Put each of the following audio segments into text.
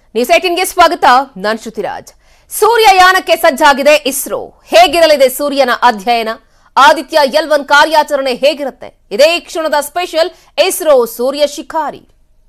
News ಏಟಿನ್ಗೆ ಸ್ವಾಗತ ನಾನ್ ಶ್ರುತಿರಾಜ್ ಸೂರ್ಯಯಾನಕ್ಕೆ ಸಜ್ಜಾಗಿದೆ ಇಸ್ರೋ ಹೇಗಿರಲಿದೆ ಸೂರ್ಯನ ಅಧ್ಯಯನ ಆದಿತ್ಯ ಎಲ್ ಒನ್ ಕಾರ್ಯಾಚರಣೆ ಹೇಗಿರುತ್ತೆ ಇದೇ ಈ ಕ್ಷಣದ ಸ್ಪೆಷಲ್ ಇಸ್ರೋ ಸೂರ್ಯ ಶಿಖಾರಿ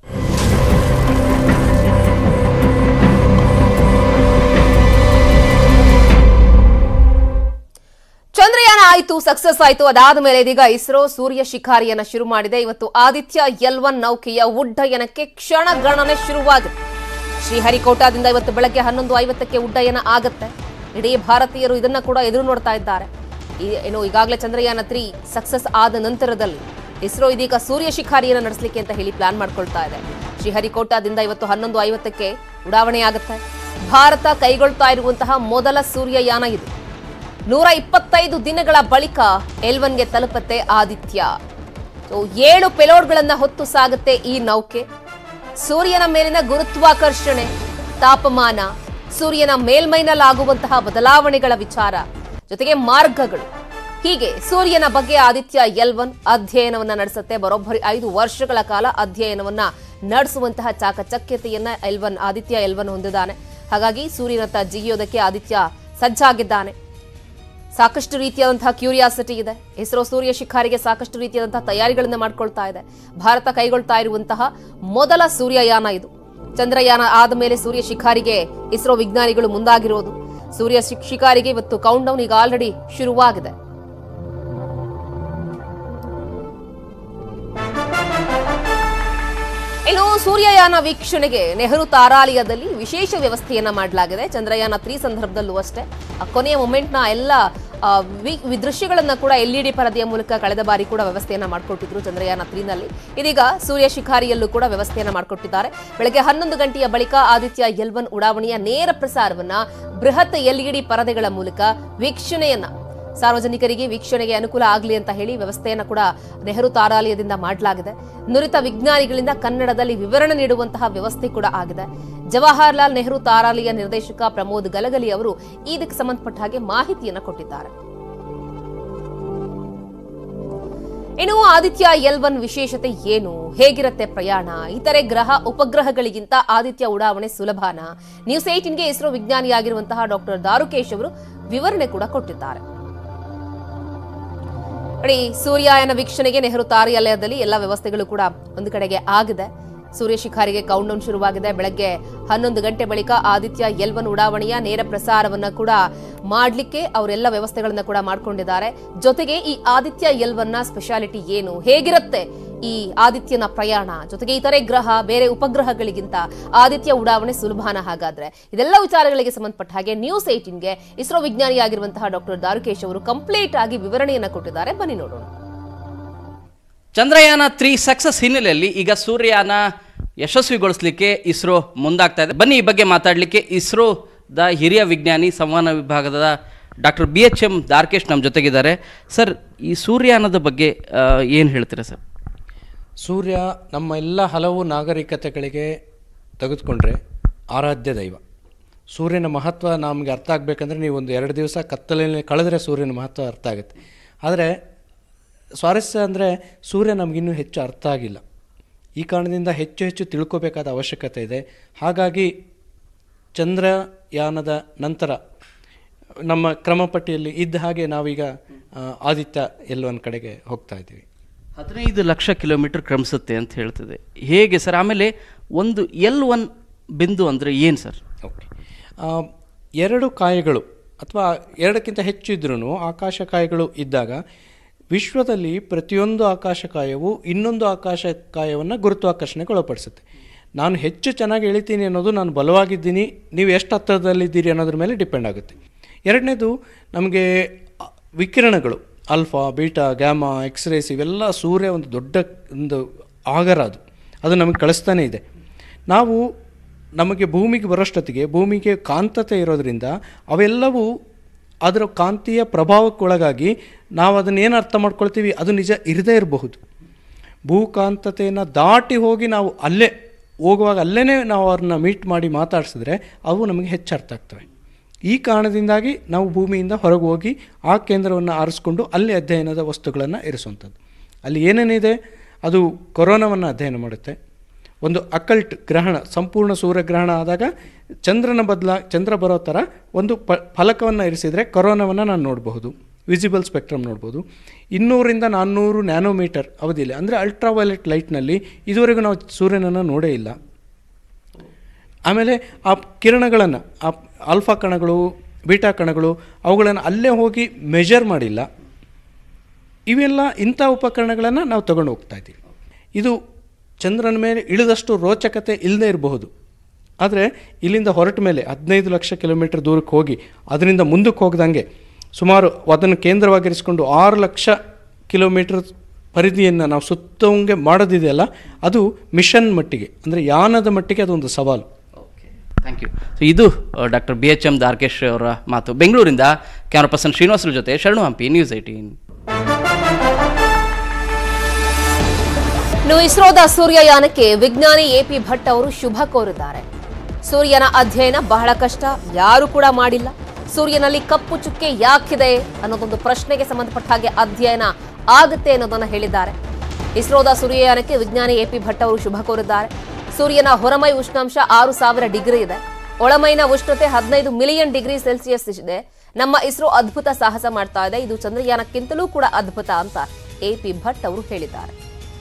ಚಂದ್ರಯಾನ ಆಯ್ತು ಸಕ್ಸಸ್ ಆಯ್ತು ಅದಾದ ಮೇಲೆ ಇದೀಗ ಇಸ್ರೋ ಸೂರ್ಯ ಶಿಖಾರಿಯನ್ನ ಶುರು ಮಾಡಿದೆ ಇವತ್ತು ಆದಿತ್ಯ ಎಲ್ ಒನ್ ನೌಕೆಯ ಉಡ್ಡಯನಕ್ಕೆ ಕ್ಷಣಗಣನೆ ಶುರುವಾಗಿದೆ ಶ್ರೀಹರಿಕೋಟಾದಿಂದ ಇವತ್ತು ಬೆಳಗ್ಗೆ ಹನ್ನೊಂದು ಐವತ್ತಕ್ಕೆ ಉಡ್ಡಯನ ಆಗತ್ತೆ ಇಡೀ ಭಾರತೀಯರು ಇದನ್ನ ಕೂಡ ಎದುರು ನೋಡ್ತಾ ಇದ್ದಾರೆ ಈ- ಏನು ಈಗಾಗಲೇ ಚಂದ್ರಯಾನ ತ್ರೀ ಸಕ್ಸಸ್ ಆದ ನಂತರದಲ್ಲಿ ಇಸ್ರೋ ಇದೀಗ ಸೂರ್ಯ ಶಿಖಾರಿಯನ್ನು ನಡೆಸಲಿಕ್ಕೆ ಅಂತ ಹೇಳಿ ಪ್ಲಾನ್ ಮಾಡ್ಕೊಳ್ತಾ ಇದೆ ಶ್ರೀಹರಿಕೋಟಾದಿಂದ ಇವತ್ತು ಹನ್ನೊಂದು ಐವತ್ತಕ್ಕೆ ಉಡಾವಣೆ ಆಗುತ್ತೆ ಭಾರತ ಕೈಗೊಳ್ತಾ ಇರುವಂತಹ ಮೊದಲ ಸೂರ್ಯಯಾನ ಇದು ನೂರ ಇಪ್ಪತ್ತೈದು ದಿನಗಳ ಬಳಿಕ ಎಲ್ವನ್ಗೆ ತಲುಪತ್ತೆ ಆದಿತ್ಯ ಸೊ ಏಳು ಪೆಲೋಡ್ಗಳನ್ನ ಹೊತ್ತು ಸಾಗುತ್ತೆ ಈ ನೌಕೆ ಸೂರ್ಯನ ಮೇಲಿನ ಗುರುತ್ವಾಕರ್ಷಣೆ ತಾಪಮಾನ ಸೂರ್ಯನ ಮೇಲ್ಮೈನಲ್ಲಾಗುವಂತಹ ಬದಲಾವಣೆಗಳ ವಿಚಾರ ಜೊತೆಗೆ ಮಾರ್ಗಗಳು ಹೀಗೆ ಸೂರ್ಯನ ಬಗ್ಗೆ ಆದಿತ್ಯ ಎಲ್ ಒನ್ ಅಧ್ಯಯನವನ್ನ ನಡೆಸುತ್ತೆ ಬರೋಬ್ಬರಿ ಐದು ವರ್ಷಗಳ ಕಾಲ ಅಧ್ಯಯನವನ್ನ ನಡೆಸುವಂತಹ ಚಾಕಚಕ್ಯತೆಯನ್ನ L one Aditya L one ಹೊಂದಿದ್ದಾನೆ ಹಾಗಾಗಿ ಸೂರ್ಯನತ್ತ ಜಿಗಿಯೋದಕ್ಕೆ ಆದಿತ್ಯ ಸಜ್ಜಾಗಿದ್ದಾನೆ ಸಾಕಷ್ಟು ರೀತಿಯಾದಂತಹ ಕ್ಯೂರಿಯಾಸಿಟಿ ಇದೆ ಇಸ್ರೋ ಸೂರ್ಯ ಶಿಖಾರಿಗೆ ಸಾಕಷ್ಟು ರೀತಿಯಾದಂತಹ ತಯಾರಿಗಳನ್ನ ಮಾಡ್ಕೊಳ್ತಾ ಇದೆ ಭಾರತ ಕೈಗೊಳ್ತಾ ಇರುವಂತಹ ಮೊದಲ ಸೂರ್ಯಯಾನ ಇದು ಚಂದ್ರಯಾನ ಆದ ಮೇಲೆ ಸೂರ್ಯ ಶಿಖಾರಿಗೆ ಇಸ್ರೋ ವಿಜ್ಞಾನಿಗಳು ಮುಂದಾಗಿರೋದು ಸೂರ್ಯ ಶಿ- ಶಿಖಾರಿಗೆ ಇವತ್ತು ಕೌಂಟ್ ಡೌನ್ ಈಗ ಆಲ್ರೆಡಿ ಶುರುವಾಗಿದೆ ಇನ್ನು ಸೂರ್ಯಯಾನ ವೀಕ್ಷಣೆಗೆ ನೆಹರು ತಾರಾಲಯದಲ್ಲಿ ವಿಶೇಷ ವ್ಯವಸ್ಥೆಯನ್ನ ಮಾಡಲಾಗಿದೆ ಚಂದ್ರಯಾನ ತ್ರೀ ಸಂದರ್ಭದಲ್ಲೂ ಅಷ್ಟೇ ಆ ಕೊನೆಯ ಮೊಮೆಂಟ್ನ ಎಲ್ಲ ಆ, ವಿ- ವಿ- ದೃಶ್ಯಗಳನ್ನ ಕೂಡ ಎಲ್ ಇ ಡಿ ಪರದೆಯ ಮೂಲಕ ಕಳೆದ ಬಾರಿ ಕೂಡ ವ್ಯವಸ್ಥೆಯನ್ನ ಮಾಡಿಕೊಟ್ಟಿದ್ರು ಚಂದ್ರಯಾನ ತ್ರೀನಲ್ಲಿ ಇದೀಗ ಸೂರ್ಯ ಶಿಖಾರಿಯಲ್ಲೂ ಕೂಡ ವ್ಯವಸ್ಥೆಯನ್ನ ಮಾಡಿಕೊಟ್ಟಿದ್ದಾರೆ ಬೆಳಗ್ಗೆ ಹನ್ನೊಂದು ಗಂಟೆಯ ಬಳಿಕ ಆದಿತ್ಯ ಎಲ್ ಒನ್ ಉಡಾವಣೆಯ ನೇರ ಪ್ರಸಾರವನ್ನ ಬೃಹತ್ ಎಲ್ ಇ ಡಿ ಪರದೆಗಳ ಮೂಲಕ ವೀಕ್ಷಣೆಯನ್ನ ಸಾರ್ವಜನಿಕರಿಗೆ ವೀಕ್ಷಣೆಗೆ ಅನುಕೂಲ ಆಗಲಿ ಅಂತ ಹೇಳಿ ವ್ಯವಸ್ಥೆಯನ್ನು ಕೂಡ ನೆಹರು ತಾರಾಲಯದಿಂದ ಮಾಡಲಾಗಿದೆ ನುರಿತ ವಿಜ್ಞಾನಿಗಳಿಂದ ಕನ್ನಡದಲ್ಲಿ ವಿವರಣೆ ನೀಡುವಂತಹ ವ್ಯವಸ್ಥೆ ಕೂಡ ಆಗಿದೆ ಜವಾಹರ್ಲಾಲ್ ನೆಹರು ತಾರಾಲಯ ನಿರ್ದೇಶಕ ಪ್ರಮೋದ್ ಗಲಗಲಿ ಅವರು ಇದಕ್ಕೆ ಸಂಬಂಧಪಟ್ಟ ಹಾಗೆ ಮಾಹಿತಿಯನ್ನು ಕೊಟ್ಟಿದ್ದಾರೆ ಇನ್ನು ಆದಿತ್ಯ ಎಲ್ ಒನ್ ವಿಶೇಷತೆ ಏನು ಹೇಗಿರುತ್ತೆ ಪ್ರಯಾಣ ಇತರೆ ಗ್ರಹ ಉಪಗ್ರಹಗಳಿಗಿಂತ ಆದಿತ್ಯ ಉಡಾವಣೆ ಸುಲಭನಾ ನ್ಯೂಸ್ ಏಟಿನ್ಗೆ ಇಸ್ರೋ ವಿಜ್ಞಾನಿಯಾಗಿರುವಂತಹ ಡಾಕ್ಟರ್ ದಾರುಕೇಶ್ ಅವರು ವಿವರಣೆ ಕೂಡ ಕೊಟ್ಟಿದ್ದಾರೆ ನೋಡಿ ಸೂರ್ಯಾಯನ ವೀಕ್ಷಣೆಗೆ ನೆಹರು ತಾರಾಲಯದಲ್ಲಿ ಎಲ್ಲ ವ್ಯವಸ್ಥೆಗಳು ಕೂಡ ಒಂದು ಕಡೆಗೆ ಆಗಿದೆ ಸೂರ್ಯ ಶಿಖಾರಿಗೆ ಕೌಂಟ್ ಡೌನ್ ಶುರುವಾಗಿದೆ ಬೆಳಗ್ಗೆ ಹನ್ನೊಂದು ಗಂಟೆ ಬಳಿಕ ಆದಿತ್ಯ ಎಲ್ ಒನ್ ಉಡಾವಣೆಯ ನೇರ ಪ್ರಸಾರವನ್ನ ಕೂಡ ಮಾಡಲಿಕ್ಕೆ ಅವರೆಲ್ಲ ವ್ಯವಸ್ಥೆಗಳನ್ನ ಕೂಡ ಮಾಡ್ಕೊಂಡಿದ್ದಾರೆ ಜೊತೆಗೆ ಈ ಆದಿತ್ಯ ಎಲ್ ಒನ್ನ ಸ್ಪೆಷಾಲಿಟಿ ಏನು ಹೇಗಿರುತ್ತೆ ಈ ಆದಿತ್ಯನ ಪ್ರಯಾಣ ಜೊತೆಗೆ ಇತರೆ ಗ್ರಹ ಬೇರೆ ಉಪಗ್ರಹಗಳಿಗಿಂತ ಆದಿತ್ಯ ಉಡಾವಣೆ ಸುಲಭಾನ ಹಾಗಾದ್ರೆ ಇದೆಲ್ಲ ವಿಚಾರಗಳಿಗೆ ಸಂಬಂಧಪಟ್ಟ ಹಾಗೆ ನ್ಯೂಸ್ ಏಟಿನ್ಗೆ ಇಸ್ರೋ ವಿಜ್ಞಾನಿಯಾಗಿರುವಂತಹ ಡಾಕ್ಟರ್ ದಾರುಕೇಶ್ ಅವರು ಕಂಪ್ಲೀಟ್ ಆಗಿ ವಿವರಣೆಯನ್ನ ಕೊಟ್ಟಿದ್ದಾರೆ ಬನ್ನಿ ನೋಡೋಣ ಚಂದ್ರಯಾನ ತ್ರೀ ಸಕ್ಸಸ್ ಹಿನ್ನೆಲೆಯಲ್ಲಿ ಈಗ ಸೂರ್ಯಯಾನ ಯಶಸ್ವಿಗೊಳಿಸಲಿಕ್ಕೆ ಇಸ್ರೋ ಮುಂದಾಗ್ತಾ ಇದೆ ಬನ್ನಿ ಈ ಬಗ್ಗೆ ಮಾತಾಡಲಿಕ್ಕೆ ಇಸ್ರೋದ ಹಿರಿಯ ವಿಜ್ಞಾನಿ ಸಂವಹನ ವಿಭಾಗದ doctor B H M Darkesh ನಮ್ಮ ಜೊತೆಗಿದ್ದಾರೆ ಸರ್ ಈ ಸೂರ್ಯಯಾನದ ಬಗ್ಗೆ ಏನು ಹೇಳ್ತೀರಾ ಸರ್ ಸೂರ್ಯ ನಮ್ಮ ಎಲ್ಲ ಹಲವು ನಾಗರಿಕತೆಗಳಿಗೆ ತೆಗೆದುಕೊಂಡ್ರೆ ಆರಾಧ್ಯ ದೈವ ಸೂರ್ಯನ ಮಹತ್ವ ನಮಗೆ ಅರ್ಥ ಆಗಬೇಕಂದ್ರೆ ನೀವು ಒಂದು ಎರಡು ದಿವಸ ಕತ್ತಲಲ್ಲಿ ಕಳೆದ್ರೆ ಸೂರ್ಯನ ಮಹತ್ವ ಅರ್ಥ ಆಗುತ್ತೆ ಆದರೆ ಸ್ವಾರಸ್ಯ ಅಂದರೆ ಸೂರ್ಯ ನಮಗಿನ್ನೂ ಹೆಚ್ಚು ಅರ್ಥ ಆಗಿಲ್ಲ ಈ ಕಾರಣದಿಂದ ಹೆಚ್ಚು ಹೆಚ್ಚು ತಿಳ್ಕೋಬೇಕಾದ ಅವಶ್ಯಕತೆ ಇದೆ ಹಾಗಾಗಿ ಚಂದ್ರಯಾನದ ನಂತರ ನಮ್ಮ ಕ್ರಮಪಟ್ಟಿಯಲ್ಲಿ ಇದ್ದ ಹಾಗೆ ನಾವೀಗ ಆ, ಆದಿತ್ಯ ಎಲ್ಲೊಂದು ಕಡೆಗೆ ಹೋಗ್ತಾ ಇದ್ದೀವಿ ಹದಿನೈದು ಲಕ್ಷ ಕಿಲೋಮೀಟರ್ ಕ್ರಮಿಸುತ್ತೆ ಅಂತ ಹೇಳ್ತಿದೆ ಹೇಗೆ ಸರ್ ಆಮೇಲೆ ಒಂದು ಎಲ್ ಒನ್ ಬಿಂದು ಅಂದರೆ ಏನು ಸರ್ ಓಕೆ ಆ, ಎರಡು ಕಾಯಗಳು ಅಥವಾ ಎರಡಕ್ಕಿಂತ ಹೆಚ್ಚು ಇದ್ರೂ ಆಕಾಶಕಾಯಗಳು ಇದ್ದಾಗ ವಿಶ್ವದಲ್ಲಿ ಪ್ರತಿಯೊಂದು ಆಕಾಶಕಾಯವು ಇನ್ನೊಂದು ಆಕಾಶಕಾಯವನ್ನು ಗುರುತ್ವಾಕರ್ಷಣೆಗೆ ಒಳಪಡಿಸುತ್ತೆ ನಾನು ಹೆಚ್ಚು ಚೆನ್ನಾಗಿ ಎಳಿತೀನಿ ಅನ್ನೋದು ನಾನು ಬಲವಾಗಿದ್ದೀನಿ ನೀವು ಎಷ್ಟು ಹತ್ತಿರದಲ್ಲಿದ್ದೀರಿ ಅನ್ನೋದ್ರ ಮೇಲೆ ಡಿಪೆಂಡ್ ಆಗುತ್ತೆ ಎರಡನೇದು ನಮಗೆ ಆ, ವಿಕಿರಣಗಳು ಅಲ್ಫಾ ಬೀಟಾ ಗ್ಯಾಮಾ ಎಕ್ಸ್ರೇಸ್ ಇವೆಲ್ಲ ಸೂರ್ಯ ಒಂದು ದೊಡ್ಡ ಒಂದು ಆಗರ ಅದು ಅದು ನಮಗೆ ಕಳಿಸ್ತಾನೇ ಇದೆ ನಾವು ನಮಗೆ ಭೂಮಿಗೆ ಬರೋಷ್ಟೊತ್ತಿಗೆ ಭೂಮಿಗೆ ಕಾಂತತೆ ಇರೋದ್ರಿಂದ ಅವೆಲ್ಲವೂ ಅದರ ಕಾಂತೀಯ ಪ್ರಭಾವಕ್ಕೊಳಗಾಗಿ ನಾವು ಅದನ್ನು ಏನು ಅರ್ಥ ಮಾಡ್ಕೊಳ್ತೀವಿ ಅದು ನಿಜ ಇರದೇ ಇರಬಹುದು ಭೂಕಾಂತತೆಯನ್ನು ದಾಟಿ ಹೋಗಿ ನಾವು ಅಲ್ಲೇ ಹೋಗುವಾಗ ಅಲ್ಲೇ ನಾವು ಅವ್ರನ್ನ ಮೀಟ್ ಮಾಡಿ ಮಾತಾಡಿಸಿದ್ರೆ ಅವು ನಮಗೆ ಹೆಚ್ಚು ಅರ್ಥ ಆಗ್ತವೆ ಈ ಕಾರಣದಿಂದಾಗಿ ನಾವು ಭೂಮಿಯಿಂದ ಹೊರಗೆ ಹೋಗಿ ಆ ಕೇಂದ್ರವನ್ನು ಆರಿಸ್ಕೊಂಡು ಅಲ್ಲಿ ಅಧ್ಯಯನದ ವಸ್ತುಗಳನ್ನು ಇರಿಸುವಂಥದ್ದು ಅಲ್ಲಿ ಏನೇನಿದೆ ಅದು ಕೊರೋನಾವನ್ನು ಅಧ್ಯಯನ ಮಾಡುತ್ತೆ ಒಂದು ಅಕಲ್ಟ್ ಗ್ರಹಣ ಸಂಪೂರ್ಣ ಸೂರ್ಯಗ್ರಹಣ ಆದಾಗ ಚಂದ್ರನ ಬದಲ ಚಂದ್ರ ಬರೋ ಥರ ಒಂದು ಪ ಫಲಕವನ್ನು ಇರಿಸಿದರೆ ಕೊರೋನಾವನ್ನು ನಾನು ನೋಡಬಹುದು ವಿಸಿಬಲ್ ಸ್ಪೆಕ್ಟ್ರಮ್ ನೋಡ್ಬೋದು ಇನ್ನೂರಿಂದ ನಾನ್ನೂರು ನ್ಯಾನೋಮೀಟರ್ ಅವಧಿಯಲ್ಲಿ ಅಂದರೆ ಅಲ್ಟ್ರಾವೈಲೆಟ್ ಲೈಟ್ನಲ್ಲಿ ಇದುವರೆಗೂ ನಾವು ಸೂರ್ಯನನ್ನು ನೋಡೇ ಇಲ್ಲ ಆಮೇಲೆ ಆ ಕಿರಣಗಳನ್ನು ಆ ಆಲ್ಫಾ ಕಣಗಳು ಬೀಟಾ ಕಣಗಳು ಅವುಗಳನ್ನು ಅಲ್ಲೇ ಹೋಗಿ ಮೆಜರ್ ಮಾಡಿಲ್ಲ ಇವೆಲ್ಲ ಇಂಥ ಉಪಕರಣಗಳನ್ನು ನಾವು ತಗೊಂಡು ಹೋಗ್ತಾ ಇದ್ದೀವಿ ಇದು ಚಂದ್ರನ ಮೇಲೆ ಇಳಿದಷ್ಟು ರೋಚಕತೆ ಇಲ್ಲದೆ ಇರಬಹುದು ಆದರೆ ಇಲ್ಲಿಂದ ಹೊರಟ ಮೇಲೆ ಹದಿನೈದು ಲಕ್ಷ ಕಿಲೋಮೀಟರ್ ದೂರಕ್ಕೆ ಹೋಗಿ ಅದರಿಂದ ಮುಂದಕ್ಕೆ ಹೋಗ್ದಂಗೆ ಸುಮಾರು ಅದನ್ನು ಕೇಂದ್ರವಾಗಿರಿಸಿಕೊಂಡು ಆರು ಲಕ್ಷ ಕಿಲೋಮೀಟರ್ ಪರಿಧಿಯನ್ನು ನಾವು ಸುತ್ತವಂಗೆ ಮಾಡೋದಿದೆಯಲ್ಲ ಅದು ಮಿಷನ್ ಮಟ್ಟಿಗೆ ಅಂದರೆ ಯಾನದ ಮಟ್ಟಿಗೆ ಅದೊಂದು ಸವಾಲು ಥ್ಯಾಂಕ್ ಯು ಸೊ ಇದು doctor B H M Darkesh ಅವರ ಮಾತು ಬೆಂಗಳೂರಿಂದ ಕ್ಯಾಮ್ರಾ ಪರ್ಸನ್ ಶ್ರೀನಿವಾಸರ ಜೊತೆ ಶರಣು ಹಂಪಿ ನ್ಯೂಸ್ ಏಟೀನ್ ಇನ್ನು ಇಸ್ರೋದ ಸೂರ್ಯಯಾನಕ್ಕೆ ವಿಜ್ಞಾನಿ ಎಪಿ ಭಟ್ ಅವರು ಶುಭ ಕೋರಿದ್ದಾರೆ ಸೂರ್ಯನ ಅಧ್ಯಯನ ಬಹಳ ಕಷ್ಟ ಯಾರು ಕೂಡ ಮಾಡಿಲ್ಲ ಸೂರ್ಯನಲ್ಲಿ ಕಪ್ಪು ಚುಕ್ಕೆ ಯಾಕಿದೆ ಅನ್ನೋದೊಂದು ಪ್ರಶ್ನೆಗೆ ಸಂಬಂಧಪಟ್ಟ ಹಾಗೆ ಅಧ್ಯಯನ ಆಗುತ್ತೆ ಅನ್ನೋದನ್ನ ಹೇಳಿದ್ದಾರೆ ಇಸ್ರೋದ ಸೂರ್ಯಯಾನಕ್ಕೆ ವಿಜ್ಞಾನಿ ಎಪಿ ಭಟ್ ಅವರು ಶುಭ ಕೋರಿದ್ದಾರೆ ಸೂರ್ಯನ ಹೊರಮೈ ಉಷ್ಣಾಂಶ ಆರು ಸಾವಿರ ಡಿಗ್ರಿ ಇದೆ ಒಳಮೈನ ಉಷ್ಣತೆ ಹದಿನೈದು ಮಿಲಿಯನ್ ಡಿಗ್ರಿ ಸೆಲ್ಸಿಯಸ್ ಇದೆ ನಮ್ಮ ಇಸ್ರೋ ಅದ್ಭುತ ಸಾಹಸ ಮಾಡ್ತಾ ಇದೆ ಇದು ಚಂದ್ರಯಾನಕ್ಕಿಂತಲೂ ಕೂಡ ಅದ್ಭುತ ಅಂತ ಎಪಿ ಭಟ್ ಅವರು ಹೇಳಿದ್ದಾರೆ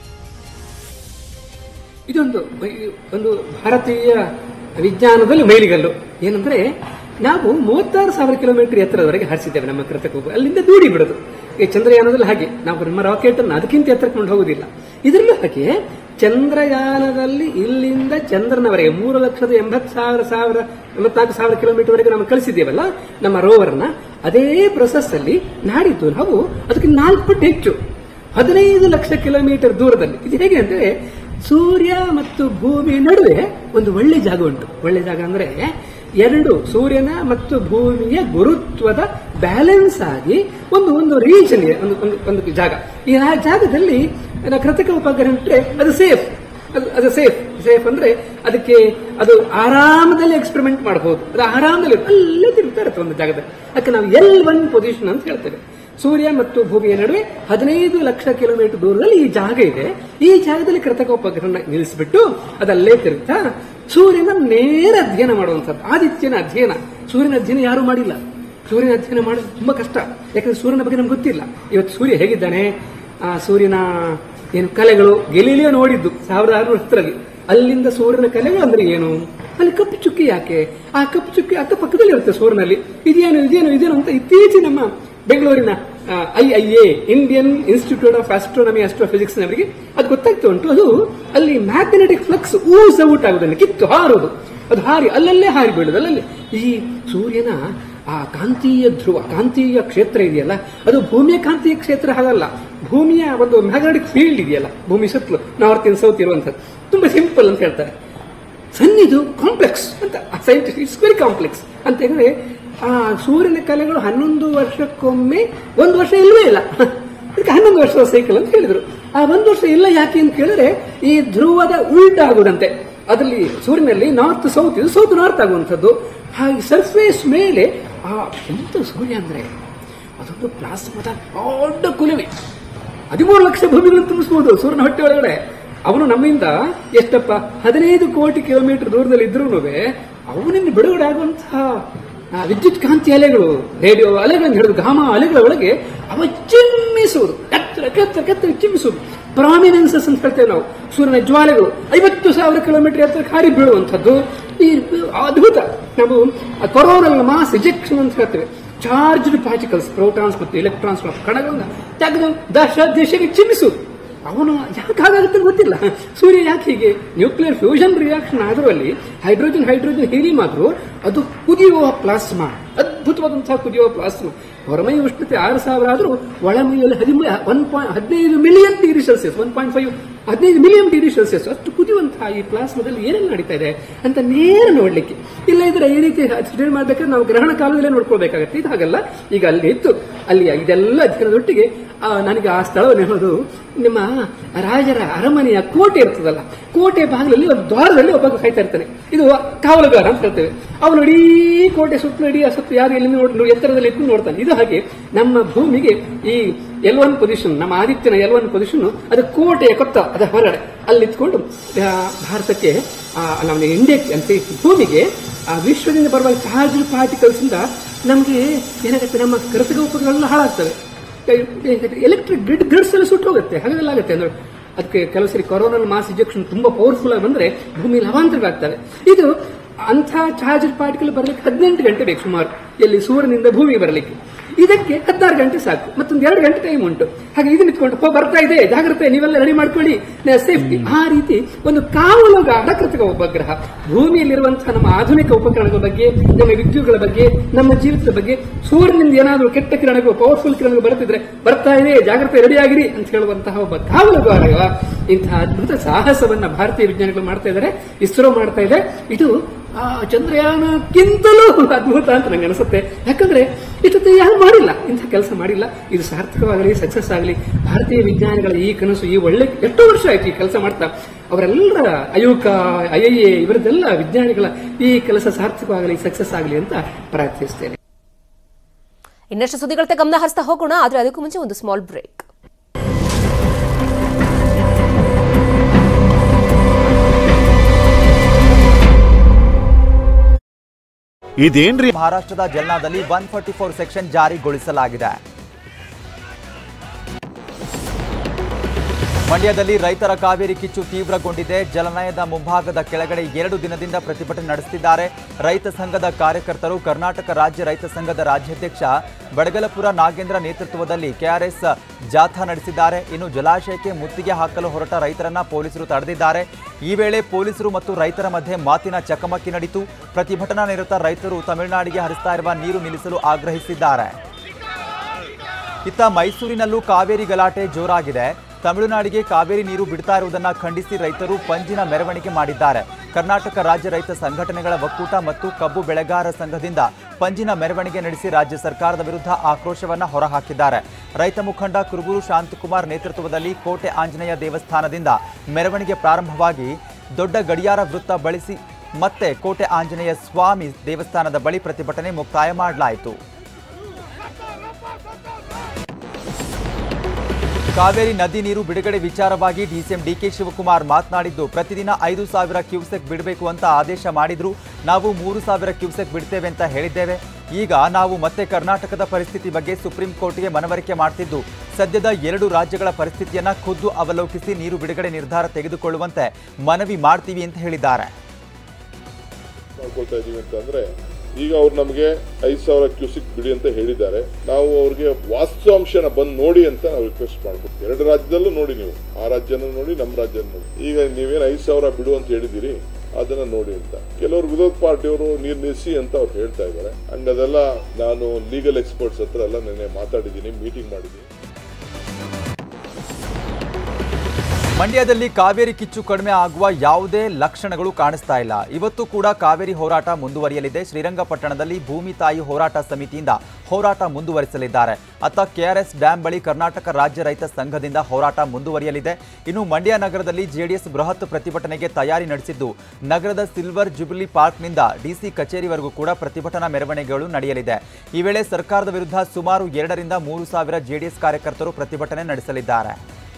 ಇದೊಂದು ಒಂದು ಭಾರತೀಯ ವಿಜ್ಞಾನದಲ್ಲಿ ಮೈಲಿಗಲ್ಲು ಏನಂದ್ರೆ ನಾವು ಮೂವತ್ತಾರು ಸಾವಿರ ಕಿಲೋಮೀಟರ್ ಎತ್ತರದವರೆಗೆ ಹಾರಿಸಿದ್ದೇವೆ ನಮ್ಮ ಕೃತಕ ಉಪ- ಅಲ್ಲಿಂದ ದೂಡಿ ಬಿಡೋದು ಈ ಚಂದ್ರಯಾನದಲ್ಲಿ ಹಾಗೆ ನಾವು ನಮ್ಮ ರಾಕೆಟ್ ಅನ್ನು ಅದಕ್ಕಿಂತ ಎತ್ತರಕ್ಕೆ ಕೊಂಡು ಹೋಗುದಿಲ್ಲ ಇದರಲ್ಲೂ ಹಾಗೆ ಚಂದ್ರಯಾನದಲ್ಲಿ ಇಲ್ಲಿಂದ ಚಂದ್ರನವರೆಗೆ ಮೂರು ಲಕ್ಷದ ಎಂಬತ್ ಸಾವಿರ ಸಾವಿರ ಎಂಬತ್ನಾಲ್ಕು ಸಾವಿರ ಕಿಲೋಮೀಟರ್ ವರೆಗೆ ನಾವು ಕಳಿಸಿದ್ದೇವಲ್ಲ ನಮ್ಮ ರೋವರ್ನ ಅದೇ ಪ್ರೊಸೆಸ್ ಅಲ್ಲಿ ನಾಡಿದ್ದು ನಾವು ಅದಕ್ಕೆ ನಾಲ್ಕು ಪಟ್ಟು ಹೆಚ್ಚು ಹದಿನೈದು ಲಕ್ಷ ಕಿಲೋಮೀಟರ್ ದೂರದಲ್ಲಿ ಇದು ಹೇಗೆ ಅಂದ್ರೆ ಸೂರ್ಯ ಮತ್ತು ಭೂಮಿ ನಡುವೆ ಒಂದು ಒಳ್ಳೆ ಜಾಗ ಉಂಟು ಒಳ್ಳೆ ಜಾಗ ಅಂದ್ರೆ ಎರಡು ಸೂರ್ಯನ ಮತ್ತು ಭೂಮಿಯ ಗುರುತ್ವದ ಬ್ಯಾಲೆನ್ಸ್ ಆಗಿ ಒಂದು ಒಂದು ರೀಜನ್ ಇದೆ ಒಂದು ಒಂದು ಒಂದು ಜಾಗ ಈ ಆ ಜಾಗದಲ್ಲಿ ನಾವು ಕೃತಕ ಉಪಗ್ರಹ ಇಟ್ರೆ ಅದು ಸೇಫ್ ಅದು ಅದು ಸೇಫ್ ಸೇಫ್ ಅಂದ್ರೆ ಅದಕ್ಕೆ ಅದು ಆರಾಮದಲ್ಲಿ ಎಕ್ಸ್ಪೆರಿಮೆಂಟ್ ಮಾಡಬಹುದು ಅದು ಆರಾಮದಲ್ಲಿ ಅಲ್ಲೇ ತಿರುಗ್ತಾ ಇರುತ್ತೆ ಒಂದು ಜಾಗದಲ್ಲಿ ಅದಕ್ಕೆ ನಾವು ಎಲ್ ಒನ್ ಪೊಸಿಷನ್ ಅಂತ ಹೇಳ್ತೇವೆ ಸೂರ್ಯ ಮತ್ತು ಭೂಮಿಯ ನಡುವೆ ಹದಿನೈದು ಲಕ್ಷ ಕಿಲೋಮೀಟರ್ ದೂರದಲ್ಲಿ ಈ ಜಾಗ ಇದೆ ಈ ಜಾಗದಲ್ಲಿ ಕೃತಕ ಉಪಗ್ರಹನ ನಿಲ್ಲಿಸಿಬಿಟ್ಟು ಅದಲ್ಲೇ ತಿರುಗ್ತಾ ಸೂರ್ಯನ ನೇರ ಅಧ್ಯಯನ ಮಾಡುವಂಥದ್ದು ಆದಿತ್ಯನ ಅಧ್ಯಯನ ಸೂರ್ಯನ ಅಧ್ಯಯನ ಯಾರು ಮಾಡಿಲ್ಲ ಸೂರ್ಯನ ಅಧ್ಯಯನ ಮಾಡೋದು ತುಂಬಾ ಕಷ್ಟ ಯಾಕಂದ್ರೆ ಸೂರ್ಯನ ಬಗ್ಗೆ ನಮ್ಗೆ ಗೊತ್ತಿಲ್ಲ ಇವತ್ತು ಸೂರ್ಯ ಹೇಗಿದ್ದಾನೆ ಆ ಸೂರ್ಯನ ಏನು ಕಲೆಗಳು ಗೆಲೀಲಿಯೋ ನೋಡಿದ್ದು ಸಾವಿರದ ಆರುನೂರ ಹತ್ತರಲ್ಲಿ ಅಲ್ಲಿಂದ ಸೂರ್ಯನ ಕಲೆಗಳು ಅಂದ್ರೆ ಏನು ಅಲ್ಲಿ ಕಪ್ಪು ಚುಕ್ಕಿ ಯಾಕೆ ಆ ಕಪ್ಪು ಚುಕ್ಕಿ ಅಕ್ಕ ಪಕ್ಕದಲ್ಲಿ ಇರುತ್ತೆ ಸೂರ್ಯನಲ್ಲಿ ಇದೇನು ಇದೇನು ಇದೇನು ಅಂತ ಇತ್ತೀಚೆಗೆ ನಮ್ಮ ಬೆಂಗಳೂರಿನ I I A Indian institute of astronomy astrophysics ನವರಿಗೆ ಅದು ಗೊತ್ತಾಗ್ತಾ ಉಂಟು ಅದು ಅಲ್ಲಿ ಮ್ಯಾಗ್ನೆಟಿಕ್ ಫ್ಲಕ್ಸ್ ಊಸ್ ಔಟ್ ಆಗುದನ್ನು ಕಿತ್ತು ಹಾರೋದು ಅದು ಹಾರಿ ಅಲ್ಲಲ್ಲೇ ಹಾರಿ ಬೀಳುದು ಅಲ್ಲಲ್ಲಿ ಈ ಸೂರ್ಯನ ಆ ಕಾಂತೀಯ ಧ್ರುವ ಕಾಂತೀಯ ಕ್ಷೇತ್ರ ಇದೆಯಲ್ಲ ಅದು ಭೂಮಿಯ ಕಾಂತೀಯ ಕ್ಷೇತ್ರ ಹಾಗಲ್ಲ ಭೂಮಿಯ ಒಂದು ಮ್ಯಾಗ್ನೆಟಿಕ್ ಫೀಲ್ಡ್ ಇದೆಯಲ್ಲ ಭೂಮಿ ಸುತ್ತಲೂ ನಾರ್ತ್ ಇನ್ ಸೌತ್ ಇರುವಂಥದ್ದು ತುಂಬಾ ಸಿಂಪಲ್ ಅಂತ ಹೇಳ್ತಾರೆ ಸನ್ನಿದು ಕಾಂಪ್ಲೆಕ್ಸ್ ಅಂತ ಸೈಂಟಿಸ್ಟ್ ಇಟ್ಸ್ ವೆರಿ ಕಾಂಪ್ಲೆಕ್ಸ್ ಅಂತ ಹೇಳಿದ್ರೆ ಆ ಸೂರ್ಯನ ಕಲೆಗಳು ಹನ್ನೊಂದು ವರ್ಷಕ್ಕೊಮ್ಮೆ ಒಂದು ವರ್ಷ ಇಲ್ವೇ ಇಲ್ಲ ಅದಕ್ಕೆ ಹನ್ನೊಂದು ವರ್ಷದ ಸೈಕಲ್ ಅಂತ ಹೇಳಿದ್ರು ಆ ಒಂದು ವರ್ಷ ಇಲ್ಲ ಯಾಕೆ ಅಂತ ಕೇಳಿದ್ರೆ ಈ ಧ್ರುವದ ಉಲ್ಟ ಆಗುದಂತೆ ಅದರಲ್ಲಿ ಸೂರ್ಯನಲ್ಲಿ ನಾರ್ತ್ ಸೌತ್ ಇದು ಸೌತ್ ನಾರ್ತ್ ಆಗುವಂಥದ್ದು ಹಾಗೆ ಸರ್ಫೇಸ್ ಮೇಲೆ ಆ ಎಂತ ಸೂರ್ಯ ಅಂದ್ರೆ ಅದೊಂದು ಪ್ಲಾಸ್ಮದ ದೊಡ್ಡ ಕುಲುಮೆ ಹದಿಮೂರು ಲಕ್ಷ ಭೂಮಿಗಳನ್ನು ತುಂಬಿಸಬಹುದು ಸೂರ್ಯನ ಹೊಟ್ಟೆ ಒಳಗಡೆ ಅವನು ನಮ್ಮಿಂದ ಎಷ್ಟಪ್ಪ ಹದಿನೈದು ಕೋಟಿ ಕಿಲೋಮೀಟರ್ ದೂರದಲ್ಲಿ ಇದ್ರೂ ಅವನಿಂದ ಬಿಡುಗಡೆ ಆಗುವಂತಹ ಆ ವಿದ್ಯುತ್ ಕಾಂತಿ ಅಲೆಗಳು ರೇಡಿಯೋ ಅಲೆಗಳನ್ನು ಹಿಡಿದು ಗಾಮ ಅಲೆಗಳ ಒಳಗೆ ಅವ ಚಿಮ್ಮಿಸುವುದು ಕೆತ್ತರ ಕೆತ್ತರ ಕೆತ್ತರ ಚಿಮ್ಮಿಸುವುದು ಪ್ರಾಮಿನೆನ್ಸಸ್ ಅಂತ ಹೇಳ್ತೇವೆ ನಾವು ಸೂರ್ಯನ ಜ್ವಾಲೆಗಳು ಐವತ್ತು ಸಾವಿರ ಕಿಲೋಮೀಟರ್ ಎತ್ತರಕ್ಕೆ ಹಾರಿ ಬೀಳುವಂಥದ್ದು ಈ ಅದ್ಭುತ ನಾವು ಕೊರೋನಲ್ ಮಾಸ್ ಇಜೆಕ್ಷನ್ ಅಂತ ಹೇಳ್ತೇವೆ ಚಾರ್ಜ್ಡ್ ಪಾರ್ಟಿಕಲ್ಸ್ ಪ್ರೋಟಾನ್ಸ್ ಮತ್ತು ಎಲೆಕ್ಟ್ರಾನ್ಸ್ ಕಣಗಳನ್ನ ತೆಗೆದು ದಶ ದಿಶೆಗೆ ಚಿಮ್ಮಿಸುವುದು ಅವನು ಯಾಕೆ ಹಾಗಾಗುತ್ತೆ ಅಂತ ಗೊತ್ತಿಲ್ಲ ಸೂರ್ಯ ಯಾಕೆ ಹೀಗೆ ನ್ಯೂಕ್ಲಿಯರ್ ಫ್ಯೂಷನ್ ರಿಯಾಕ್ಷನ್ ಆದರೂ ಅಲ್ಲಿ ಹೈಡ್ರೋಜನ್ ಹೈಡ್ರೋಜನ್ ಹೀಲಿಯಂ ಆದರೂ ಅದು ಕುದಿಯುವ ಪ್ಲಾಸ್ಮಾ ಅದ್ಭುತವಾದಂತಹ ಕುದಿಯುವ ಪ್ಲಾಸ್ಮಾ ಹೊರಮೈ ಉಷ್ಣತೆ ಆರು ಸಾವಿರ ಆದರೂ ಒಳಮೈಯಲ್ಲಿ ಹದಿಮೂರು ಒನ್ ಪಾಯಿಂಟ್ ಹದಿನೈದು million degree Celsius one point five ಹದಿನೈದು ಮಿಲಿಯನ್ ಡಿಗ್ರಿ ಸೆಲ್ಸಿಯಸ್ ಅಷ್ಟು ಕುದಿಯುವಂತಹ ಈ ಪ್ಲಾಸ್ಮಾದಲ್ಲಿ ಏನೇನು ನಡೀತಾ ಇದೆ ಅಂತ ನೇರ ನೋಡ್ಲಿಕ್ಕೆ ಇಲ್ಲ ಇದ್ರೆ ಈ ರೀತಿ ಸ್ಟಡಿ ಮಾಡ್ಬೇಕಾದ್ರೆ ನಾವು ಗ್ರಹಣ ಕಾಲದಲ್ಲೇ ನೋಡ್ಕೊಳ್ಬೇಕಾಗತ್ತೆ ಇದು ಹಾಗಲ್ಲ ಈಗ ಅಲ್ಲಿ ಇತ್ತು ಅಲ್ಲಿ ಇದೆಲ್ಲ ಅಧ್ಯಯನದೊಟ್ಟಿಗೆ ಆ, ನನಗೆ ಆ ಸ್ಥಳವನ್ನು ಹೇಳೋದು ನಿಮ್ಮ ರಾಜರ ಅರಮನೆಯ ಕೋಟೆ ಇರ್ತದಲ್ಲ ಕೋಟೆ ಬಾಗಿಲಲ್ಲಿ ಒಂದು ದ್ವಾರದಲ್ಲಿ ಒಬ್ಬ ಕಾಯ್ತಾ ಇರ್ತಾನೆ ಇದು ಕಾವಲುಗಾರ ಅಂತ ಹೇಳ್ತೇವೆ ಅವನು ಇಡೀ ಕೋಟೆ ಸುತ್ತಲೂ ಇಡೀ ಸುತ್ತ ಯಾರು ಎಲ್ಲಿ ನೋಡಿ ಎತ್ತರದಲ್ಲಿ ಇಟ್ಟು ನೋಡ್ತಾನೆ ಇದು ಹಾಗೆ ನಮ್ಮ ಭೂಮಿಗೆ ಈ ಎಲ್ ಒನ್ ಪೊಸಿಷನ್ ನಮ್ಮ ಆದಿತ್ಯನ ಎಲ್ ಒನ್ ಪೊಸಿಷನ್ ಅದು ಕೋಟೆಯ ಕೊತ್ತ ಅದ ಹೊರಗಡೆ ಅಲ್ಲಿ ಇಟ್ಕೊಂಡು ಆ, ಭಾರತಕ್ಕೆ ಆ, ನಮ್ಮ ಇಂಡಿಯಾಕ್ಕೆ ಅಂತ ಈ ಭೂಮಿಗೆ ಆ ವಿಶ್ವದಿಂದ ಬರುವ ಚಾರ್ಜ್ ಪಾರ್ಟಿಕಲ್ಸ್ ಇಂದ ನಮಗೆ ಏನಾಗುತ್ತೆ ನಮ್ಮ ಕೃತಕ ಉಪಕರಣಗಳೆಲ್ಲ ಹಾಳಾಗ್ತವೆ ಎಲೆಕ್ಟ್ರಿಕ್ ಗ್ರಿಡ್ ಗ್ರಿಡ್ಸ್ ಎಲ್ಲ ಸುಟ್ಟು ಹೋಗುತ್ತೆ ಹಾಗೆಲ್ಲ ಆಗುತ್ತೆ ಅಂದ್ರೆ ಅದಕ್ಕೆ ಕೆಲವು ಸರಿ ಕೊರೋನಲ್ ಮಾಸ್ ಇಂಜೆಕ್ಷನ್ ತುಂಬಾ ಪವರ್ಫುಲ್ ಆಗಿ ಬಂದ್ರೆ ಭೂಮಿ ಲವಾಂತರವಾಗ್ತವೆ ಇದು ಅಂಥ ಚಾರ್ಜರ್ ಪಾರ್ಟಿಕಲ್ ಬರಲಿಕ್ಕೆ ಹದಿನೆಂಟು ಗಂಟೆ ಬೇಕು ಸುಮಾರು ಎಲ್ಲಿ ಸೂರ್ಯನಿಂದ ಭೂಮಿಗೆ ಬರಲಿಕ್ಕೆ ಇದಕ್ಕೆ ಹದಿನಾರು ಗಂಟೆ ಸಾಕು ಮತ್ತೊಂದು ಎರಡು ಗಂಟೆ ಟೈಮ್ ಉಂಟು ಹಾಗೆ ಇದನ್ನ ಇಟ್ಕೊಂಡು "ಓ, ಬರ್ತಾ ಇದೆ ಜಾಗ್ರತೆ ನೀವೆಲ್ಲ ರೆಡಿ ಮಾಡ್ಕೊಳ್ಳಿ ಸೇಫ್ಟಿ ಆ ರೀತಿ ಒಂದು ಕಾವಲುಗಾರ ಕೃತಕ ಉಪಗ್ರಹ ಭೂಮಿಯಲ್ಲಿರುವಂತಹ ನಮ್ಮ ಆಧುನಿಕ ಉಪಕರಣಗಳ ಬಗ್ಗೆ ನಮ್ಮ ವಿದ್ಯುತ್ಗಳ ಬಗ್ಗೆ ನಮ್ಮ ಜೀವಿತದ ಬಗ್ಗೆ ಸೂರ್ಯನಿಂದ ಏನಾದರೂ ಕೆಟ್ಟ ಕಿರಣಗಳು ಪವರ್ಫುಲ್ ಕಿರಣಗಳು ಬರುತ್ತಿದ್ರೆ ಬರ್ತಾ ಇದೆ ಜಾಗ್ರತೆ ರೆಡಿ ಆಗಿರಿ ಅಂತ ಹೇಳುವಂತಹ ಒಬ್ಬ ಕಾವಲುಗಾರ ಇಂತಹ ಅದ್ಭುತ ಸಾಹಸವನ್ನ ಭಾರತೀಯ ವಿಜ್ಞಾನಿಗಳು ಮಾಡ್ತಾ ಇದ್ದಾರೆ ಇಸ್ರೋ ಮಾಡ್ತಾ ಇದೆ ಇದು ಆ ಚಂದ್ರಯಾನಕ್ಕಿಂತಲೂ ಅದ್ಭುತ ಅಂತ ನಂಗೆ ಅನಿಸುತ್ತೆ ಯಾಕಂದ್ರೆ ಇಷ್ಟೊತ್ತು ಯಾರು ಮಾಡಿಲ್ಲ ಇಂಥ ಕೆಲಸ ಮಾಡಿಲ್ಲ ಇದು ಸಾರ್ಥಕವಾಗಲಿ ಸಕ್ಸಸ್ ಆಗಲಿ ಭಾರತೀಯ ವಿಜ್ಞಾನಿಗಳ ಈ ಕನಸು ಈ ಒಳ್ಳೆ ಎಷ್ಟೋ ವರ್ಷ ಆಯ್ತು ಈ ಕೆಲಸ ಮಾಡ್ತಾ ಅವರೆಲ್ಲರ ಅಯೋಕ ಐ ಐ ಎ ಇವರದ್ದೆಲ್ಲ ವಿಜ್ಞಾನಿಗಳ ಈ ಕೆಲಸ ಸಾರ್ಥಕವಾಗಲಿ ಸಕ್ಸಸ್ ಆಗಲಿ ಅಂತ ಪ್ರಾರ್ಥಿಸ್ತೇನೆ ಇನ್ನಷ್ಟು ಸುದ್ದಿಗಳತ್ತ ಗಮನ ಹರಿಸ್ತಾ ಹೋಗೋಣ ಆದ್ರೆ ಅದಕ್ಕೂ ಮುಂಚೆ ಒಂದು ಸ್ಮಾಲ್ ಬ್ರೇಕ್ ಇದೇನ್ರಿ ಮಹಾರಾಷ್ಟ್ರದ ಜಲ್ನಾದಲ್ಲಿ ಒನ್ ಫಾರ್ಟಿ ಫೋರ್ ಸೆಕ್ಷನ್ ಜಾರಿಗೊಳಿಸಲಾಗಿದೆ ಮಂಡ್ಯದಲ್ಲಿ ರೈತರ ಕಾವೇರಿ ಕಿಚ್ಚು ತೀವ್ರಗೊಂಡಿದೆ ಜಲನಯದ ಮುಂಭಾಗದ ಕೆಳಗಡೆ ಎರಡು ದಿನದಿಂದ ಪ್ರತಿಭಟನೆ ನಡೆಸುತ್ತಿದ್ದಾರೆ ರೈತ ಸಂಘದ ಕಾರ್ಯಕರ್ತರು ಕರ್ನಾಟಕ ರಾಜ್ಯ ರೈತ ಸಂಘದ ರಾಜ್ಯಾಧ್ಯಕ್ಷ ಬಡಗಲಪುರ ನಾಗೇಂದ್ರ ನೇತೃತ್ವದಲ್ಲಿ ಕೆಆರ್ಎಸ್ ಜಾಥಾ ನಡೆಸಿದ್ದಾರೆ ಇನ್ನು ಜಲಾಶಯಕ್ಕೆ ಮುತ್ತಿಗೆ ಹಾಕಲು ಹೊರಟ ರೈತರನ್ನ ಪೊಲೀಸರು ತಡೆದಿದ್ದಾರೆ ಈ ವೇಳೆ ಪೊಲೀಸರು ಮತ್ತು ರೈತರ ಮಧ್ಯೆ ಮಾತಿನ ಚಕಮಕಿ ನಡೆಯಿತು ಪ್ರತಿಭಟನಾ ನಿರತ ರೈತರು ತಮಿಳುನಾಡಿಗೆ ಹರಿಸ್ತಾ ಇರುವ ನೀರು ನಿಲ್ಲಿಸಲು ಆಗ್ರಹಿಸಿದ್ದಾರೆ ಇತ್ತ ಮೈಸೂರಿನಲ್ಲೂ ಕಾವೇರಿ ಗಲಾಟೆ ಜೋರಾಗಿದೆ ತಮಿಳುನಾಡಿಗೆ ಕಾವೇರಿ ನೀರು ಬಿಡ್ತಾ ಇರುವುದನ್ನ ಖಂಡಿಸಿ ರೈತರು ಪಂಜಿನ ಮೆರವಣಿಗೆ ಮಾಡಿದ್ದಾರೆ ಕರ್ನಾಟಕ ರಾಜ್ಯ ರೈತ ಸಂಘಟನೆಗಳ ಒಕ್ಕೂಟ ಮತ್ತು ಕಬ್ಬು ಬೆಳೆಗಾರ ಸಂಘದಿಂದ ಪಂಜಿನ ಮೆರವಣಿಗೆ ನಡೆಸಿ ರಾಜ್ಯ ಸರ್ಕಾರದ ವಿರುದ್ಧ ಆಕ್ರೋಶವನ್ನ ಹೊರಹಾಕಿದ್ದಾರೆ ರೈತ ಮುಖಂಡ ಕುರುಬೂರು ಶಾಂತಕುಮಾರ್ ನೇತೃತ್ವದಲ್ಲಿ ಕೋಟೆ ಆಂಜನೇಯ ದೇವಸ್ಥಾನದಿಂದ ಮೆರವಣಿಗೆ ಪ್ರಾರಂಭವಾಗಿ ದೊಡ್ಡ ಗಡಿಯಾರ ವೃತ್ತ ಬಳಸಿ ಮತ್ತೆ ಕೋಟೆ ಆಂಜನೇಯ ಸ್ವಾಮಿ ದೇವಸ್ಥಾನದ ಬಳಿ ಪ್ರತಿಭಟನೆ ಮುಕ್ತಾಯ ಮಾಡಲಾಯಿತು ಕಾವೇರಿ ನದಿ ನೀರು ಬಿಡುಗಡೆ ವಿಚಾರವಾಗಿ ಡಿಸಿಎಂ ಡಿಕೆ ಶಿವಕುಮಾರ್ ಮಾತನಾಡಿದ್ದು ಪ್ರತಿದಿನ ಐದು ಸಾವಿರ ಕ್ಯೂಸೆಕ್ ಬಿಡಬೇಕು ಅಂತ ಆದೇಶ ಮಾಡಿದ್ರು ನಾವು ಮೂರು ಸಾವಿರ ಕ್ಯೂಸೆಕ್ ಬಿಡ್ತೇವೆ ಅಂತ ಹೇಳಿದ್ದೇವೆ ಈಗ ನಾವು ಮತ್ತೆ ಕರ್ನಾಟಕದ ಪರಿಸ್ಥಿತಿ ಬಗ್ಗೆ ಸುಪ್ರೀಂ ಕೋರ್ಟ್ಗೆ ಮನವರಿಕೆ ಮಾಡ್ತಿದ್ದು ಸದ್ಯದ ಎರಡು ರಾಜ್ಯಗಳ ಪರಿಸ್ಥಿತಿಯನ್ನ ಖುದ್ದು ಅವಲೋಕಿಸಿ ನೀರು ಬಿಡುಗಡೆ ನಿರ್ಧಾರ ತೆಗೆದುಕೊಳ್ಳುವಂತೆ ಮನವಿ ಮಾಡ್ತೀವಿ ಅಂತ ಹೇಳಿದ್ದಾರೆ ಮಾಡ್ಕೊಳ್ತಾ ಇದೀವಿ ಅಂತಂದ್ರೆ ಈಗ ಅವ್ರು ನಮಗೆ ಐದು ಸಾವಿರ ಕ್ಯೂಸಿಕ್ ಬಿಡಿ ಅಂತ ಹೇಳಿದ್ದಾರೆ ನಾವು ಅವ್ರಿಗೆ ವಾಸ್ತವಾಂಶನ ಬಂದು ನೋಡಿ ಅಂತ ನಾವು ರಿಕ್ವೆಸ್ಟ್ ಮಾಡ್ಬೋದು ಎರಡು ರಾಜ್ಯದಲ್ಲೂ ನೋಡಿ ನೀವು ಆ ರಾಜ್ಯನೂ ನೋಡಿ ನಮ್ಮ ರಾಜ್ಯನ ನೋಡಿ ಈಗ ನೀವೇನು ಐದು ಸಾವಿರ ಬಿಡು ಅಂತ ಹೇಳಿದಿರಿ ಅದನ್ನ ನೋಡಿ ಅಂತ ಕೆಲವರು ವಿರೋಧ ಪಾರ್ಟಿಯವರು ನೀರು ನಿಲ್ಲಿಸಿ ಅಂತ ಅವ್ರು ಹೇಳ್ತಾ ಇದ್ದಾರೆ ಅಂಡ್ ಅದೆಲ್ಲ ನಾನು ಲೀಗಲ್ ಎಕ್ಸ್ಪರ್ಟ್ಸ್ ಹತ್ರ ಎಲ್ಲ ನೆನ್ನೆ ಮಾತಾಡಿದ್ದೀನಿ ಮೀಟಿಂಗ್ ಮಾಡಿದ್ದೀನಿ ಮಂಡ್ಯದಲ್ಲಿ ಕಾವೇರಿ ಕಿಚ್ಚು ಕಡಿಮೆ ಆಗುವ ಯಾವುದೇ ಲಕ್ಷಣಗಳು ಕಾಣಿಸ್ತಾ ಇಲ್ಲ ಇವತ್ತು ಕೂಡ ಕಾವೇರಿ ಹೋರಾಟ ಮುಂದುವರಿಯಲಿದೆ ಶ್ರೀರಂಗಪಟ್ಟಣದಲ್ಲಿ ಭೂಮಿ ತಾಯಿ ಹೋರಾಟ ಸಮಿತಿಯಿಂದ ಹೋರಾಟ ಮುಂದುವರಿಸಲಿದ್ದಾರೆ ಅತ್ತ ಕೆಆರ್ಎಸ್ ಡ್ಯಾಂ ಬಳಿ ಕರ್ನಾಟಕ ರಾಜ್ಯ ರೈತ ಸಂಘದಿಂದ ಹೋರಾಟ ಮುಂದುವರಿಯಲಿದೆ ಇನ್ನು ಮಂಡ್ಯ ನಗರದಲ್ಲಿ ಜೆಡಿಎಸ್ ಬೃಹತ್ ಪ್ರತಿಭಟನೆಗೆ ತಯಾರಿ ನಡೆಸಿದ್ದು ನಗರದ ಸಿಲ್ವರ್ ಜುಬಿಲಿ ಪಾರ್ಕ್ನಿಂದ ಡಿಸಿ ಕಚೇರಿವರೆಗೂ ಕೂಡ ಪ್ರತಿಭಟನಾ ಮೆರವಣಿಗೆಗಳು ನಡೆಯಲಿದೆ ಈ ವೇಳೆ ಸರ್ಕಾರದ ವಿರುದ್ಧ ಸುಮಾರು ಎರಡರಿಂದ ಮೂರು ಸಾವಿರ ಜೆಡಿಎಸ್ ಕಾರ್ಯಕರ್ತರು ಪ್ರತಿಭಟನೆ ನಡೆಸಲಿದ್ದಾರೆ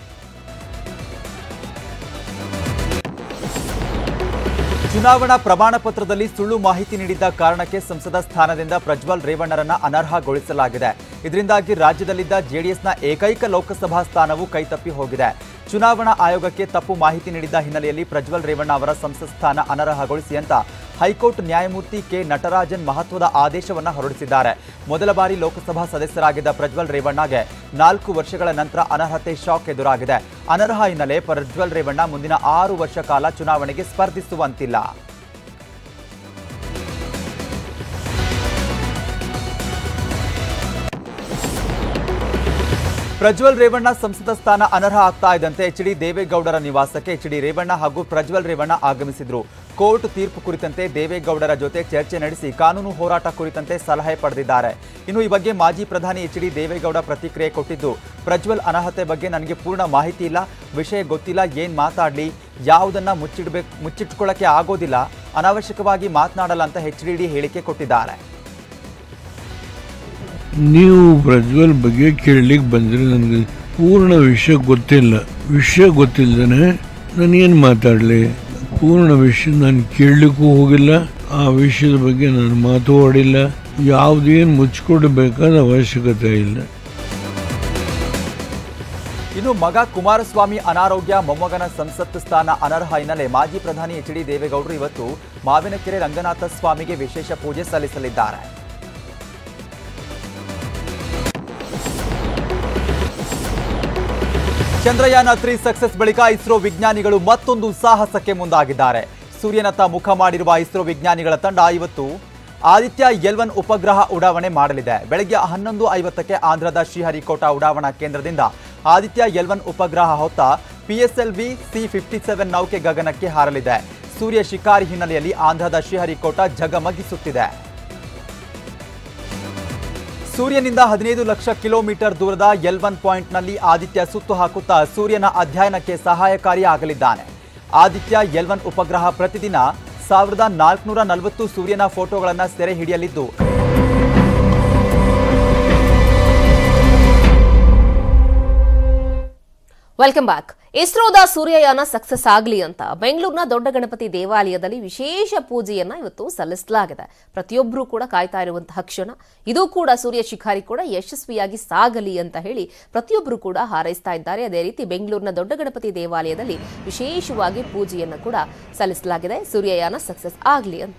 ಚುನಾವಣಾ ಪ್ರಮಾಣ ಪತ್ರದಲ್ಲಿ ಸುಳ್ಳು ಮಾಹಿತಿ ನೀಡಿದ್ದ ಕಾರಣಕ್ಕೆ ಸಂಸದ ಸ್ಥಾನದಿಂದ ಪ್ರಜ್ವಲ್ ರೇವಣ್ಣರನ್ನ ಅನರ್ಹಗೊಳಿಸಲಾಗಿದೆ ಇದರಿಂದಾಗಿ ರಾಜ್ಯದಲ್ಲಿದ್ದ ಜೆಡಿಎಸ್ನ ಏಕೈಕ ಲೋಕಸಭಾ ಸ್ಥಾನವು ಕೈತಪ್ಪಿ ಹೋಗಿದೆ ಚುನಾವಣಾ ಆಯೋಗಕ್ಕೆ ತಪ್ಪು ಮಾಹಿತಿ ನೀಡಿದ್ದ ಹಿನ್ನೆಲೆಯಲ್ಲಿ ಪ್ರಜ್ವಲ್ ರೇವಣ್ಣ ಅವರ ಸಂಸತ್ ಸ್ಥಾನ ಅನರ್ಹಗೊಳಿಸಿ ಅಂತ ಹೈಕೋರ್ಟ್ ನ್ಯಾಯಮೂರ್ತಿ ಕೆ ನಟರಾಜನ್ ಮಹತ್ವದ ಆದೇಶವನ್ನ ಹೊರಡಿಸಿದ್ದಾರೆ ಮೊದಲ ಬಾರಿ ಲೋಕಸಭಾ ಸದಸ್ಯರಾಗಿದ್ದ ಪ್ರಜ್ವಲ್ ರೇವಣ್ಣಗೆ ನಾಲ್ಕು ವರ್ಷಗಳ ನಂತರ ಅನರ್ಹತೆ ಶಾಕ್ ಎದುರಾಗಿದೆ ಅನರ್ಹ ಹಿನ್ನೆಲೆ ಪ್ರಜ್ವಲ್ ರೇವಣ್ಣ ಮುಂದಿನ ಆರು ವರ್ಷ ಕಾಲ ಚುನಾವಣೆಗೆ ಸ್ಪರ್ಧಿಸುವಂತಿಲ್ಲ ಪ್ರಜ್ವಲ್ ರೇವಣ್ಣ ಸಂಸದ ಸ್ಥಾನ ಅನರ್ಹ ಆಗ್ತಾ ಇದ್ದಂತೆ ಎಚ್ ಡಿ ದೇವೇಗೌಡರ ನಿವಾಸಕ್ಕೆ ಎಚ್ ಡಿ ರೇವಣ್ಣ ಹಾಗೂ ಪ್ರಜ್ವಲ್ ರೇವಣ್ಣ ಆಗಮಿಸಿದ್ರು ಕೋರ್ಟ್ ತೀರ್ಪು ಕುರಿತಂತೆ ದೇವೇಗೌಡರ ಜೊತೆ ಚರ್ಚೆ ನಡೆಸಿ ಕಾನೂನು ಹೋರಾಟ ಕುರಿತಂತೆ ಸಲಹೆ ಪಡೆದಿದ್ದಾರೆ ಇನ್ನು ಈ ಬಗ್ಗೆ ಮಾಜಿ ಪ್ರಧಾನಿ ಎಚ್ ಡಿ ದೇವೇಗೌಡ ಪ್ರತಿಕ್ರಿಯೆ ಕೊಟ್ಟಿದ್ದು ಪ್ರಜ್ವಲ್ ಅನರ್ಹತೆ ಬಗ್ಗೆ ನನಗೆ ಪೂರ್ಣ ಮಾಹಿತಿ ಇಲ್ಲ ವಿಷಯ ಗೊತ್ತಿಲ್ಲ ಏನ್ ಮಾತಾಡ್ಲಿ ಯಾವುದನ್ನ ಮುಚ್ಚಿಡ್ಬೇಕು ಮುಚ್ಚಿಟ್ಕೊಳ್ಳಕ್ಕೆ ಆಗೋದಿಲ್ಲ ಅನಾವಶ್ಯಕವಾಗಿ ಮಾತನಾಡಲ್ಲ ಅಂತ ಎಚ್ ಡಿ ಡಿ ಹೇಳಿಕೆ ಕೊಟ್ಟಿದ್ದಾರೆ ನೀವು ಪ್ರಜ್ವಲ್ ಬಗ್ಗೆ ಕೇಳಲಿಕ್ಕೆ ಬಂದರೆ ನನಗೆ ಪೂರ್ಣ ವಿಷಯ ಗೊತ್ತಿಲ್ಲ ವಿಷಯ ಗೊತ್ತಿಲ್ಲದೇ ನಾನು ಏನು ಮಾತಾಡಲಿ ಪೂರ್ಣ ವಿಷಯ ನಾನು ಕೇಳಲಿಕ್ಕೂ ಹೋಗಿಲ್ಲ ಆ ವಿಷಯದ ಬಗ್ಗೆ ನಾನು ಮಾತಾಡಿಲ್ಲ ಯಾವುದೇನು ಮುಚ್ಚಿಕೊಡ್ಬೇಕಾದ ಅವಶ್ಯಕತೆ ಇಲ್ಲ ಇನ್ನು ಮಗ ಕುಮಾರಸ್ವಾಮಿ ಅನಾರೋಗ್ಯ ಮೊಮ್ಮಗನ ಸಂಸತ್ ಸ್ಥಾನ ಅನರ್ಹ ಹಿನ್ನೆಲೆ ಮಾಜಿ ಪ್ರಧಾನಿ ಎಚ್ ಡಿ ದೇವೇಗೌಡರು ಇವತ್ತು ಮಾವಿನಕೆರೆ ರಂಗನಾಥ ಸ್ವಾಮಿಗೆ ವಿಶೇಷ ಪೂಜೆ ಸಲ್ಲಿಸಲಿದ್ದಾರೆ ಚಂದ್ರಯಾನ ತ್ರೀ ಸಕ್ಸಸ್ ಬಳಿಕ ಇಸ್ರೋ ವಿಜ್ಞಾನಿಗಳು ಮತ್ತೊಂದು ಸಾಹಸಕ್ಕೆ ಮುಂದಾಗಿದ್ದಾರೆ ಸೂರ್ಯನತ್ತ ಮುಖ ಮಾಡಿರುವ ಇಸ್ರೋ ವಿಜ್ಞಾನಿಗಳ ತಂಡ ಇವತ್ತು ಆದಿತ್ಯ ಎಲ್ ಒನ್ ಉಪಗ್ರಹ ಉಡಾವಣೆ ಮಾಡಲಿದೆ ಬೆಳಗ್ಗೆ ಹನ್ನೊಂದು ಐವತ್ತಕ್ಕೆ ಆಂಧ್ರದ ಶ್ರೀಹರಿಕೋಟಾ ಉಡಾವಣಾ ಕೇಂದ್ರದಿಂದ ಆದಿತ್ಯ ಎಲ್ ಒನ್ ಉಪಗ್ರಹ ಹೊತ್ತ ಪಿಎಸ್ಎಲ್ವಿ ಸಿ ಫಿಫ್ಟಿ ಸೆವೆನ್ ನೌಕೆ ಗಗನಕ್ಕೆ ಹಾರಲಿದೆ ಸೂರ್ಯ ಶಿಕಾರಿ ಹಿನ್ನೆಲೆಯಲ್ಲಿ ಆಂಧ್ರದ ಶ್ರೀಹರಿಕೋಟಾ ಜಗಮಗಿಸುತ್ತಿದೆ ಸೂರ್ಯನಿಂದ ಹದಿನೈದು ಲಕ್ಷ ಕಿಲೋಮೀಟರ್ ದೂರದ ಎಲ್ ಒನ್ ಪಾಯಿಂಟ್ನಲ್ಲಿ ಆದಿತ್ಯ ಸುತ್ತು ಹಾಕುತ್ತಾ ಸೂರ್ಯನ ಅಧ್ಯಯನಕ್ಕೆ ಸಹಾಯಕಾರಿಯಾಗಲಿದ್ದಾನೆ ಆದಿತ್ಯ ಎಲ್ ಒನ್ ಉಪಗ್ರಹ ಪ್ರತಿದಿನ ಸಾವಿರದ ನಾಲ್ಕುನೂರ ನಲವತ್ತು ಸೂರ್ಯನ ಫೋಟೋಗಳನ್ನು ಸೆರೆ ಹಿಡಿಯಲಿದ್ದು ವೆಲ್ಕಮ್ ಬ್ಯಾಕ್ ಇಸ್ರೋದ ಸೂರ್ಯಯಾನ ಸಕ್ಸಸ್ ಆಗಲಿ ಅಂತ ಬೆಂಗಳೂರಿನ ದೊಡ್ಡ ಗಣಪತಿ ದೇವಾಲಯದಲ್ಲಿ ವಿಶೇಷ ಪೂಜೆಯನ್ನ ಇವತ್ತು ಸಲ್ಲಿಸಲಾಗಿದೆ ಪ್ರತಿಯೊಬ್ಬರೂ ಕೂಡ ಕಾಯ್ತಾ ಇರುವಂತಹ ಕ್ಷಣ ಇದು ಕೂಡ ಸೂರ್ಯ ಶಿಖಾರಿ ಕೂಡ ಯಶಸ್ವಿಯಾಗಿ ಸಾಗಲಿ ಅಂತ ಹೇಳಿ ಪ್ರತಿಯೊಬ್ಬರು ಕೂಡ ಹಾರೈಸ್ತಾ ಇದ್ದಾರೆ ಅದೇ ರೀತಿ ಬೆಂಗಳೂರಿನ ದೊಡ್ಡ ಗಣಪತಿ ದೇವಾಲಯದಲ್ಲಿ ವಿಶೇಷವಾಗಿ ಪೂಜೆಯನ್ನು ಕೂಡ ಸಲ್ಲಿಸಲಾಗಿದೆ ಸೂರ್ಯಯಾನ ಸಕ್ಸಸ್ ಆಗಲಿ ಅಂತ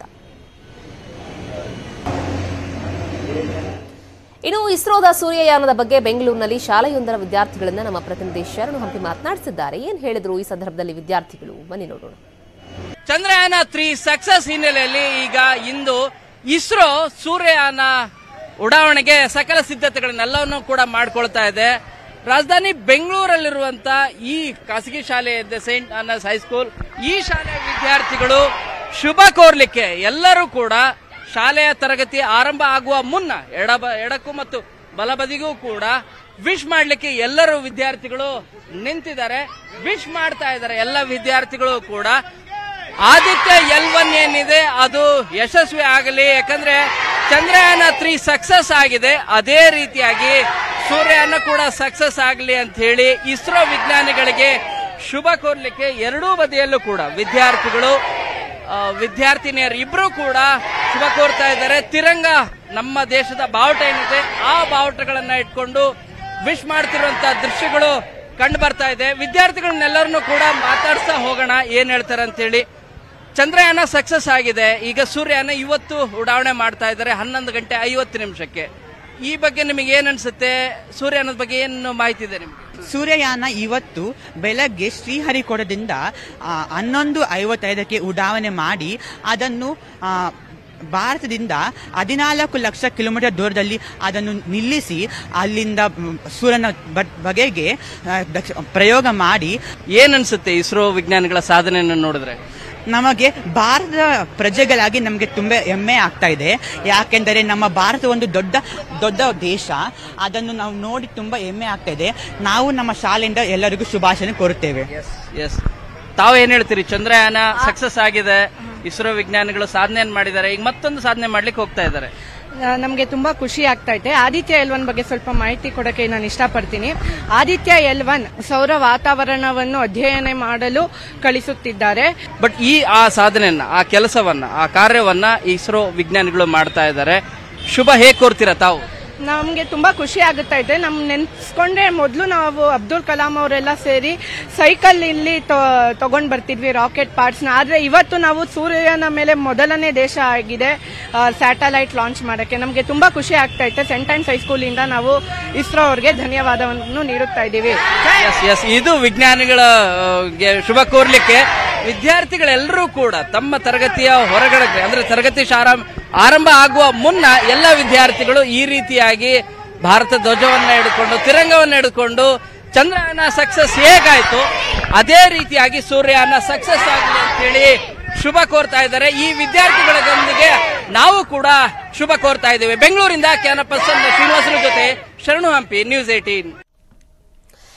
ಇನ್ನು ಇಸ್ರೋದ ಸೂರ್ಯಯಾನದ ಬಗ್ಗೆ ಬೆಂಗಳೂರಿನಲ್ಲಿ ಶಾಲೆಯೊಂದರ ವಿದ್ಯಾರ್ಥಿಗಳನ್ನ ನಮ್ಮ ಪ್ರತಿನಿಧಿ ಶರಣು ಹಂಪಿ ಮಾತನಾಡಿಸಿದ್ದಾರೆ ಏನ್ ಹೇಳಿದ್ರು ಈ ಸಂದರ್ಭದಲ್ಲಿ ವಿದ್ಯಾರ್ಥಿಗಳು ಬನ್ನಿ ನೋಡೋಣ ಚಂದ್ರಯಾನ ತ್ರೀ ಸಕ್ಸಸ್ ಹಿನ್ನೆಲೆಯಲ್ಲಿ ಈಗ ಇಂದು ಇಸ್ರೋ ಸೂರ್ಯಯಾನ ಉಡಾವಣೆಗೆ ಸಕಲ ಸಿದ್ಧತೆಗಳನ್ನೆಲ್ಲವನ್ನು ಕೂಡ ಮಾಡ್ಕೊಳ್ತಾ ಇದೆ ರಾಜಧಾನಿ ಬೆಂಗಳೂರಲ್ಲಿರುವಂತ ಈ ಖಾಸಗಿ ಶಾಲೆ ಇದೆ ಸೈಂಟ್ ಅನ್ನಸ್ ಹೈಸ್ಕೂಲ್ ಈ ಶಾಲೆಯ ವಿದ್ಯಾರ್ಥಿಗಳು ಶುಭ ಕೋರ್ಲಿಕ್ಕೆ ಎಲ್ಲರೂ ಕೂಡ ಶಾಲೆಯ ತರಗತಿ ಆರಂಭ ಆಗುವ ಮುನ್ನ ಎಡ ಎಡಕ್ಕೂ ಮತ್ತು ಬಲಬದಿಗೂ ಕೂಡ ವಿಶ್ ಮಾಡ್ಲಿಕ್ಕೆ ಎಲ್ಲರೂ ವಿದ್ಯಾರ್ಥಿಗಳು ನಿಂತಿದ್ದಾರೆ ವಿಶ್ ಮಾಡ್ತಾ ಇದ್ದಾರೆ ಎಲ್ಲ ವಿದ್ಯಾರ್ಥಿಗಳು ಕೂಡ ಆದಿತ್ಯ ಎಲ್ ಒನ್ ಏನಿದೆ ಅದು ಯಶಸ್ವಿ ಆಗಲಿ ಯಾಕಂದ್ರೆ ಚಂದ್ರಯಾನ ತ್ರೀ ಸಕ್ಸಸ್ ಆಗಿದೆ ಅದೇ ರೀತಿಯಾಗಿ ಸೂರ್ಯಯಾನ ಕೂಡ ಸಕ್ಸಸ್ ಆಗಲಿ ಅಂತ ಹೇಳಿ ಇಸ್ರೋ ವಿಜ್ಞಾನಿಗಳಿಗೆ ಶುಭ ಕೋರ್ಲಿಕ್ಕೆ ಎರಡೂ ಬದಿಯಲ್ಲೂ ಕೂಡ ವಿದ್ಯಾರ್ಥಿಗಳು ಆ, ವಿದ್ಯಾರ್ಥಿನಿಯರು ಇಬ್ರು ಕೂಡ ಶುಭ ಕೋರ್ತಾ ಇದ್ದಾರೆ ತಿರಂಗ ನಮ್ಮ ದೇಶದ ಬಾವುಟ ಏನಿದೆ ಆ ಬಾವುಟಗಳನ್ನ ಇಟ್ಕೊಂಡು ವಿಶ್ ಮಾಡ್ತಿರುವಂತ ದೃಶ್ಯಗಳು ಕಂಡು ಬರ್ತಾ ಇದೆ ವಿದ್ಯಾರ್ಥಿಗಳನ್ನೆಲ್ಲರನ್ನು ಕೂಡ ಮಾತಾಡ್ಸ್ತಾ ಹೋಗೋಣ ಏನ್ ಹೇಳ್ತಾರೆ ಅಂತ ಹೇಳಿ ಚಂದ್ರಯಾನ ಸಕ್ಸಸ್ ಆಗಿದೆ ಈಗ ಸೂರ್ಯಯಾನ ಇವತ್ತು ಉಡಾವಣೆ ಮಾಡ್ತಾ ಇದ್ದಾರೆ ಹನ್ನೊಂದು ಗಂಟೆ ಐವತ್ತು ನಿಮಿಷಕ್ಕೆ ಈ ಬಗ್ಗೆ ನಿಮಗೆ ಏನ್ ಅನ್ಸುತ್ತೆ ಸೂರ್ಯಯಾನದ ಬಗ್ಗೆ ಏನು ಮಾಹಿತಿ ಇದೆ ನಿಮ್ಗೆ ಸೂರ್ಯಯಾನ ಇವತ್ತು ಬೆಳಗ್ಗೆ ಶ್ರೀಹರಿಕೋಟದಿಂದ ಆ, ಹನ್ನೊಂದು ಐವತ್ತೈದಕ್ಕೆ ಉಡಾವಣೆ ಮಾಡಿ ಅದನ್ನು ಆ, ಭಾರತದಿಂದ ಹದಿನಾಲ್ಕು ಲಕ್ಷ ಕಿಲೋಮೀಟರ್ ದೂರದಲ್ಲಿ ಅದನ್ನು ನಿಲ್ಲಿಸಿ ಅಲ್ಲಿಂದ ಮ್, ಸೂರ್ಯನ ಬ- ಬಗೆಗೆ ಆ, ದಕ್ಷ- ಪ್ರಯೋಗ ಮಾಡಿ ಏನ್ ಅನ್ಸುತ್ತೆ ಇಸ್ರೋ ವಿಜ್ಞಾನಿಗಳ ಸಾಧನೆಯನ್ನು ನೋಡಿದ್ರೆ ನಮಗೆ ಭಾರತದ ಪ್ರಜೆಗಳಾಗಿ ನಮಗೆ ತುಂಬಾ ಹೆಮ್ಮೆ ಆಗ್ತಾ ಇದೆ ಯಾಕೆಂದರೆ ನಮ್ಮ ಭಾರತ ಒಂದು ದೊಡ್ಡ ದೊಡ್ಡ ದೇಶ ಅದನ್ನು ನಾವು ನೋಡಿ ತುಂಬಾ ಹೆಮ್ಮೆ ಆಗ್ತಾ ಇದೆ ನಾವು ನಮ್ಮ ಶಾಲೆಯಿಂದ ಎಲ್ಲರಿಗೂ ಶುಭಾಶಯ ಕೋರುತ್ತೇವೆ ಎಸ್ ತಾವು ಏನ್ ಹೇಳ್ತೀರಿ ಚಂದ್ರಯಾನ ಸಕ್ಸಸ್ ಆಗಿದೆ ಇಸ್ರೋ ವಿಜ್ಞಾನಿಗಳು ಸಾಧನೆಯನ್ನು ಮಾಡಿದ್ದಾರೆ ಈಗ ಮತ್ತೊಂದು ಸಾಧನೆ ಮಾಡ್ಲಿಕ್ಕೆ ಹೋಗ್ತಾ ಇದ್ದಾರೆ ನಮಗೆ ತುಂಬಾ ಖುಷಿ ಆಗ್ತಾ ಇದೆ ಆದಿತ್ಯ ಎಲ್ ಒನ್ ಬಗ್ಗೆ ಸ್ವಲ್ಪ ಮಾಹಿತಿ ಕೊಡಕ್ಕೆ ನಾನು ಇಷ್ಟಪಡ್ತೀನಿ ಆದಿತ್ಯ ಎಲ್ ಒನ್ ಸೌರ ವಾತಾವರಣವನ್ನು ಅಧ್ಯಯನ ಮಾಡಲು ಕಳಿಸುತ್ತಿದ್ದಾರೆ ಬಟ್ ಈ ಆ ಸಾಧನೆಯನ್ನ ಆ ಕೆಲಸವನ್ನ ಆ ಕಾರ್ಯವನ್ನ ಇಸ್ರೋ ವಿಜ್ಞಾನಿಗಳು ಮಾಡ್ತಾ ಇದ್ದಾರೆ ಶುಭ ಹೇಗ್ ಕೋರ್ತೀರಾ ತಾವು ನಮಗೆ ತುಂಬಾ ಖುಷಿ ಆಗುತ್ತಾ ಇದೆ ನಮ್ ನೆನ್ಸ್ಕೊಂಡ್ರೆ ಮೊದಲು ನಾವು ಅಬ್ದುಲ್ ಕಲಾಂ ಅವರೆಲ್ಲ ಸೇರಿ ಸೈಕಲ್ ಇಲ್ಲಿ ತಗೊಂಡ್ ಬರ್ತಿದ್ವಿ ರಾಕೆಟ್ ಪಾರ್ಟ್ಸ್ ನ ಆದ್ರೆ ಇವತ್ತು ನಾವು ಸೂರ್ಯನ ಮೇಲೆ ಮೊದಲನೇ ದೇಶ ಆಗಿದೆ ಸ್ಯಾಟಲೈಟ್ ಲಾಂಚ್ ಮಾಡಕ್ಕೆ ನಮಗೆ ತುಂಬಾ ಖುಷಿ ಆಗ್ತಾ ಇದೆ ಸೆಂಟ್ ಅಂಡ್ ಹೈಸ್ಕೂಲ್ ಇಂದ ನಾವು ಇಸ್ರೋ ಅವ್ರಿಗೆ ಧನ್ಯವಾದವನ್ನು ನೀಡುತ್ತಾ ಇದ್ದೀವಿ ಎಸ್ ಎಸ್ ಇದು ವಿಜ್ಞಾನಿಗಳ ಆ, ಗೆ ಶುಭ ಕೋರ್ಲಿಕ್ಕೆ ವಿದ್ಯಾರ್ಥಿಗಳೆಲ್ಲರೂ ಕೂಡ ತಮ್ಮ ತರಗತಿಯ ಹೊರಗಡೆ ಅಂದ್ರೆ ತರಗತಿ ಶಾರ ಆರಂಭ ಆಗುವ ಮುನ್ನ ಎಲ್ಲ ವಿದ್ಯಾರ್ಥಿಗಳು ಈ ರೀತಿಯಾಗಿ ಭಾರತ ಧ್ವಜವನ್ನ ಹಿಡ್ಕೊಂಡು ತಿರಂಗವನ್ನ ಹಿಡ್ಕೊಂಡು ಚಂದ್ರಯಾನ ಸಕ್ಸಸ್ ಹೇಗಾಯ್ತು ಅದೇ ರೀತಿಯಾಗಿ ಸೂರ್ಯಯಾನ ಸಕ್ಸಸ್ ಆಗಲಿ ಅಂತೇಳಿ ಶುಭ ಕೋರ್ತಾ ಇದ್ದಾರೆ ಈ ವಿದ್ಯಾರ್ಥಿಗಳೊಂದಿಗೆ ನಾವು ಕೂಡ ಶುಭ ಕೋರ್ತಾ ಇದ್ದೇವೆ ಬೆಂಗಳೂರಿಂದ ಕ್ಯಾನಪಸ್ ಶ್ರೀನಿವಾಸನ ಜೊತೆ ಶರಣು ಹಂಪಿ ನ್ಯೂಸ್ ಏಟೀನ್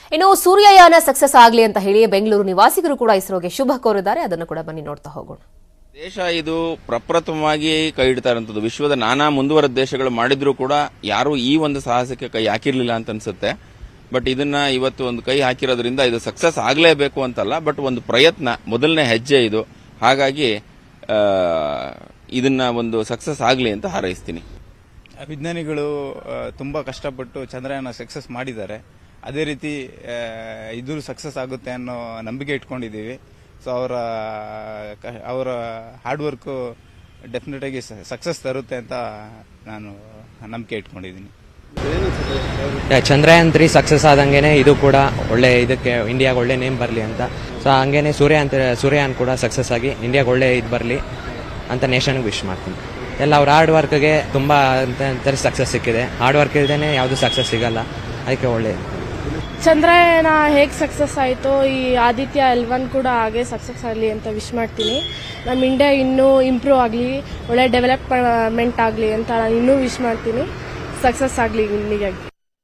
ಇನ್ನು ಸೂರ್ಯಯಾನ ಸಕ್ಸಸ್ ಆಗಲಿ ಅಂತ ಹೇಳಿ ಬೆಂಗಳೂರು ನಿವಾಸಿಗರು ಕೂಡ ಇಸ್ರೋಗೆ ಶುಭ ಕೋರಿದ್ದಾರೆ ಅದನ್ನು ಕೂಡ ಬನ್ನಿ ನೋಡ್ತಾ ಹೋಗೋಣ ದೇಶ ಇದು ಪ್ರಪ್ರಥಮವಾಗಿ ಕೈ ಇಡ್ತಾ ಇರುವಂತದ್ದು ವಿಶ್ವದ ನಾನಾ ಮುಂದುವರೆದ ದೇಶಗಳು ಮಾಡಿದ್ರು ಕೂಡ ಯಾರು ಈ ಒಂದು ಸಾಹಸಕ್ಕೆ ಕೈ ಹಾಕಿರ್ಲಿಲ್ಲ ಅಂತ ಅನ್ಸುತ್ತೆ ಬಟ್ ಇದನ್ನ ಇವತ್ತು ಒಂದು ಕೈ ಹಾಕಿರೋದ್ರಿಂದ ಇದು ಸಕ್ಸಸ್ ಆಗಲೇಬೇಕು ಅಂತಲ್ಲ ಬಟ್ ಒಂದು ಪ್ರಯತ್ನ ಮೊದಲನೇ ಹೆಜ್ಜೆ ಇದು ಹಾಗಾಗಿ ಆ, ಇದನ್ನ ಒಂದು ಸಕ್ಸಸ್ ಆಗಲಿ ಅಂತ ಹಾರೈಸ್ತೀನಿ ವಿಜ್ಞಾನಿಗಳು ಆ, ತುಂಬಾ ಕಷ್ಟಪಟ್ಟು ಚಂದ್ರಯಾನ ಸಕ್ಸಸ್ ಮಾಡಿದ್ದಾರೆ ಅದೇ ರೀತಿ ಆ, ಇದು ಸಕ್ಸಸ್ ಆಗುತ್ತೆ ಅನ್ನೋ ನಂಬಿಕೆ ಇಟ್ಕೊಂಡಿದ್ದೀವಿ ಸೊ ಅವರ ಕ- ಅವರ ಹಾರ್ಡ್ ವರ್ಕ್ ಡೆಫಿನೆಟ್ ಆಗಿ ಸಕ್ಸಸ್ ತರುತ್ತೆ ಅಂತ ನಾನು ನಂಬಿಕೆ ಇಟ್ಕೊಂಡಿದ್ದೀನಿ ಚಂದ್ರಯಾನ್ ತ್ರೀ ಸಕ್ಸಸ್ ಆದಂಗೆನೆ ಇದು ಕೂಡ ಒಳ್ಳೆ ಇದಕ್ಕೆ ಇಂಡಿಯಾಗೆ ಒಳ್ಳೆ ನೇಮ್ ಬರಲಿ ಅಂತ ಸೊ ಹಂಗೇನೆ ಸೂರ್ಯಾನ್ ಸೂರ್ಯಾನ್ ಕೂಡ ಸಕ್ಸಸ್ ಆಗಿ ಇಂಡಿಯಾಗೆ ಒಳ್ಳೆ ಇದು ಬರಲಿ ಅಂತ ನೇಷನ್ಗೆ ವಿಶ್ ಮಾಡ್ತೀನಿ ಎಲ್ಲ ಅವ್ರ ಹಾರ್ಡ್ ವರ್ಕ್ಗೆ ತುಂಬ ಅಂತ ಸಕ್ಸಸ್ ಸಿಕ್ಕಿದೆ ಹಾರ್ಡ್ ವರ್ಕ್ ಇಲ್ದೇನೆ ಯಾವುದು ಸಕ್ಸಸ್ ಸಿಗಲ್ಲ ಅದಕ್ಕೆ ಒಳ್ಳೆ ಚಂದ್ರಯಾನ ಹೇಗೆ ಸಕ್ಸಸ್ ಆಯಿತೋ ಈ ಆದಿತ್ಯ ಎಲ್ ಒನ್ ಕೂಡ ಹಾಗೆ ಸಕ್ಸಸ್ ಆಗಲಿ ಅಂತ ವಿಶ್ ಮಾಡ್ತೀನಿ ನಮ್ಮ ಇಂಡಿಯಾ ಇನ್ನೂ ಇಂಪ್ರೂವ್ ಆಗಲಿ ಒಳ್ಳೆ ಡೆವಲಪ್ಮೆಂಟ್ ಆಗಲಿ ಅಂತ ನಾನು ಇನ್ನೂ ವಿಶ್ ಮಾಡ್ತೀನಿ ಸಕ್ಸಸ್ ಆಗಲಿ ಇಂಡಿಯಾಗೆ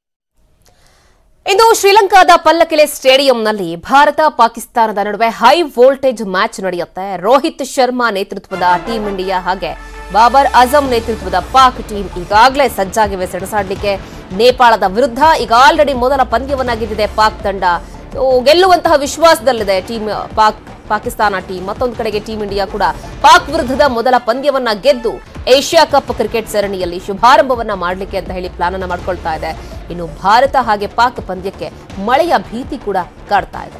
ಇಂದು ಶ್ರೀಲಂಕಾದ ಪಲ್ಲಕಿಲೆ ಸ್ಟೇಡಿಯಂನಲ್ಲಿ ಭಾರತ ಪಾಕಿಸ್ತಾನದ ನಡುವೆ ಹೈ ವೋಲ್ಟೇಜ್ ಮ್ಯಾಚ್ ನಡೆಯುತ್ತೆ ರೋಹಿತ್ ಶರ್ಮಾ ನೇತೃತ್ವದ ಟೀಂ ಇಂಡಿಯಾ ಹಾಗೆ ಬಾಬರ್ ಅಜಂ ನೇತೃತ್ವದ ಪಾಕ್ ಟೀಂ ಈಗಾಗಲೇ ಸಜ್ಜಾಗಿವೆ ಸೆಣಸಾಡಲಿಕ್ಕೆ ನೇಪಾಳದ ವಿರುದ್ಧ ಈಗ ಆಲ್ರೆಡಿ ಮೊದಲ ಪಂದ್ಯವನ್ನ ಗೆದ್ದಿದೆ ಪಾಕ್ ತಂಡ ಸೊ, ಗೆಲ್ಲುವಂತಹ ವಿಶ್ವಾಸದಲ್ಲಿದೆ ಟೀಮ್ ಪಾಕ್ ಪಾಕಿಸ್ತಾನ ಟೀಮ್ ಮತ್ತೊಂದು ಕಡೆಗೆ ಟೀಂ ಇಂಡಿಯಾ ಕೂಡ ಪಾಕ್ ವಿರುದ್ಧದ ಮೊದಲ ಪಂದ್ಯವನ್ನ ಗೆದ್ದು ಏಷ್ಯಾ ಕಪ್ ಕ್ರಿಕೆಟ್ ಸರಣಿಯಲ್ಲಿ ಶುಭಾರಂಭವನ್ನ ಮಾಡಲಿಕ್ಕೆ ಅಂತ ಹೇಳಿ ಪ್ಲಾನ್ ಅನ್ನ ಮಾಡ್ಕೊಳ್ತಾ ಇದೆ ಇನ್ನು ಭಾರತ ಹಾಗೆ ಪಾಕ್ ಪಂದ್ಯಕ್ಕೆ ಮಳೆಯ ಭೀತಿ ಕೂಡ ಕಾಡ್ತಾ ಇದೆ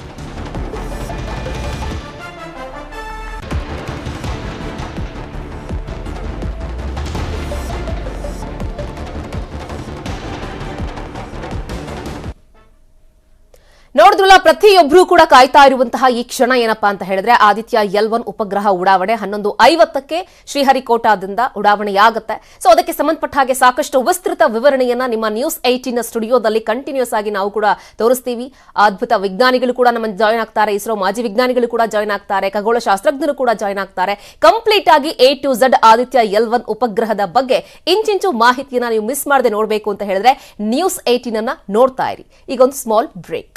ನೋಡಿದ್ರಲ್ಲ ಪ್ರತಿಯೊಬ್ಬರೂ ಕೂಡ ಕಾಯ್ತಾ ಇರುವಂತಹ ಈ ಕ್ಷಣ ಏನಪ್ಪಾ ಅಂತ ಹೇಳಿದ್ರೆ ಆದಿತ್ಯ ಎಲ್ ಒನ್ ಉಪಗ್ರಹ ಉಡಾವಣೆ ಹನ್ನೊಂದು ಐವತ್ತಕ್ಕೆ ಶ್ರೀಹರಿಕೋಟಾದಿಂದ ಉಡಾವಣೆಯಾಗುತ್ತೆ ಸೊ ಅದಕ್ಕೆ ಸಂಬಂಧಪಟ್ಟ ಹಾಗೆ ಸಾಕಷ್ಟು ವಿಸ್ತೃತ ವಿವರಣೆಯನ್ನ ನಿಮ್ಮ ನ್ಯೂಸ್ ಏಟೀನ್ ಸ್ಟುಡಿಯೋದಲ್ಲಿ ಕಂಟಿನ್ಯೂಸ್ ಆಗಿ ನಾವು ಕೂಡ ತೋರಿಸ್ತೀವಿ ಅದ್ಭುತ ವಿಜ್ಞಾನಿಗಳು ಕೂಡ ನಮ್ಮ ಜಾಯ್ನ್ ಆಗ್ತಾರೆ ಇಸ್ರೋ ಮಾಜಿ ವಿಜ್ಞಾನಿಗಳು ಕೂಡ ಜಾಯ್ನ್ ಆಗ್ತಾರೆ ಖಗೋಳ ಶಾಸ್ತ್ರಜ್ಞರು ಕೂಡ ಜಾಯ್ನ್ ಆಗ್ತಾರೆ ಕಂಪ್ಲೀಟ್ ಆಗಿ A to Z Aditya L one ಉಪಗ್ರಹದ ಬಗ್ಗೆ ಇಂಚಿಂಚು ಮಾಹಿತಿಯನ್ನ ನೀವು ಮಿಸ್ ಮಾಡದೆ ನೋಡಬೇಕು ಅಂತ ಹೇಳಿದ್ರೆ ನ್ಯೂಸ್ ಏಟೀನ್ ಅನ್ನ ನೋಡ್ತಾ ಇರಿ ಈಗ ಒಂದು small break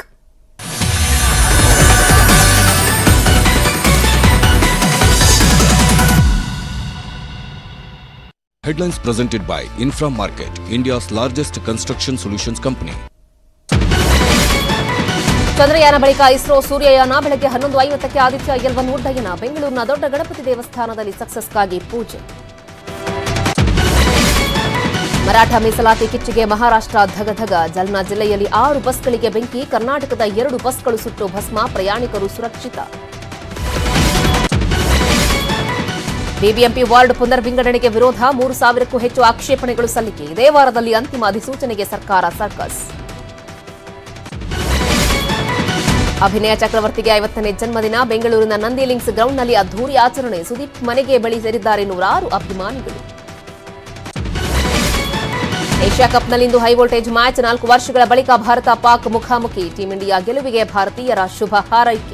Headlines presented by Infra Market, India's largest construction solutions company. Chandrayaan ಬಳಿಕ ಇಸ್ರೋ ಸೂರ್ಯಯಾನ ಬೆಳಗ್ಗೆ ಹನ್ನೊಂದು ಐವತ್ತಕ್ಕೆ ಆದಿತ್ಯ ಎಲ್ ಒನ್ ಉಡ್ಡಯನ ಬೆಂಗಳೂರಿನ ದೊಡ್ಡ ಗಣಪತಿ ದೇವಸ್ಥಾನದಲ್ಲಿ ಸಕ್ಸಸ್ಗಾಗಿ ಪೂಜೆ ಮರಾಠ ಮೀಸಲಾತಿ ಕಿಚ್ಚಿಗೆ ಮಹಾರಾಷ್ಟ್ರ ಧಗಧಗ ಜಲ್ನಾ ಜಿಲ್ಲೆಯಲ್ಲಿ ಆರು ಬಸ್ಗಳಿಗೆ ಬೆಂಕಿ ಕರ್ನಾಟಕದ ಎರಡು ಬಸ್ಗಳು ಸುಟ್ಟು ಭಸ್ಮ ಪ್ರಯಾಣಿಕರು ಸುರಕ್ಷಿತ ಬಿಬಿಎಂಪಿ ವಾರ್ಡ್ ಪುನರ್ ವಿಂಗಡಣೆಗೆ ವಿರೋಧ ಮೂರು ಸಾವಿರಕ್ಕೂ ಹೆಚ್ಚು ಆಕ್ಷೇಪಣೆಗಳು ಸಲ್ಲಿಕೆ ಇದೇ ವಾರದಲ್ಲಿ ಅಂತಿಮ ಅಧಿಸೂಚನೆಗೆ ಸರ್ಕಾರ ಸರ್ಕಸ್ ಅಭಿನಯ ಚಕ್ರವರ್ತಿಗೆ ಐವತ್ತನೇ ಜನ್ಮದಿನ ಬೆಂಗಳೂರಿನ ನಂದಿ ಲಿಂಕ್ಸ್ ಗ್ರೌಂಡ್ನಲ್ಲಿ ಅದ್ದೂರಿ ಆಚರಣೆ ಸುದೀಪ್ ಮನೆಗೆ ಬಳಿ ಸೇರಿದ್ದಾರೆ ನೂರಾರು ಅಭಿಮಾನಿಗಳು ಏಷ್ಯಾ ಕಪ್ನಲ್ಲಿಂದು ಹೈ ವೋಲ್ಟೇಜ್ ಮ್ಯಾಚ್ ನಾಲ್ಕು ವರ್ಷಗಳ ಬಳಿಕ ಭಾರತ ಪಾಕ್ ಮುಖಾಮುಖಿ ಟೀಂ ಇಂಡಿಯಾ ಗೆಲುವಿಗೆ ಭಾರತೀಯರ ಶುಭ ಹಾರೈಕೆ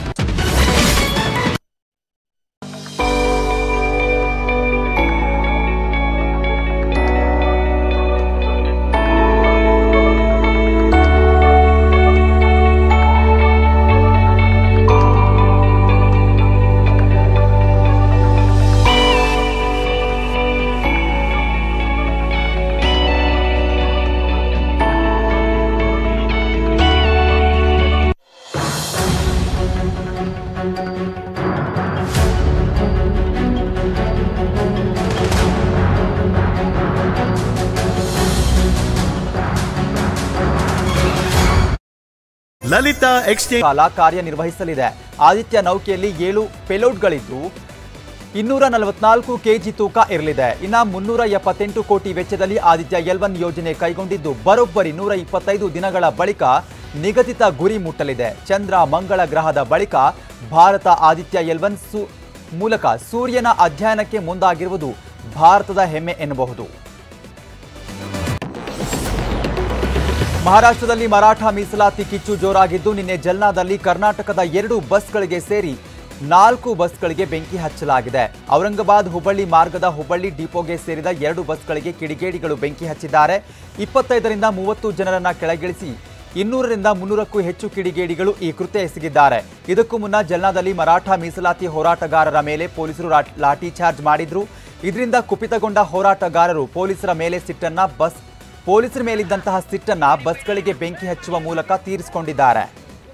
ಲಲಿತಾ ಎಕ್ಸ್ಚೇಂಜ್ ಕಾಲ ಕಾರ್ಯನಿರ್ವಹಿಸಲಿದೆ ಆದಿತ್ಯ ನೌಕೆಯಲ್ಲಿ ಏಳು ಪೆಲೋಡ್ಗಳಿದ್ದು ಇನ್ನೂರ ನಲವತ್ನಾಲ್ಕು ಕೆಜಿ ತೂಕ ಇರಲಿದೆ ಇನ್ನ ಮುನ್ನೂರ ಎಪ್ಪತ್ತೆಂಟು ಕೋಟಿ ವೆಚ್ಚದಲ್ಲಿ ಆದಿತ್ಯ ಎಲ್ ಒನ್ ಯೋಜನೆ ಕೈಗೊಂಡಿದ್ದು ಬರೋಬ್ಬರಿ ನೂರ ಇಪ್ಪತ್ತೈದು ದಿನಗಳ ಬಳಿಕ ನಿಗದಿತ ಗುರಿ ಮುಟ್ಟಲಿದೆ ಚಂದ್ರ ಮಂಗಳ ಗ್ರಹದ ಬಳಿಕ ಭಾರತ ಆದಿತ್ಯ ಎಲ್ ಒನ್ ಸು ಮೂಲಕ ಸೂರ್ಯನ ಅಧ್ಯಯನಕ್ಕೆ ಮುಂದಾಗಿರುವುದು ಭಾರತದ ಹೆಮ್ಮೆ ಎನ್ನಬಹುದು ಮಹಾರಾಷ್ಟ್ರದಲ್ಲಿ ಮರಾಠ ಮೀಸಲಾತಿ ಕಿಚ್ಚು ಜೋರಾಗಿದ್ದು ನಿನ್ನೆ ಜಲ್ನಾದಲ್ಲಿ ಕರ್ನಾಟಕದ ಎರಡು ಬಸ್ಗಳಿಗೆ ಸೇರಿ ನಾಲ್ಕು ಬಸ್ಗಳಿಗೆ ಬೆಂಕಿ ಹಚ್ಚಲಾಗಿದೆ ಔರಂಗಾಬಾದ್ ಹುಬ್ಬಳ್ಳಿ ಮಾರ್ಗದ ಹುಬ್ಬಳ್ಳಿ ಡಿಪೋಗೆ ಸೇರಿದ ಎರಡು ಬಸ್ಗಳಿಗೆ ಕಿಡಿಗೇಡಿಗಳು ಬೆಂಕಿ ಹಚ್ಚಿದ್ದಾರೆ ಇಪ್ಪತ್ತೈದರಿಂದ ಮೂವತ್ತು ಜನರನ್ನ ಕೆಳಗಿಳಿಸಿ ಇನ್ನೂರರಿಂದ ಮುನ್ನೂರಕ್ಕೂ ಹೆಚ್ಚು ಕಿಡಿಗೇಡಿಗಳು ಈ ಕೃತ್ಯ ಎಸಗಿದ್ದಾರೆ ಇದಕ್ಕೂ ಮುನ್ನ ಜಲ್ನಾದಲ್ಲಿ ಮರಾಠ ಮೀಸಲಾತಿ ಹೋರಾಟಗಾರರ ಮೇಲೆ ಪೊಲೀಸರು ರಾ- ಲಾಠಿ ಚಾರ್ಜ್ ಮಾಡಿದ್ರು ಇದರಿಂದ ಕುಪಿತಗೊಂಡ ಹೋರಾಟಗಾರರು ಪೊಲೀಸರ ಮೇಲೆ ಸಿಟ್ಟನ್ನ ಬಸ್ ಪೊಲೀಸರ ಮೇಲಿದ್ದಂತಹ ಸಿಟ್ಟನ್ನ ಬಸ್ಗಳಿಗೆ ಬೆಂಕಿ ಹಚ್ಚುವ ಮೂಲಕ ತೀರಿಸಿಕೊಂಡಿದ್ದಾರೆ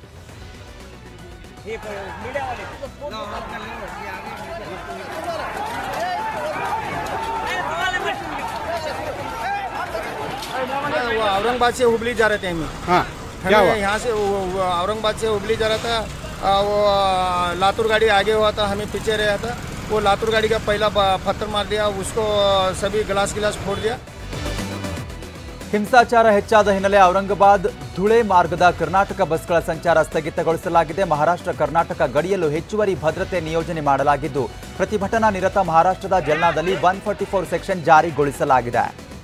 वो औरंगाबाद से हुबली जा रहे थे हम हाँ क्या हुआ हमें यहाँ से वो- वो औरंगाबाद से हुबली जा रहा था आ, वो आ, लातूर गाड़ी आगे हुआ था हमें पीछे रहा था वो लातूर गाड़ी का पहला ब- पत्थर मार दिया उसको सभी गिलास गिलास फोड़ दिया ಹಿಂಸಾಚಾರ ಹೆಚ್ಚಾದ ಹಿನ್ನೆಲೆ ಔರಂಗಾಬಾದ್ ಧುಳೆ ಮಾರ್ಗದ ಕರ್ನಾಟಕ ಬಸ್ಗಳ ಸಂಚಾರ ಸ್ಥಗಿತಗೊಳಿಸಲಾಗಿದೆ ಮಹಾರಾಷ್ಟ್ರ ಕರ್ನಾಟಕ ಗಡಿಯಲ್ಲೂ ಹೆಚ್ಚುವರಿ ಭದ್ರತೆ ನಿಯೋಜನೆ ಮಾಡಲಾಗಿದ್ದು ಪ್ರತಿಭಟನಾ ನಿರತ ಮಹಾರಾಷ್ಟ್ರದ ಜಲ್ನಾದಲ್ಲಿ ಒನ್ ಫಾರ್ಟಿ ಫೋರ್ ಸೆಕ್ಷನ್ ಜಾರಿಗೊಳಿಸಲಾಗಿದೆ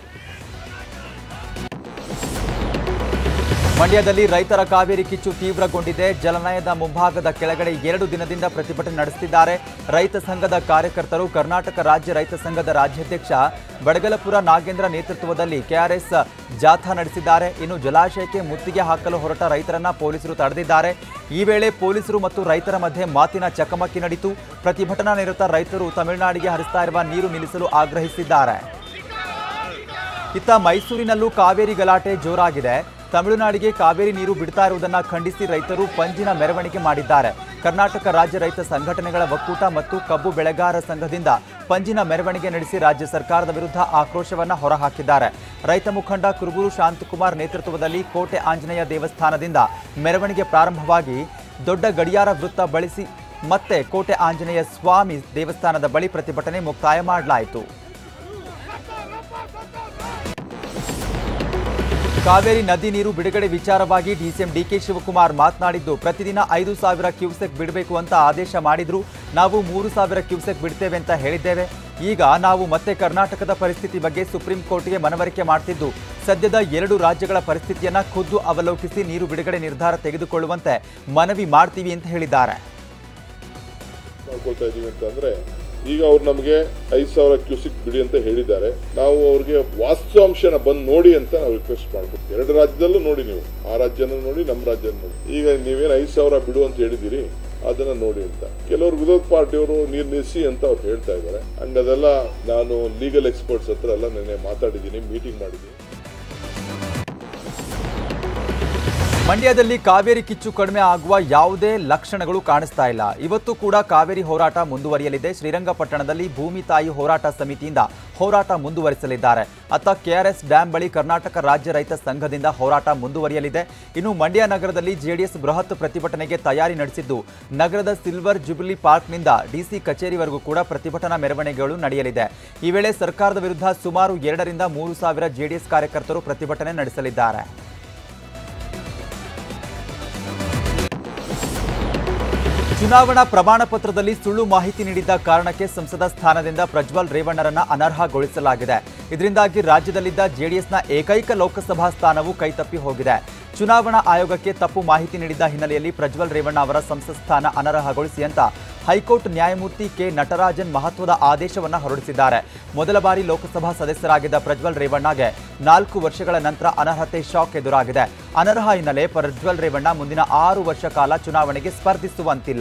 ಮಂಡ್ಯದಲ್ಲಿ ರೈತರ ಕಾವೇರಿ ಕಿಚ್ಚು ತೀವ್ರಗೊಂಡಿದೆ ಜಲನಯದ ಮುಂಭಾಗದ ಕೆಳಗಡೆ ಎರಡು ದಿನದಿಂದ ಪ್ರತಿಭಟನೆ ನಡೆಸುತ್ತಿದ್ದಾರೆ ರೈತ ಸಂಘದ ಕಾರ್ಯಕರ್ತರು ಕರ್ನಾಟಕ ರಾಜ್ಯ ರೈತ ಸಂಘದ ರಾಜ್ಯಾಧ್ಯಕ್ಷ ಬಡಗಲಪುರ ನಾಗೇಂದ್ರ ನೇತೃತ್ವದಲ್ಲಿ ಕೆಆರ್ಎಸ್ ಜಾಥಾ ನಡೆಸಿದ್ದಾರೆ ಇನ್ನು ಜಲಾಶಯಕ್ಕೆ ಮುತ್ತಿಗೆ ಹಾಕಲು ಹೊರಟ ರೈತರನ್ನ ಪೊಲೀಸರು ತಡೆದಿದ್ದಾರೆ ಈ ವೇಳೆ ಪೊಲೀಸರು ಮತ್ತು ರೈತರ ಮಧ್ಯೆ ಮಾತಿನ ಚಕಮಕಿ ನಡೆಯಿತು ಪ್ರತಿಭಟನಾ ನಿರತ ರೈತರು ತಮಿಳುನಾಡಿಗೆ ಹರಿಸ್ತಾ ಇರುವ ನೀರು ನಿಲ್ಲಿಸಲು ಆಗ್ರಹಿಸಿದ್ದಾರೆ ಇತ್ತ ಮೈಸೂರಿನಲ್ಲೂ ಕಾವೇರಿ ಗಲಾಟೆ ಜೋರಾಗಿದೆ ತಮಿಳುನಾಡಿಗೆ ಕಾವೇರಿ ನೀರು ಬಿಡ್ತಾ ಇರುವುದನ್ನು ಖಂಡಿಸಿ ರೈತರು ಪಂಜಿನ ಮೆರವಣಿಗೆ ಮಾಡಿದ್ದಾರೆ ಕರ್ನಾಟಕ ರಾಜ್ಯ ರೈತ ಸಂಘಟನೆಗಳ ಒಕ್ಕೂಟ ಮತ್ತು ಕಬ್ಬು ಬೆಳೆಗಾರ ಸಂಘದಿಂದ ಪಂಜಿನ ಮೆರವಣಿಗೆ ನಡೆಸಿ ರಾಜ್ಯ ಸರ್ಕಾರದ ವಿರುದ್ಧ ಆಕ್ರೋಶವನ್ನ ಹೊರಹಾಕಿದ್ದಾರೆ ರೈತ ಮುಖಂಡ ಕುರುಬೂರು ಶಾಂತಕುಮಾರ್ ನೇತೃತ್ವದಲ್ಲಿ ಕೋಟೆ ಆಂಜನೇಯ ದೇವಸ್ಥಾನದಿಂದ ಮೆರವಣಿಗೆ ಪ್ರಾರಂಭವಾಗಿ ದೊಡ್ಡ ಗಡಿಯಾರ ವೃತ್ತ ಬಳಸಿ ಮತ್ತೆ ಕೋಟೆ ಆಂಜನೇಯ ಸ್ವಾಮಿ ದೇವಸ್ಥಾನದ ಬಳಿ ಪ್ರತಿಭಟನೆ ಮುಕ್ತಾಯ ಮಾಡಲಾಯಿತು ಕಾವೇರಿ ನದಿ ನೀರು ಬಿಡುಗಡೆ ವಿಚಾರವಾಗಿ ಡಿಸಿಎಂ ಡಿಕೆ ಶಿವಕುಮಾರ್ ಮಾತನಾಡಿದ್ದು ಪ್ರತಿದಿನ ಐದು ಸಾವಿರ ಕ್ಯೂಸೆಕ್ ಬಿಡಬೇಕು ಅಂತ ಆದೇಶ ಮಾಡಿದ್ರು ನಾವು ಮೂರು ಸಾವಿರ ಕ್ಯೂಸೆಕ್ ಬಿಡ್ತೇವೆ ಅಂತ ಹೇಳಿದ್ದೇವೆ ಈಗ ನಾವು ಮತ್ತೆ ಕರ್ನಾಟಕದ ಪರಿಸ್ಥಿತಿ ಬಗ್ಗೆ ಸುಪ್ರೀಂ ಕೋರ್ಟ್ಗೆ ಮನವರಿಕೆ ಮಾಡ್ತಿದ್ದು ಸದ್ಯದ ಎರಡು ರಾಜ್ಯಗಳ ಪರಿಸ್ಥಿತಿಯನ್ನ ಖುದ್ದು ಅವಲೋಕಿಸಿ ನೀರು ಬಿಡುಗಡೆ ನಿರ್ಧಾರ ತೆಗೆದುಕೊಳ್ಳುವಂತೆ ಮನವಿ ಮಾಡ್ತೀವಿ ಅಂತ ಹೇಳಿದ್ದಾರೆ ಮಾಡ್ಕೊಳ್ತಾ ಇದೀವಿ ಅಂತಂದ್ರೆ ಈಗ ಅವ್ರು ನಮಗೆ ಐದ್ ಸಾವಿರ ಕ್ಯೂಸಿಕ್ ಬಿಡಿ ಅಂತ ಹೇಳಿದ್ದಾರೆ ನಾವು ಅವ್ರಿಗೆ ವಾಸ್ತವಾಂಶನ ಬಂದು ನೋಡಿ ಅಂತ ನಾವು ರಿಕ್ವೆಸ್ಟ್ ಮಾಡ್ಬೇಕು ಎರಡು ರಾಜ್ಯದಲ್ಲೂ ನೋಡಿ ನೀವು ಆ ರಾಜ್ಯನೂ ನೋಡಿ ನಮ್ಮ ರಾಜ್ಯನ ನೋಡಿ ಈಗ ನೀವೇನು ಐದ್ ಸಾವಿರ ಬಿಡು ಅಂತ ಹೇಳಿದಿರಿ ಅದನ್ನ ನೋಡಿ ಅಂತ ಕೆಲವರು ವಿರೋಧ ಪಾರ್ಟಿಯವರು ನೀರು ನಿಲ್ಲಿಸಿ ಅಂತ ಅವ್ರು ಹೇಳ್ತಾ ಇದ್ದಾರೆ ಅಂಡ್ ಅದೆಲ್ಲ ನಾನು ಲೀಗಲ್ ಎಕ್ಸ್ಪರ್ಟ್ಸ್ ಹತ್ರ ಎಲ್ಲ ನೆನ್ನೆ ಮಾತಾಡಿದ್ದೀನಿ ಮೀಟಿಂಗ್ ಮಾಡಿದ್ದೀನಿ ಮಂಡ್ಯದಲ್ಲಿ ಕಾವೇರಿ ಕಿಚ್ಚು ಕಡಿಮೆ ಆಗುವ ಯಾವುದೇ ಲಕ್ಷಣಗಳು ಕಾಣಿಸ್ತಾ ಇಲ್ಲ ಇವತ್ತು ಕೂಡ ಕಾವೇರಿ ಹೋರಾಟ ಮುಂದುವರಿಯಲಿದೆ ಶ್ರೀರಂಗಪಟ್ಟಣದಲ್ಲಿ ಭೂಮಿ ತಾಯಿ ಹೋರಾಟ ಸಮಿತಿಯಿಂದ ಹೋರಾಟ ಮುಂದುವರಿಸಲಿದ್ದಾರೆ ಅತ್ತ ಕೆಆರ್ಎಸ್ ಡ್ಯಾಂ ಬಳಿ ಕರ್ನಾಟಕ ರಾಜ್ಯ ರೈತ ಸಂಘದಿಂದ ಹೋರಾಟ ಮುಂದುವರಿಯಲಿದೆ ಇನ್ನು ಮಂಡ್ಯ ನಗರದಲ್ಲಿ ಜೆಡಿಎಸ್ ಬೃಹತ್ ಪ್ರತಿಭಟನೆಗೆ ತಯಾರಿ ನಡೆಸಿದ್ದು ನಗರದ ಸಿಲ್ವರ್ ಜುಬಿಲಿ ಪಾರ್ಕ್ನಿಂದ ಡಿಸಿ ಕಚೇರಿವರೆಗೂ ಕೂಡ ಪ್ರತಿಭಟನಾ ಮೆರವಣಿಗೆಗಳು ನಡೆಯಲಿದೆ ಈ ವೇಳೆ ಸರ್ಕಾರದ ವಿರುದ್ಧ ಸುಮಾರು ಎರಡರಿಂದ ಮೂರು ಸಾವಿರ ಜೆಡಿಎಸ್ ಕಾರ್ಯಕರ್ತರು ಪ್ರತಿಭಟನೆ ನಡೆಸಲಿದ್ದಾರೆ ಚುನಾವಣಾ ಪ್ರಮಾಣ ಪತ್ರದಲ್ಲಿ ಸುಳ್ಳು ಮಾಹಿತಿ ನೀಡಿದ್ದ ಕಾರಣಕ್ಕೆ ಸಂಸದ ಸ್ಥಾನದಿಂದ ಪ್ರಜ್ವಲ್ ರೇವಣ್ಣರನ್ನ ಅನರ್ಹಗೊಳಿಸಲಾಗಿದೆ ಇದರಿಂದಾಗಿ ರಾಜ್ಯದಲ್ಲಿದ್ದ ಜೆಡಿಎಸ್ನ ಏಕೈಕ ಲೋಕಸಭಾ ಸ್ಥಾನವು ಕೈತಪ್ಪಿ ಹೋಗಿದೆ ಚುನಾವಣಾ ಆಯೋಗಕ್ಕೆ ತಪ್ಪು ಮಾಹಿತಿ ನೀಡಿದ್ದ ಹಿನ್ನೆಲೆಯಲ್ಲಿ ಪ್ರಜ್ವಲ್ ರೇವಣ್ಣ ಅವರ ಸಂಸತ್ ಸ್ಥಾನ ಅನರ್ಹಗೊಳಿಸಿ ಅಂತ ಹೈಕೋರ್ಟ್ ನ್ಯಾಯಮೂರ್ತಿ ಕೆ ನಟರಾಜನ್ ಮಹತ್ವದ ಆದೇಶವನ್ನ ಹೊರಡಿಸಿದ್ದಾರೆ ಮೊದಲ ಬಾರಿ ಲೋಕಸಭಾ ಸದಸ್ಯರಾಗಿದ್ದ ಪ್ರಜ್ವಲ್ ರೇವಣ್ಣಗೆ ನಾಲ್ಕು ವರ್ಷಗಳ ನಂತರ ಅನರ್ಹತೆ ಶಾಕ್ ಎದುರಾಗಿದೆ ಅನರ್ಹ ಹಿನ್ನೆಲೆ ಪ್ರಜ್ವಲ್ ರೇವಣ್ಣ ಮುಂದಿನ ಆರು ವರ್ಷ ಕಾಲ ಚುನಾವಣೆಗೆ ಸ್ಪರ್ಧಿಸುವಂತಿಲ್ಲ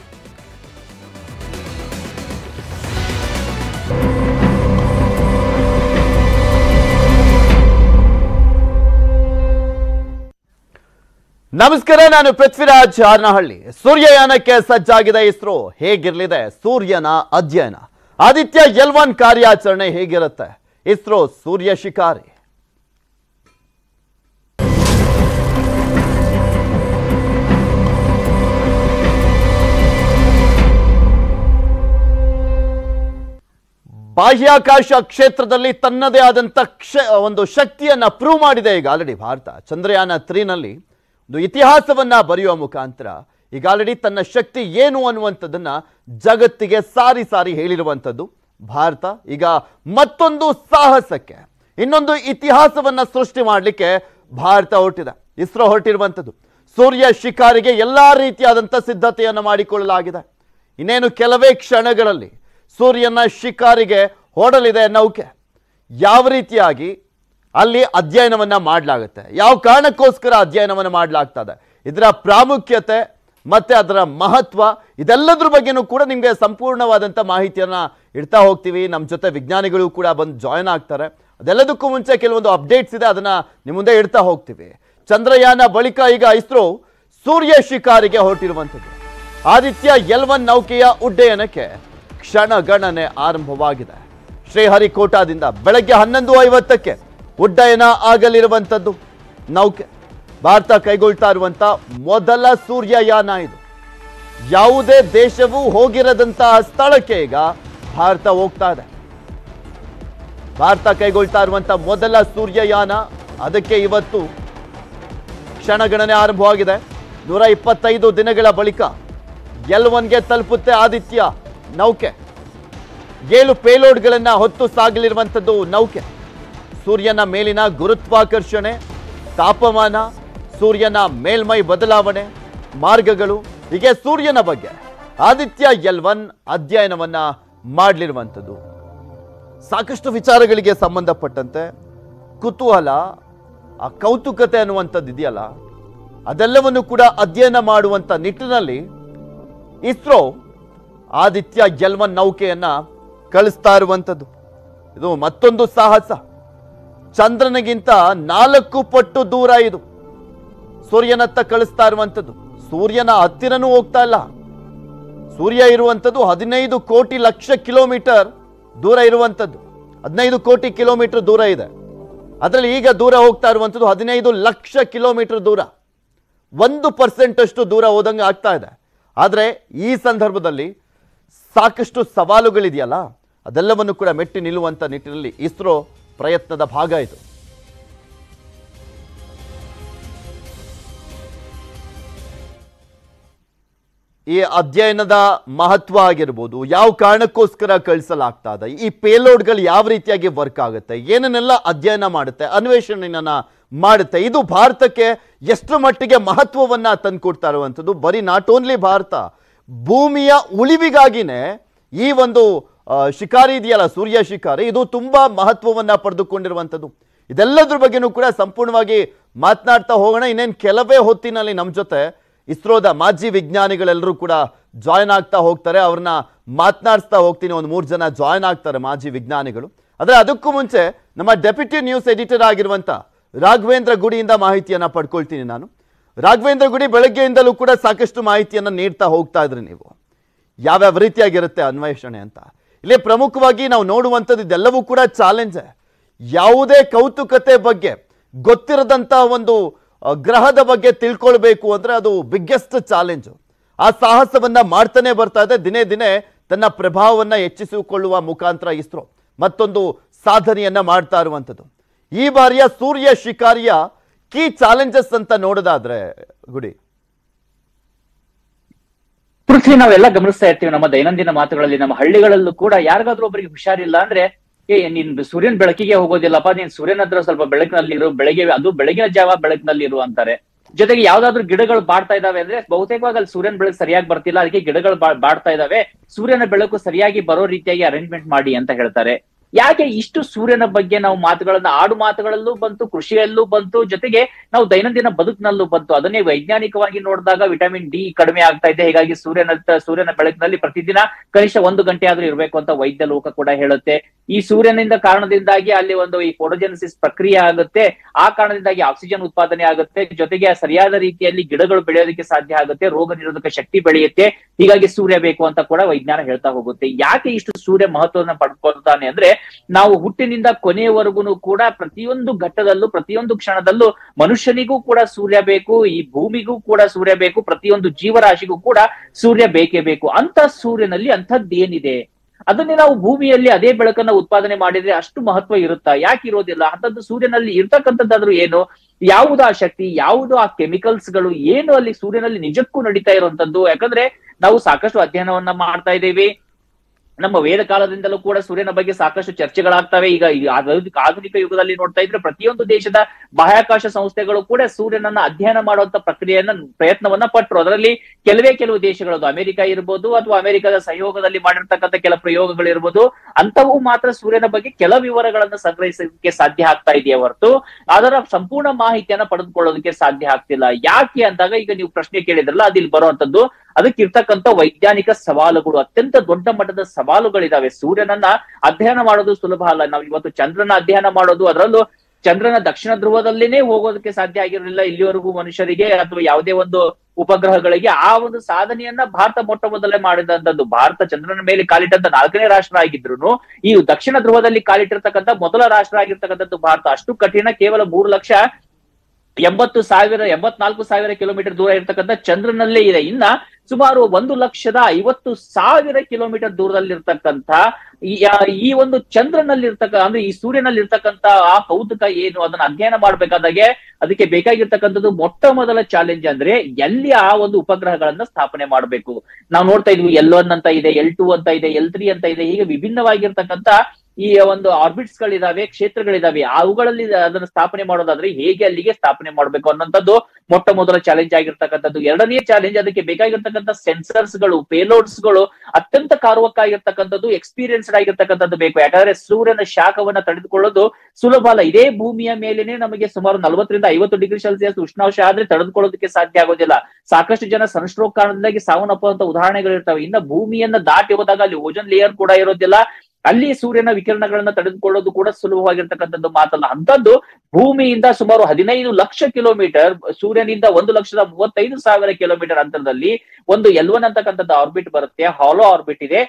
ನಮಸ್ಕಾರ ನಾನು ಪೃಥ್ವಿರಾಜ್ ಹಾರ್ನಹಳ್ಳಿ ಸೂರ್ಯಯಾನಕ್ಕೆ ಸಜ್ಜಾಗಿದೆ ಇಸ್ರೋ ಹೇಗಿರಲಿದೆ ಸೂರ್ಯನ ಅಧ್ಯಯನ ಆದಿತ್ಯ ಎಲ್ ಒನ್ ಕಾರ್ಯಾಚರಣೆ ಹೇಗಿರುತ್ತೆ ಇಸ್ರೋ ಸೂರ್ಯ ಶಿಕಾರಿ ಬಾಹ್ಯಾಕಾಶ ಕ್ಷೇತ್ರದಲ್ಲಿ ತನ್ನದೇ ಆದಂಥ ಕ್ಷ ಒಂದು ಶಕ್ತಿಯನ್ನ ಪ್ರೂವ್ ಮಾಡಿದೆ ಈಗ ಆಲ್ರೆಡಿ ಭಾರತ ಚಂದ್ರಯಾನ ತ್ರೀನಲ್ಲಿ ಒಂದು ಇತಿಹಾಸವನ್ನ ಬರೆಯುವ ಮುಖಾಂತರ ಈಗ ಆಲ್ರೆಡಿ ತನ್ನ ಶಕ್ತಿ ಏನು ಅನ್ನುವಂಥದ್ದನ್ನ ಜಗತ್ತಿಗೆ ಸಾರಿ ಸಾರಿ ಹೇಳಿರುವಂಥದ್ದು ಭಾರತ ಈಗ ಮತ್ತೊಂದು ಸಾಹಸಕ್ಕೆ ಇನ್ನೊಂದು ಇತಿಹಾಸವನ್ನ ಸೃಷ್ಟಿ ಮಾಡಲಿಕ್ಕೆ ಭಾರತ ಹೊರಟಿದೆ ಇಸ್ರೋ ಹೊರಟಿರುವಂಥದ್ದು ಸೂರ್ಯ ಶಿಕಾರಿಗೆ ಎಲ್ಲಾ ರೀತಿಯಾದಂಥ ಸಿದ್ಧತೆಯನ್ನು ಮಾಡಿಕೊಳ್ಳಲಾಗಿದೆ ಇನ್ನೇನು ಕೆಲವೇ ಕ್ಷಣಗಳಲ್ಲಿ ಸೂರ್ಯನ ಶಿಕಾರಿಗೆ ಹೊಡಲಿದೆ ನೌಕೆ ಯಾವ ರೀತಿಯಾಗಿ ಅಲ್ಲಿ ಅಧ್ಯಯನವನ್ನ ಮಾಡಲಾಗುತ್ತೆ ಯಾವ ಕಾರಣಕ್ಕೋಸ್ಕರ ಅಧ್ಯಯನವನ್ನ ಮಾಡಲಾಗ್ತದೆ ಇದರ ಪ್ರಾಮುಖ್ಯತೆ ಮತ್ತೆ ಅದರ ಮಹತ್ವ ಇದೆಲ್ಲದ್ರ ಬಗ್ಗೆನೂ ಕೂಡ ನಿಮಗೆ ಸಂಪೂರ್ಣವಾದಂಥ ಮಾಹಿತಿಯನ್ನ ಇಡ್ತಾ ಹೋಗ್ತೀವಿ ನಮ್ಮ ಜೊತೆ ವಿಜ್ಞಾನಿಗಳು ಕೂಡ ಬಂದು ಜಾಯ್ನ್ ಆಗ್ತಾರೆ ಅದೆಲ್ಲದಕ್ಕೂ ಮುಂಚೆ ಕೆಲವೊಂದು ಅಪ್ಡೇಟ್ಸ್ ಇದೆ ಅದನ್ನ ನಿಮ್ಮ ಮುಂದೆ ಇಡ್ತಾ ಹೋಗ್ತೀವಿ ಚಂದ್ರಯಾನ ಬಳಿಕ ಈಗ ಇಸ್ರೋ ಸೂರ್ಯ ಶಿಕಾರಿಗೆ ಹೊರಟಿರುವಂಥದ್ದು ಆದಿತ್ಯ ಎಲ್ ಒನ್ ನೌಕೆಯ ಉಡ್ಡಯನಕ್ಕೆ ಕ್ಷಣಗಣನೆ ಆರಂಭವಾಗಿದೆ ಶ್ರೀಹರಿಕೋಟಾದಿಂದ ಬೆಳಗ್ಗೆ ಹನ್ನೊಂದು ಐವತ್ತಕ್ಕೆ ಉಡ್ಡಯನ ಆಗಲಿರುವಂಥದ್ದು ನೌಕೆ ಭಾರತ ಕೈಗೊಳ್ತಾ ಇರುವಂತ ಮೊದಲ ಸೂರ್ಯಯಾನ ಇದು ಯಾವುದೇ ದೇಶವೂ ಹೋಗಿರದಂತಹ ಸ್ಥಳಕ್ಕೆ ಈಗ ಭಾರತ ಹೋಗ್ತಾ ಇದೆ ಭಾರತ ಕೈಗೊಳ್ತಾ ಇರುವಂತ ಮೊದಲ ಸೂರ್ಯಯಾನ ಅದಕ್ಕೆ ಇವತ್ತು ಕ್ಷಣಗಣನೆ ಆರಂಭವಾಗಿದೆ ನೂರ ಇಪ್ಪತ್ತೈದು ದಿನಗಳ ಬಳಿಕ ಎಲ್ ಒನ್ಗೆ ತಲುಪುತ್ತೆ ಆದಿತ್ಯ ನೌಕೆ ಏಳು ಪೇಲೋಡ್ಗಳನ್ನ ಹೊತ್ತು ಸಾಗಲಿರುವಂಥದ್ದು ನೌಕೆ ಸೂರ್ಯನ ಮೇಲಿನ ಗುರುತ್ವಾಕರ್ಷಣೆ ತಾಪಮಾನ ಸೂರ್ಯನ ಮೇಲ್ಮೈ ಬದಲಾವಣೆ ಮಾರ್ಗಗಳು ಹೀಗೆ ಸೂರ್ಯನ ಬಗ್ಗೆ ಆದಿತ್ಯ ಎಲ್ ಒನ್ ಅಧ್ಯಯನವನ್ನ ಮಾಡಲಿರುವಂಥದ್ದು ಸಾಕಷ್ಟು ವಿಚಾರಗಳಿಗೆ ಸಂಬಂಧಪಟ್ಟಂತೆ ಕುತೂಹಲ ಆ ಕೌತುಕತೆ ಅನ್ನುವಂಥದ್ದು ಇದೆಯಲ್ಲ ಅದೆಲ್ಲವನ್ನು ಕೂಡ ಅಧ್ಯಯನ ಮಾಡುವಂಥ ನಿಟ್ಟಿನಲ್ಲಿ ಇಸ್ರೋ ಆದಿತ್ಯ ಎಲ್ ಒನ್ ನೌಕೆಯನ್ನ ಕಳಿಸ್ತಾ ಇರುವಂಥದ್ದು ಇದು ಮತ್ತೊಂದು ಸಾಹಸ ಚಂದ್ರನಿಗಿಂತ ನಾಲ್ಕು ಪಟ್ಟು ದೂರ ಇದು ಸೂರ್ಯನತ್ತ ಕಳಿಸ್ತಾ ಇರುವಂಥದ್ದು ಸೂರ್ಯನ ಹತ್ತಿರನೂ ಹೋಗ್ತಾ ಇಲ್ಲ ಸೂರ್ಯ ಇರುವಂಥದ್ದು ಹದಿನೈದು ಕೋಟಿ ಲಕ್ಷ ಕಿಲೋಮೀಟರ್ ದೂರ ಇರುವಂಥದ್ದು ಹದಿನೈದು ಕೋಟಿ ಕಿಲೋಮೀಟರ್ ದೂರ ಇದೆ ಅದರಲ್ಲಿ ಈಗ ದೂರ ಹೋಗ್ತಾ ಇರುವಂಥದ್ದು ಹದಿನೈದು ಲಕ್ಷ ಕಿಲೋಮೀಟರ್ ದೂರ ಒಂದು ಪರ್ಸೆಂಟ್ ಅಷ್ಟು ದೂರ ಹೋದಂಗೆ ಆಗ್ತಾ ಇದೆ ಆದರೆ ಈ ಸಂದರ್ಭದಲ್ಲಿ ಸಾಕಷ್ಟು ಸವಾಲುಗಳಿದೆಯಲ್ಲ ಅದೆಲ್ಲವನ್ನು ಕೂಡ ಮೆಟ್ಟಿ ನಿಲ್ಲುವಂಥ ನಿಟ್ಟಿನಲ್ಲಿ ಇಸ್ರೋ ಪ್ರಯತ್ನದ ಭಾಗ ಇದು ಈ ಅಧ್ಯಯನದ ಮಹತ್ವ ಆಗಿರ್ಬೋದು ಯಾವ ಕಾರಣಕ್ಕೋಸ್ಕರ ಕಳಿಸಲಾಗ್ತಾ ಇದೆ ಈ ಪೇಲೋಡ್ಗಳು ಯಾವ ರೀತಿಯಾಗಿ ವರ್ಕ್ ಆಗುತ್ತೆ ಏನನ್ನೆಲ್ಲ ಅಧ್ಯಯನ ಮಾಡುತ್ತೆ ಅನ್ವೇಷಣೆಯನ್ನ ಮಾಡುತ್ತೆ ಇದು ಭಾರತಕ್ಕೆ ಎಷ್ಟು ಮಟ್ಟಿಗೆ ಮಹತ್ವವನ್ನ ತಂದುಕೊಡ್ತಾ ಇರುವಂಥದ್ದು ಬರೀ ನಾಟ್ ಓನ್ಲಿ ಭಾರತ ಭೂಮಿಯ ಉಳಿವಿಗಾಗಿನೇ ಈ ಒಂದು ಆ, ಶಿಕಾರಿ ಇದೆಯಲ್ಲ ಸೂರ್ಯ ಶಿಕಾರಿ ಇದು ತುಂಬಾ ಮಹತ್ವವನ್ನ ಪಡೆದುಕೊಂಡಿರುವಂಥದ್ದು ಇದೆಲ್ಲದ್ರ ಬಗ್ಗೆನೂ ಕೂಡ ಸಂಪೂರ್ಣವಾಗಿ ಮಾತನಾಡ್ತಾ ಹೋಗೋಣ ಇನ್ನೇನು ಕೆಲವೇ ಹೊತ್ತಿನಲ್ಲಿ ನಮ್ಮ ಜೊತೆ ಇಸ್ರೋದ ಮಾಜಿ ವಿಜ್ಞಾನಿಗಳೆಲ್ಲರೂ ಕೂಡ ಜಾಯ್ನ್ ಆಗ್ತಾ ಹೋಗ್ತಾರೆ ಅವ್ರನ್ನ ಮಾತನಾಡಿಸ್ತಾ ಹೋಗ್ತೀನಿ ಒಂದು ಮೂರು ಜನ ಜಾಯ್ನ್ ಆಗ್ತಾರೆ ಮಾಜಿ ವಿಜ್ಞಾನಿಗಳು ಆದರೆ ಅದಕ್ಕೂ ಮುಂಚೆ ನಮ್ಮ ಡೆಪ್ಯೂಟಿ ನ್ಯೂಸ್ ಎಡಿಟರ್ ಆಗಿರುವಂಥ ರಾಘವೇಂದ್ರ ಗುಡಿಯಿಂದ ಮಾಹಿತಿಯನ್ನ ಪಡ್ಕೊಳ್ತೀನಿ ನಾನು ರಾಘವೇಂದ್ರ ಗುಡಿ ಬೆಳಗ್ಗೆಯಿಂದಲೂ ಕೂಡ ಸಾಕಷ್ಟು ಮಾಹಿತಿಯನ್ನ ನೀಡ್ತಾ ಹೋಗ್ತಾ ಇದ್ರಿ ನೀವು ಯಾವ್ಯಾವ ರೀತಿಯಾಗಿರುತ್ತೆ ಅನ್ವೇಷಣೆ ಅಂತ ಇಲ್ಲಿ ಪ್ರಮುಖವಾಗಿ ನಾವು ನೋಡುವಂಥದ್ದು ಇದೆಲ್ಲವೂ ಕೂಡ ಚಾಲೆಂಜ್ ಯಾವುದೇ ಕೌತುಕತೆ ಬಗ್ಗೆ ಗೊತ್ತಿರದಂತ ಒಂದು ಆ, ಗ್ರಹದ ಬಗ್ಗೆ ತಿಳ್ಕೊಳ್ಬೇಕು ಅಂದ್ರೆ ಅದು ಬಿಗ್ಗೆಸ್ಟ್ ಚಾಲೆಂಜ್ ಆ ಸಾಹಸವನ್ನ ಮಾಡ್ತಾನೆ ಬರ್ತಾ ಇದೆ ದಿನೇ ದಿನೇ ತನ್ನ ಪ್ರಭಾವವನ್ನ ಹೆಚ್ಚಿಸಿಕೊಳ್ಳುವ ಮುಖಾಂತರ ಇಸ್ರೋ ಮತ್ತೊಂದು ಸಾಧನೆಯನ್ನ ಮಾಡ್ತಾ ಇರುವಂಥದ್ದು ಈ ಬಾರಿಯ ಸೂರ್ಯ ಶಿಕಾರಿಯ ಕೀ ಚಾಲೆಂಜಸ್ ಅಂತ ನೋಡೋದಾದ್ರೆ ಗುಡಿ ಪೃಥ್ವಿ ನಾವೆಲ್ಲ ಗಮನಿಸ್ತಾ ಇರ್ತೀವಿ ನಮ್ಮ ದೈನಂದಿನ ಮಾತುಗಳಲ್ಲಿ ನಮ್ಮ ಹಳ್ಳಿಗಳಲ್ಲೂ ಕೂಡ ಯಾರಿಗಾದ್ರೂ ಒಬ್ಬರಿಗೆ ಹುಷಾರಿಲ್ಲ ಅಂದ್ರೆ ಏ ನೀನ್ ಸೂರ್ಯನ ಬೆಳಕಿಗೆ ಹೋಗೋದಿಲ್ಲಪ್ಪ ನೀನ್ ಸೂರ್ಯನ ಹತ್ರ ಸ್ವಲ್ಪ ಬೆಳಕಿನಲ್ಲಿ ಇರು ಬೆಳಗ್ಗೆ ಅದು ಬೆಳಗಿನ ಜಾವ ಬೆಳಕಿನಲ್ಲಿ ಇರು ಅಂತಾರೆ ಜೊತೆಗೆ ಯಾವ್ದಾದ್ರು ಗಿಡಗಳು ಬಾಡ್ತಾ ಇದಾವೆ ಅಂದ್ರೆ ಬಹುತೇಕವಾಗಿ ಅಲ್ಲಿ ಸೂರ್ಯನ ಬೆಳಕು ಸರಿಯಾಗಿ ಬರ್ತಿಲ್ಲ ಅದಕ್ಕೆ ಗಿಡಗಳು ಬಾ- ಬಾಡ್ತಾ ಇದಾವೆ ಸೂರ್ಯನ ಬೆಳಕು ಸರಿಯಾಗಿ ಬರೋ ರೀತಿಯಾಗಿ ಅರೇಂಜ್ಮೆಂಟ್ ಮಾಡಿ ಅಂತ ಹೇಳ್ತಾರೆ ಯಾಕೆ ಇಷ್ಟು ಸೂರ್ಯನ ಬಗ್ಗೆ ನಾವು ಮಾತುಗಳನ್ನ ಆಡು ಮಾತುಗಳಲ್ಲೂ ಬಂತು ಕೃಷಿಯಲ್ಲೂ ಬಂತು ಜೊತೆಗೆ ನಾವು ದೈನಂದಿನ ಬದುಕಿನಲ್ಲೂ ಬಂತು ಅದನ್ನೇ ವೈಜ್ಞಾನಿಕವಾಗಿ ನೋಡಿದಾಗ ವಿಟಮಿನ್ ಡಿ ಕಡಿಮೆ ಆಗ್ತಾ ಇದೆ ಹೀಗಾಗಿ ಸೂರ್ಯನ ಸೂರ್ಯನ ಬೆಳಕಿನಲ್ಲಿ ಪ್ರತಿದಿನ ಕನಿಷ್ಠ ಒಂದು ಗಂಟೆ ಆದ್ರೂ ಇರಬೇಕು ಅಂತ ವೈದ್ಯ ಲೋಕ ಕೂಡ ಹೇಳುತ್ತೆ ಈ ಸೂರ್ಯನಿಂದ ಕಾರಣದಿಂದಾಗಿ ಅಲ್ಲಿ ಒಂದು ಈ ಫೋಟೋಜೆನಿಸಿಸ್ ಪ್ರಕ್ರಿಯೆ ಆಗುತ್ತೆ ಆ ಕಾರಣದಿಂದಾಗಿ ಆಕ್ಸಿಜನ್ ಉತ್ಪಾದನೆ ಆಗುತ್ತೆ ಜೊತೆಗೆ ಸರಿಯಾದ ರೀತಿಯಲ್ಲಿ ಗಿಡಗಳು ಬೆಳೆಯೋದಕ್ಕೆ ಸಾಧ್ಯ ಆಗುತ್ತೆ ರೋಗ ನಿರೋಧಕ ಶಕ್ತಿ ಬೆಳೆಯುತ್ತೆ ಹೀಗಾಗಿ ಸೂರ್ಯ ಬೇಕು ಅಂತ ಕೂಡ ವಿಜ್ಞಾನ ಹೇಳ್ತಾ ಹೋಗುತ್ತೆ ಯಾಕೆ ಇಷ್ಟು ಸೂರ್ಯ ಮಹತ್ವವನ್ನು ಪಡ್ಕೊಳ್ತಾನೆ ಅಂದ್ರೆ ನಾವು ಹುಟ್ಟಿನಿಂದ ಕೊನೆಯವರೆಗೂ ಕೂಡ ಪ್ರತಿಯೊಂದು ಘಟ್ಟದಲ್ಲೂ ಪ್ರತಿಯೊಂದು ಕ್ಷಣದಲ್ಲೂ ಮನುಷ್ಯನಿಗೂ ಕೂಡ ಸೂರ್ಯ ಬೇಕು ಈ ಭೂಮಿಗೂ ಕೂಡ ಸೂರ್ಯ ಬೇಕು ಪ್ರತಿಯೊಂದು ಜೀವರಾಶಿಗೂ ಕೂಡ ಸೂರ್ಯ ಬೇಕೇ ಬೇಕು ಅಂತ ಸೂರ್ಯನಲ್ಲಿ ಅಂಥದ್ದೇನಿದೆ ಅದನ್ನೇ ನಾವು ಭೂಮಿಯಲ್ಲಿ ಅದೇ ಬೆಳಕನ್ನ ಉತ್ಪಾದನೆ ಮಾಡಿದ್ರೆ ಅಷ್ಟು ಮಹತ್ವ ಇರುತ್ತಾ ಯಾಕೆ ಇರೋದಿಲ್ಲ ಅಂತದ್ದು ಸೂರ್ಯನಲ್ಲಿ ಇರ್ತಕ್ಕಂಥದ್ದಾದ್ರೂ ಏನು ಯಾವುದು ಆ ಶಕ್ತಿ ಯಾವುದು ಆ ಕೆಮಿಕಲ್ಸ್ ಗಳು ಏನು ಅಲ್ಲಿ ಸೂರ್ಯನಲ್ಲಿ ನಿಜಕ್ಕೂ ನಡೀತಾ ಇರುವಂತದ್ದು ಯಾಕಂದ್ರೆ ನಾವು ಸಾಕಷ್ಟು ಅಧ್ಯಯನವನ್ನ ಮಾಡ್ತಾ ಇದ್ದೀವಿ ನಮ್ಮ ವೇದ ಕಾಲದಿಂದಲೂ ಕೂಡ ಸೂರ್ಯನ ಬಗ್ಗೆ ಸಾಕಷ್ಟು ಚರ್ಚೆಗಳಾಗ್ತವೆ ಈಗ ಈ ಆಧುನಿಕ ಆಧುನಿಕ ಯುಗದಲ್ಲಿ ನೋಡ್ತಾ ಇದ್ರೆ ಪ್ರತಿಯೊಂದು ದೇಶದ ಬಾಹ್ಯಾಕಾಶ ಸಂಸ್ಥೆಗಳು ಕೂಡ ಸೂರ್ಯನನ್ನ ಅಧ್ಯಯನ ಮಾಡುವಂತ ಪ್ರಕ್ರಿಯೆಯನ್ನ ಪ್ರಯತ್ನವನ್ನ ಪಟ್ಟರು ಅದರಲ್ಲಿ ಕೆಲವೇ ಕೆಲವು ದೇಶಗಳು ಅದು ಅಮೆರಿಕ ಇರ್ಬೋದು ಅಥವಾ ಅಮೆರಿಕದ ಸಹಯೋಗದಲ್ಲಿ ಮಾಡಿರ್ತಕ್ಕಂಥ ಕೆಲ ಪ್ರಯೋಗಗಳು ಇರ್ಬೋದು ಅಂತವು ಮಾತ್ರ ಸೂರ್ಯನ ಬಗ್ಗೆ ಕೆಲ ವಿವರಗಳನ್ನ ಸಂಗ್ರಹಿಸಲಿಕ್ಕೆ ಸಾಧ್ಯ ಆಗ್ತಾ ಇದೆಯೇ ಹೊರತು ಅದರ ಸಂಪೂರ್ಣ ಮಾಹಿತಿಯನ್ನ ಪಡೆದುಕೊಳ್ಳೋದಕ್ಕೆ ಸಾಧ್ಯ ಆಗ್ತಿಲ್ಲ ಯಾಕೆ ಅಂದಾಗ ಈಗ ನೀವು ಪ್ರಶ್ನೆ ಕೇಳಿದ್ರಲ್ಲ ಅದಿಲ್ಲಿ ಬರುವಂತದ್ದು ಅದಕ್ಕೆ ಇರ್ತಕ್ಕಂಥ ವೈಜ್ಞಾನಿಕ ಸವಾಲುಗಳು ಅತ್ಯಂತ ದೊಡ್ಡ ಮಟ್ಟದ ಸವಾಲುಗಳಿದಾವೆ ಸೂರ್ಯನನ್ನ ಅಧ್ಯಯನ ಮಾಡೋದು ಸುಲಭ ಅಲ್ಲ ನಾವು ಇವತ್ತು ಚಂದ್ರನ ಅಧ್ಯಯನ ಮಾಡೋದು ಅದರಲ್ಲೂ ಚಂದ್ರನ ದಕ್ಷಿಣ ಧ್ರುವದಲ್ಲಿನೇ ಹೋಗೋದಕ್ಕೆ ಸಾಧ್ಯ ಆಗಿರಲಿಲ್ಲ ಇಲ್ಲಿವರೆಗೂ ಮನುಷ್ಯರಿಗೆ ಅಥವಾ ಯಾವುದೇ ಒಂದು ಉಪಗ್ರಹಗಳಿಗೆ ಆ ಒಂದು ಸಾಧನೆಯನ್ನ ಭಾರತ ಮೊಟ್ಟ ಮೊದಲೇ ಮಾಡಿದಂತದ್ದು ಭಾರತ ಚಂದ್ರನ ಮೇಲೆ ಕಾಲಿಟ್ಟಂತ ನಾಲ್ಕನೇ ರಾಷ್ಟ್ರ ಆಗಿದ್ರು ಈ ದಕ್ಷಿಣ ಧ್ರುವದಲ್ಲಿ ಕಾಲಿಟ್ಟಿರ್ತಕ್ಕಂಥ ಮೊದಲ ರಾಷ್ಟ್ರ ಆಗಿರ್ತಕ್ಕಂಥದ್ದು ಭಾರತ ಅಷ್ಟು ಕಠಿಣ ಕೇವಲ ಮೂರು ಲಕ್ಷ ಎಂಬತ್ತು ಸಾವಿರ ಎಂಬತ್ನಾಲ್ಕು ಸಾವಿರ ಕಿಲೋಮೀಟರ್ ದೂರ ಇರ್ತಕ್ಕಂಥ ಚಂದ್ರನಲ್ಲೇ ಇದೆ ಇನ್ನ ಸುಮಾರು ಒಂದು ಲಕ್ಷದ ಐವತ್ತು ಸಾವಿರ ಕಿಲೋಮೀಟರ್ ದೂರದಲ್ಲಿರ್ತಕ್ಕಂಥ ಈ ಆ- ಈ ಒಂದು ಚಂದ್ರನಲ್ಲಿರ್ತಕ್ಕ ಅಂದ್ರೆ ಈ ಸೂರ್ಯನಲ್ಲಿರ್ತಕ್ಕಂಥ ಆ ಕೌತುಕ ಏನು ಅದನ್ನ ಅಧ್ಯಯನ ಮಾಡ್ಬೇಕಾದಾಗೆ ಅದಕ್ಕೆ ಬೇಕಾಗಿರ್ತಕ್ಕಂಥದ್ದು ಮೊಟ್ಟ ಮೊದಲ ಚಾಲೆಂಜ್ ಅಂದ್ರೆ ಎಲ್ಲಿ ಆ ಒಂದು ಉಪಗ್ರಹಗಳನ್ನ ಸ್ಥಾಪನೆ ಮಾಡಬೇಕು ನಾವು ನೋಡ್ತಾ ಇದ್ವಿ ಎಲ್ ಒನ್ ಅಂತ ಇದೆ ಎಲ್ ಟೂ ಅಂತ ಇದೆ ಎಲ್ ತ್ರೀ ಅಂತ ಇದೆ ಹೀಗೆ ವಿಭಿನ್ನವಾಗಿರ್ತಕ್ಕಂಥ ಈ ಒಂದು ಆರ್ಬಿಟ್ಸ್ ಗಳಿದಾವೆ ಗಳಿದಾವೆ ಅವುಗಳಲ್ಲಿ ಅದನ್ನ ಸ್ಥಾಪನೆ ಮಾಡೋದಾದ್ರೆ ಹೇಗೆ ಅಲ್ಲಿಗೆ ಸ್ಥಾಪನೆ ಮಾಡಬೇಕು ಅನ್ನೋಂಥದ್ದು ಮೊಟ್ಟ ಮೊದಲ ಚಾಲೆಂಜ್ ಆಗಿರ್ತಕ್ಕಂಥದ್ದು ಎರಡನೇ ಚಾಲೆಂಜ್ ಅದಕ್ಕೆ ಬೇಕಾಗಿರ್ತಕ್ಕಂಥ ಸೆನ್ಸರ್ಸ್ ಗಳು ಪೇಲೋಡ್ಸ್ ಗಳು ಅತ್ಯಂತ ಕಾರುವಕ್ಕಾಗಿರ್ತಕ್ಕಂಥದ್ದು ಎಕ್ಸ್ಪೀರಿಯನ್ಸ್ಡ್ ಆಗಿರ್ತಕ್ಕಂಥದ್ದು ಬೇಕು ಯಾಕಂದ್ರೆ ಸೂರ್ಯನ ಶಾಖವನ್ನ ತಡೆದುಕೊಳ್ಳೋದು ಸುಲಭ ಅಲ್ಲ ಇದೇ ಭೂಮಿಯ ಮೇಲೇನೆ ನಮಗೆ ಸುಮಾರು ನಲವತ್ತರಿಂದ ಐವತ್ತು ಡಿಗ್ರಿ ಸೆಲ್ಸಿಯಸ್ ಉಷ್ಣಾಂಶ ಆದ್ರೆ ತಡೆದುಕೊಳ್ಳೋದಕ್ಕೆ ಸಾಧ್ಯ ಆಗೋದಿಲ್ಲ ಸಾಕಷ್ಟು ಜನ ಸನ್ಸ್ಟ್ರೋಕ್ ಕಾರಣದಿಂದಾಗಿ ಸಾವನ್ನಪ್ಪುವಂತ ಉದಾಹರಣೆಗಳು ಇರ್ತವೆ ಇನ್ನ ಭೂಮಿಯನ್ನ ದಾಟಿ ಹೋದಾಗ ಅಲ್ಲಿ ಓಜನ್ ಲೇಯರ್ ಕೂಡ ಇರೋದಿಲ್ಲ ಅಲ್ಲಿ ಸೂರ್ಯನ ವಿಕಿರಣಗಳನ್ನ ತಡೆದುಕೊಳ್ಳೋದು ಕೂಡ ಸುಲಭವಾಗಿರ್ತಕ್ಕಂಥದ್ದು ಮಾತಲ್ಲ ಅಂತದ್ದು ಭೂಮಿಯಿಂದ ಸುಮಾರು ಹದಿನೈದು ಲಕ್ಷ ಕಿಲೋಮೀಟರ್ ಸೂರ್ಯನಿಂದ ಒಂದು ಲಕ್ಷದ ಮೂವತ್ತೈದು ಸಾವಿರ ಕಿಲೋಮೀಟರ್ ಅಂತರದಲ್ಲಿ ಒಂದು ಎಲ್ವನ್ ಅಂತಕ್ಕಂಥದ್ದು ಆರ್ಬಿಟ್ ಬರುತ್ತೆ ಹಾಲೋ ಆರ್ಬಿಟ್ ಇದೆ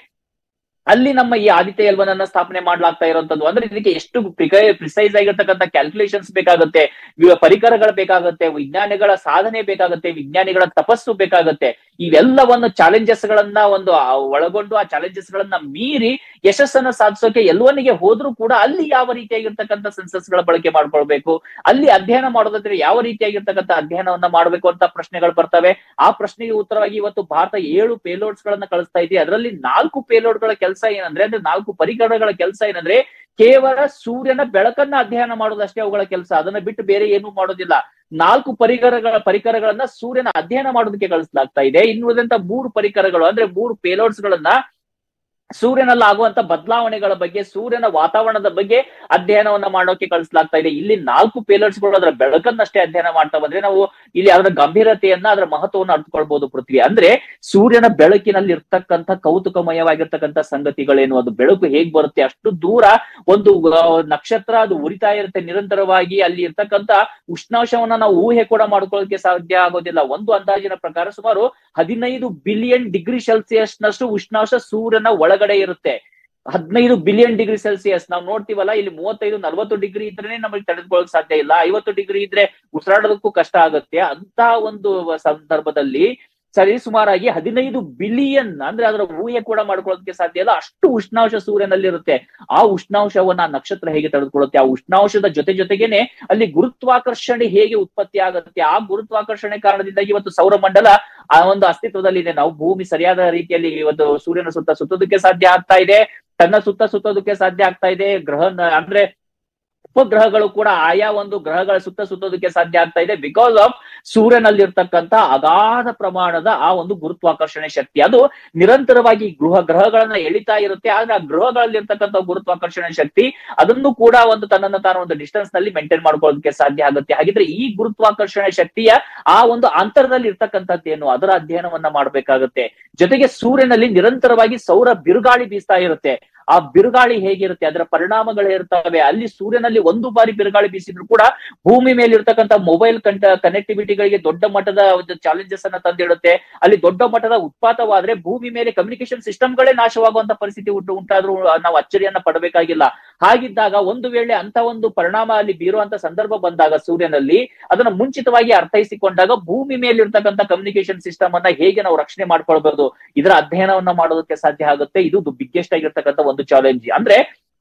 ಅಲ್ಲಿ ನಮ್ಮ ಈ ಆದಿತ್ಯ ಎಲ್ವನ್ ಅನ್ನ ಸ್ಥಾಪನೆ ಮಾಡ್ಲಾಗ್ತಾ ಇರುವಂತದ್ದು ಅಂದ್ರೆ ಇದಕ್ಕೆ ಎಷ್ಟು ಪ್ರಿಸೈಸ್ ಆಗಿರ್ತಕ್ಕಂಥ ಕ್ಯಾಲ್ಕುಲೇಷನ್ಸ್ ಬೇಕಾಗುತ್ತೆ ಇವ ಪರಿಕರಗಳು ಬೇಕಾಗುತ್ತೆ ವಿಜ್ಞಾನಿಗಳ ಸಾಧನೆ ಬೇಕಾಗುತ್ತೆ ವಿಜ್ಞಾನಿಗಳ ತಪಸ್ಸು ಬೇಕಾಗುತ್ತೆ ಇವೆಲ್ಲವನ್ನು ಚಾಲೆಂಜಸ್ ಗಳನ್ನ ಒಂದು ಆ ಒಳಗೊಂಡು ಆ ಚಾಲೆಂಜಸ್ ಗಳನ್ನ ಮೀರಿ ಯಶಸ್ಸನ್ನ ಸಾಧಿಸೋಕೆ ಎಲ್ಲವನಿಗೆ ಹೋದ್ರೂ ಕೂಡ ಅಲ್ಲಿ ಯಾವ ರೀತಿಯಾಗಿರ್ತಕ್ಕಂಥ ಸೆನ್ಸಸ್ ಗಳ ಬಳಕೆ ಮಾಡ್ಕೊಳ್ಬೇಕು ಅಲ್ಲಿ ಅಧ್ಯಯನ ಮಾಡೋದಾದ್ರೆ ಯಾವ ರೀತಿಯಾಗಿರ್ತಕ್ಕಂಥ ಅಧ್ಯಯನವನ್ನ ಮಾಡಬೇಕು ಅಂತ ಪ್ರಶ್ನೆಗಳು ಬರ್ತವೆ ಆ ಪ್ರಶ್ನೆಗೆ ಉತ್ತರವಾಗಿ ಇವತ್ತು ಭಾರತ ಏಳು ಪೇಲೋಡ್ಸ್ ಗಳನ್ನ ಕಳಿಸ್ತಾ ಇದೆ ಅದರಲ್ಲಿ ನಾಲ್ಕು ಪೇಲೋಡ್ ಗಳ ಕೆಲಸ ಏನಂದ್ರೆ ಅಂದ್ರೆ ನಾಲ್ಕು ಪರಿಕರಗಳ ಕೆಲಸ ಏನಂದ್ರೆ ಕೇವಲ ಸೂರ್ಯನ ಬೆಳಕನ್ನ ಅಧ್ಯಯನ ಮಾಡೋದಷ್ಟೇ ಅವುಗಳ ಕೆಲಸ ಅದನ್ನ ಬಿಟ್ಟು ಬೇರೆ ಏನೂ ಮಾಡೋದಿಲ್ಲ ನಾಲ್ಕು ಪರಿಕರಗಳ ಪರಿಕರಗಳನ್ನ ಸೂರ್ಯನ ಅಧ್ಯಯನ ಮಾಡೋದಕ್ಕೆ ಕಳಿಸಲಾಗ್ತಾ ಇದೆ ಇನ್ನುಳಿದಂತ ಮೂರು ಪರಿಕರಗಳು ಅಂದ್ರೆ ಮೂರು ಪೇಲೋಡ್ಸ್ ಗಳನ್ನ ಸೂರ್ಯನಲ್ಲಿ ಆಗುವಂತ ಬದಲಾವಣೆಗಳ ಬಗ್ಗೆ ಸೂರ್ಯನ ವಾತಾವರಣದ ಬಗ್ಗೆ ಅಧ್ಯಯನವನ್ನ ಮಾಡೋಕೆ ಕಳಿಸಲಾಗ್ತಾ ಇದೆ ಇಲ್ಲಿ ನಾಲ್ಕು ಪೇಲರ್ಸ್ ಗಳು ಅದರ ಬೆಳಕನ್ನಷ್ಟೇ ಅಧ್ಯಯನ ಮಾಡ್ತಾ ಬಂದ್ರೆ ನಾವು ಇಲ್ಲಿ ಅದರ ಗಂಭೀರತೆಯನ್ನ ಅದರ ಮಹತ್ವವನ್ನು ಅರ್ಥಕೊಳ್ಬಹುದು ಪೃಥ್ವಿ ಅಂದ್ರೆ ಸೂರ್ಯನ ಬೆಳಕಿನಲ್ಲಿ ಇರ್ತಕ್ಕಂಥ ಕೌತುಕಮಯವಾಗಿರ್ತಕ್ಕಂಥ ಸಂಗತಿಗಳೇನು ಅದು ಬೆಳಕು ಹೇಗ್ ಬರುತ್ತೆ ಅಷ್ಟು ದೂರ ಒಂದು ಆ, ನಕ್ಷತ್ರ ಅದು ಉರಿತಾ ಇರುತ್ತೆ ನಿರಂತರವಾಗಿ ಅಲ್ಲಿ ಇರ್ತಕ್ಕಂಥ ಉಷ್ಣಾಂಶವನ್ನ ನಾವು ಊಹೆ ಕೂಡ ಮಾಡ್ಕೊಳ್ಳೋಕೆ ಸಾಧ್ಯ ಆಗೋದಿಲ್ಲ ಒಂದು ಅಂದಾಜಿನ ಪ್ರಕಾರ ಸುಮಾರು ಹದಿನೈದು ಬಿಲಿಯನ್ ಡಿಗ್ರಿ ಸೆಲ್ಸಿಯಸ್ ನಷ್ಟು ಉಷ್ಣಾಂಶ ಸೂರ್ಯನ ಒಳಗಡೆ ಇರುತ್ತೆ ಹದಿನೈದು ಬಿಲಿಯನ್ ಡಿಗ್ರಿ ಸೆಲ್ಸಿಯಸ್ ನಾವು ನೋಡ್ತೀವಲ್ಲ ಇಲ್ಲಿ ಮೂವತ್ತೈದು ನಲವತ್ತು ಡಿಗ್ರಿ ಇದ್ರೆ ನಮಗೆ ತಡೆದುಕೊಳ್ಳಕ್ ಸಾಧ್ಯ ಇಲ್ಲ ಐವತ್ತು ಡಿಗ್ರಿ ಇದ್ರೆ ಉಸಿರಾಡೋದಕ್ಕೂ ಕಷ್ಟ ಆಗುತ್ತೆ ಅಂತ ಒಂದು ಸಂದರ್ಭದಲ್ಲಿ ಸರಿ ಸುಮಾರಾಗಿ ಹದಿನೈದು ಬಿಲಿಯನ್ ಅಂದ್ರೆ ಅದರ ಊಹೆ ಕೂಡ ಮಾಡ್ಕೊಳ್ಳೋದಕ್ಕೆ ಸಾಧ್ಯ ಇಲ್ಲ ಅಷ್ಟು ಉಷ್ಣಾಂಶ ಸೂರ್ಯನಲ್ಲಿರುತ್ತೆ ಆ ಉಷ್ಣಾಂಶವನ್ನ ಆ ನಕ್ಷತ್ರ ಹೇಗೆ ತಡೆದುಕೊಳ್ಳುತ್ತೆ ಆ ಉಷ್ಣಾಂಶದ ಜೊತೆ ಜೊತೆಗೇನೆ ಅಲ್ಲಿ ಗುರುತ್ವಾಕರ್ಷಣೆ ಹೇಗೆ ಉತ್ಪತ್ತಿ ಆಗುತ್ತೆ ಆ ಗುರುತ್ವಾಕರ್ಷಣೆ ಕಾರಣದಿಂದಾಗಿ ಇವತ್ತು ಸೌರಮಂಡಲ ಆ ಒಂದು ಅಸ್ತಿತ್ವದಲ್ಲಿದೆ ನಾವು ಭೂಮಿ ಸರಿಯಾದ ರೀತಿಯಲ್ಲಿ ಇವತ್ತು ಸೂರ್ಯನ ಸುತ್ತ ಸುತ್ತೋದಕ್ಕೆ ಸಾಧ್ಯ ಆಗ್ತಾ ಇದೆ ತನ್ನ ಸುತ್ತ ಸುತ್ತೋದಕ್ಕೆ ಸಾಧ್ಯ ಆಗ್ತಾ ಇದೆ ಗ್ರಹ ಅಂದ್ರೆ ಉಪಗ್ರಹಗಳು ಕೂಡ ಆಯಾ ಒಂದು ಗ್ರಹಗಳ ಸುತ್ತ ಸುತ್ತೋದಕ್ಕೆ ಸಾಧ್ಯ ಆಗ್ತಾ ಇದೆ ಬಿಕಾಸ್ ಆಫ್ ಸೂರ್ಯನಲ್ಲಿರ್ತಕ್ಕಂಥ ಅಗಾಧ ಪ್ರಮಾಣದ ಆ ಒಂದು ಗುರುತ್ವಾಕರ್ಷಣೆ ಶಕ್ತಿ ಅದು ನಿರಂತರವಾಗಿ ಗೃಹ ಗ್ರಹಗಳನ್ನ ಎಳಿತಾ ಇರುತ್ತೆ ಆದ್ರೆ ಆ ಗ್ರಹಗಳಲ್ಲಿರ್ತಕ್ಕಂಥ ಗುರುತ್ವಾಕರ್ಷಣೆ ಶಕ್ತಿ ಅದನ್ನು ಕೂಡ ಒಂದು ತನ್ನನ್ನ ತಾನು ಒಂದು ಡಿಸ್ಟೆನ್ಸ್ ನಲ್ಲಿ ಮೇಂಟೈನ್ ಮಾಡ್ಕೊಳ್ಳೋದಕ್ಕೆ ಸಾಧ್ಯ ಆಗುತ್ತೆ ಹಾಗಿದ್ರೆ ಈ ಗುರುತ್ವಾಕರ್ಷಣೆ ಶಕ್ತಿಯ ಆ ಒಂದು ಅಂತರದಲ್ಲಿ ಇರ್ತಕ್ಕಂಥದ್ದೇನು ಅದರ ಅಧ್ಯಯನವನ್ನ ಮಾಡ್ಬೇಕಾಗುತ್ತೆ ಜೊತೆಗೆ ಸೂರ್ಯನಲ್ಲಿ ನಿರಂತರವಾಗಿ ಸೌರ ಬಿರುಗಾಳಿ ಬೀಸ್ತಾ ಇರುತ್ತೆ ಆ ಬಿರುಗಾಳಿ ಹೇಗಿರುತ್ತೆ ಅದರ ಪರಿಣಾಮಗಳು ಇರ್ತವೆ ಅಲ್ಲಿ ಸೂರ್ಯನಲ್ಲಿ ಒಂದು ಬಾರಿ ಬಿರುಗಾಳಿ ಬೀಸಿದ್ರು ಕೂಡ ಭೂಮಿ ಮೇಲೆ ಇರ್ತಕ್ಕಂಥ ಮೊಬೈಲ್ ಕಂಟ ಕನೆಕ್ಟಿವಿಟಿಗಳಿಗೆ ದೊಡ್ಡ ಮಟ್ಟದ ಒಂದು ಚಾಲೆಂಜಸ್ ಅನ್ನ ತಂದಿಡುತ್ತೆ ಅಲ್ಲಿ ದೊಡ್ಡ ಮಟ್ಟದ ಉತ್ಪಾತವಾದ್ರೆ ಭೂಮಿ ಮೇಲೆ ಕಮ್ಯುನಿಕೇಶನ್ ಸಿಸ್ಟಮ್ಗಳೇ ನಾಶವಾಗುವಂತ ಪರಿಸ್ಥಿತಿ ಉಂಟು ಉಂಟಾದ್ರೂ ನಾವು ಅಚ್ಚರಿಯನ್ನ ಪಡಬೇಕಾಗಿಲ್ಲ ಹಾಗಿದ್ದಾಗ ಒಂದು ವೇಳೆ ಅಂತ ಒಂದು ಪರಿಣಾಮ ಅಲ್ಲಿ ಬೀರುವಂತ ಸಂದರ್ಭ ಬಂದಾಗ ಸೂರ್ಯನಲ್ಲಿ ಅದನ್ನ ಮುಂಚಿತವಾಗಿ ಅರ್ಥೈಸಿಕೊಂಡಾಗ ಭೂಮಿ ಮೇಲೆ ಇರ್ತಕ್ಕಂಥ ಕಮ್ಯುನಿಕೇಶನ್ ಸಿಸ್ಟಮ್ ಅನ್ನ ಹೇಗೆ ನಾವು ರಕ್ಷಣೆ ಮಾಡ್ಕೊಳ್ಬಹುದು ಇದರ ಅಧ್ಯಯನವನ್ನ ಮಾಡೋದಕ್ಕೆ ಸಾಧ್ಯ ಆಗುತ್ತೆ ಇದು ಬಿಗ್ಗೆಸ್ಟ್ ಆಗಿರ್ತಕ್ಕಂಥ ಒಂದು ಚಾಲೆಂಜ್ ಅಂದ್ರೆ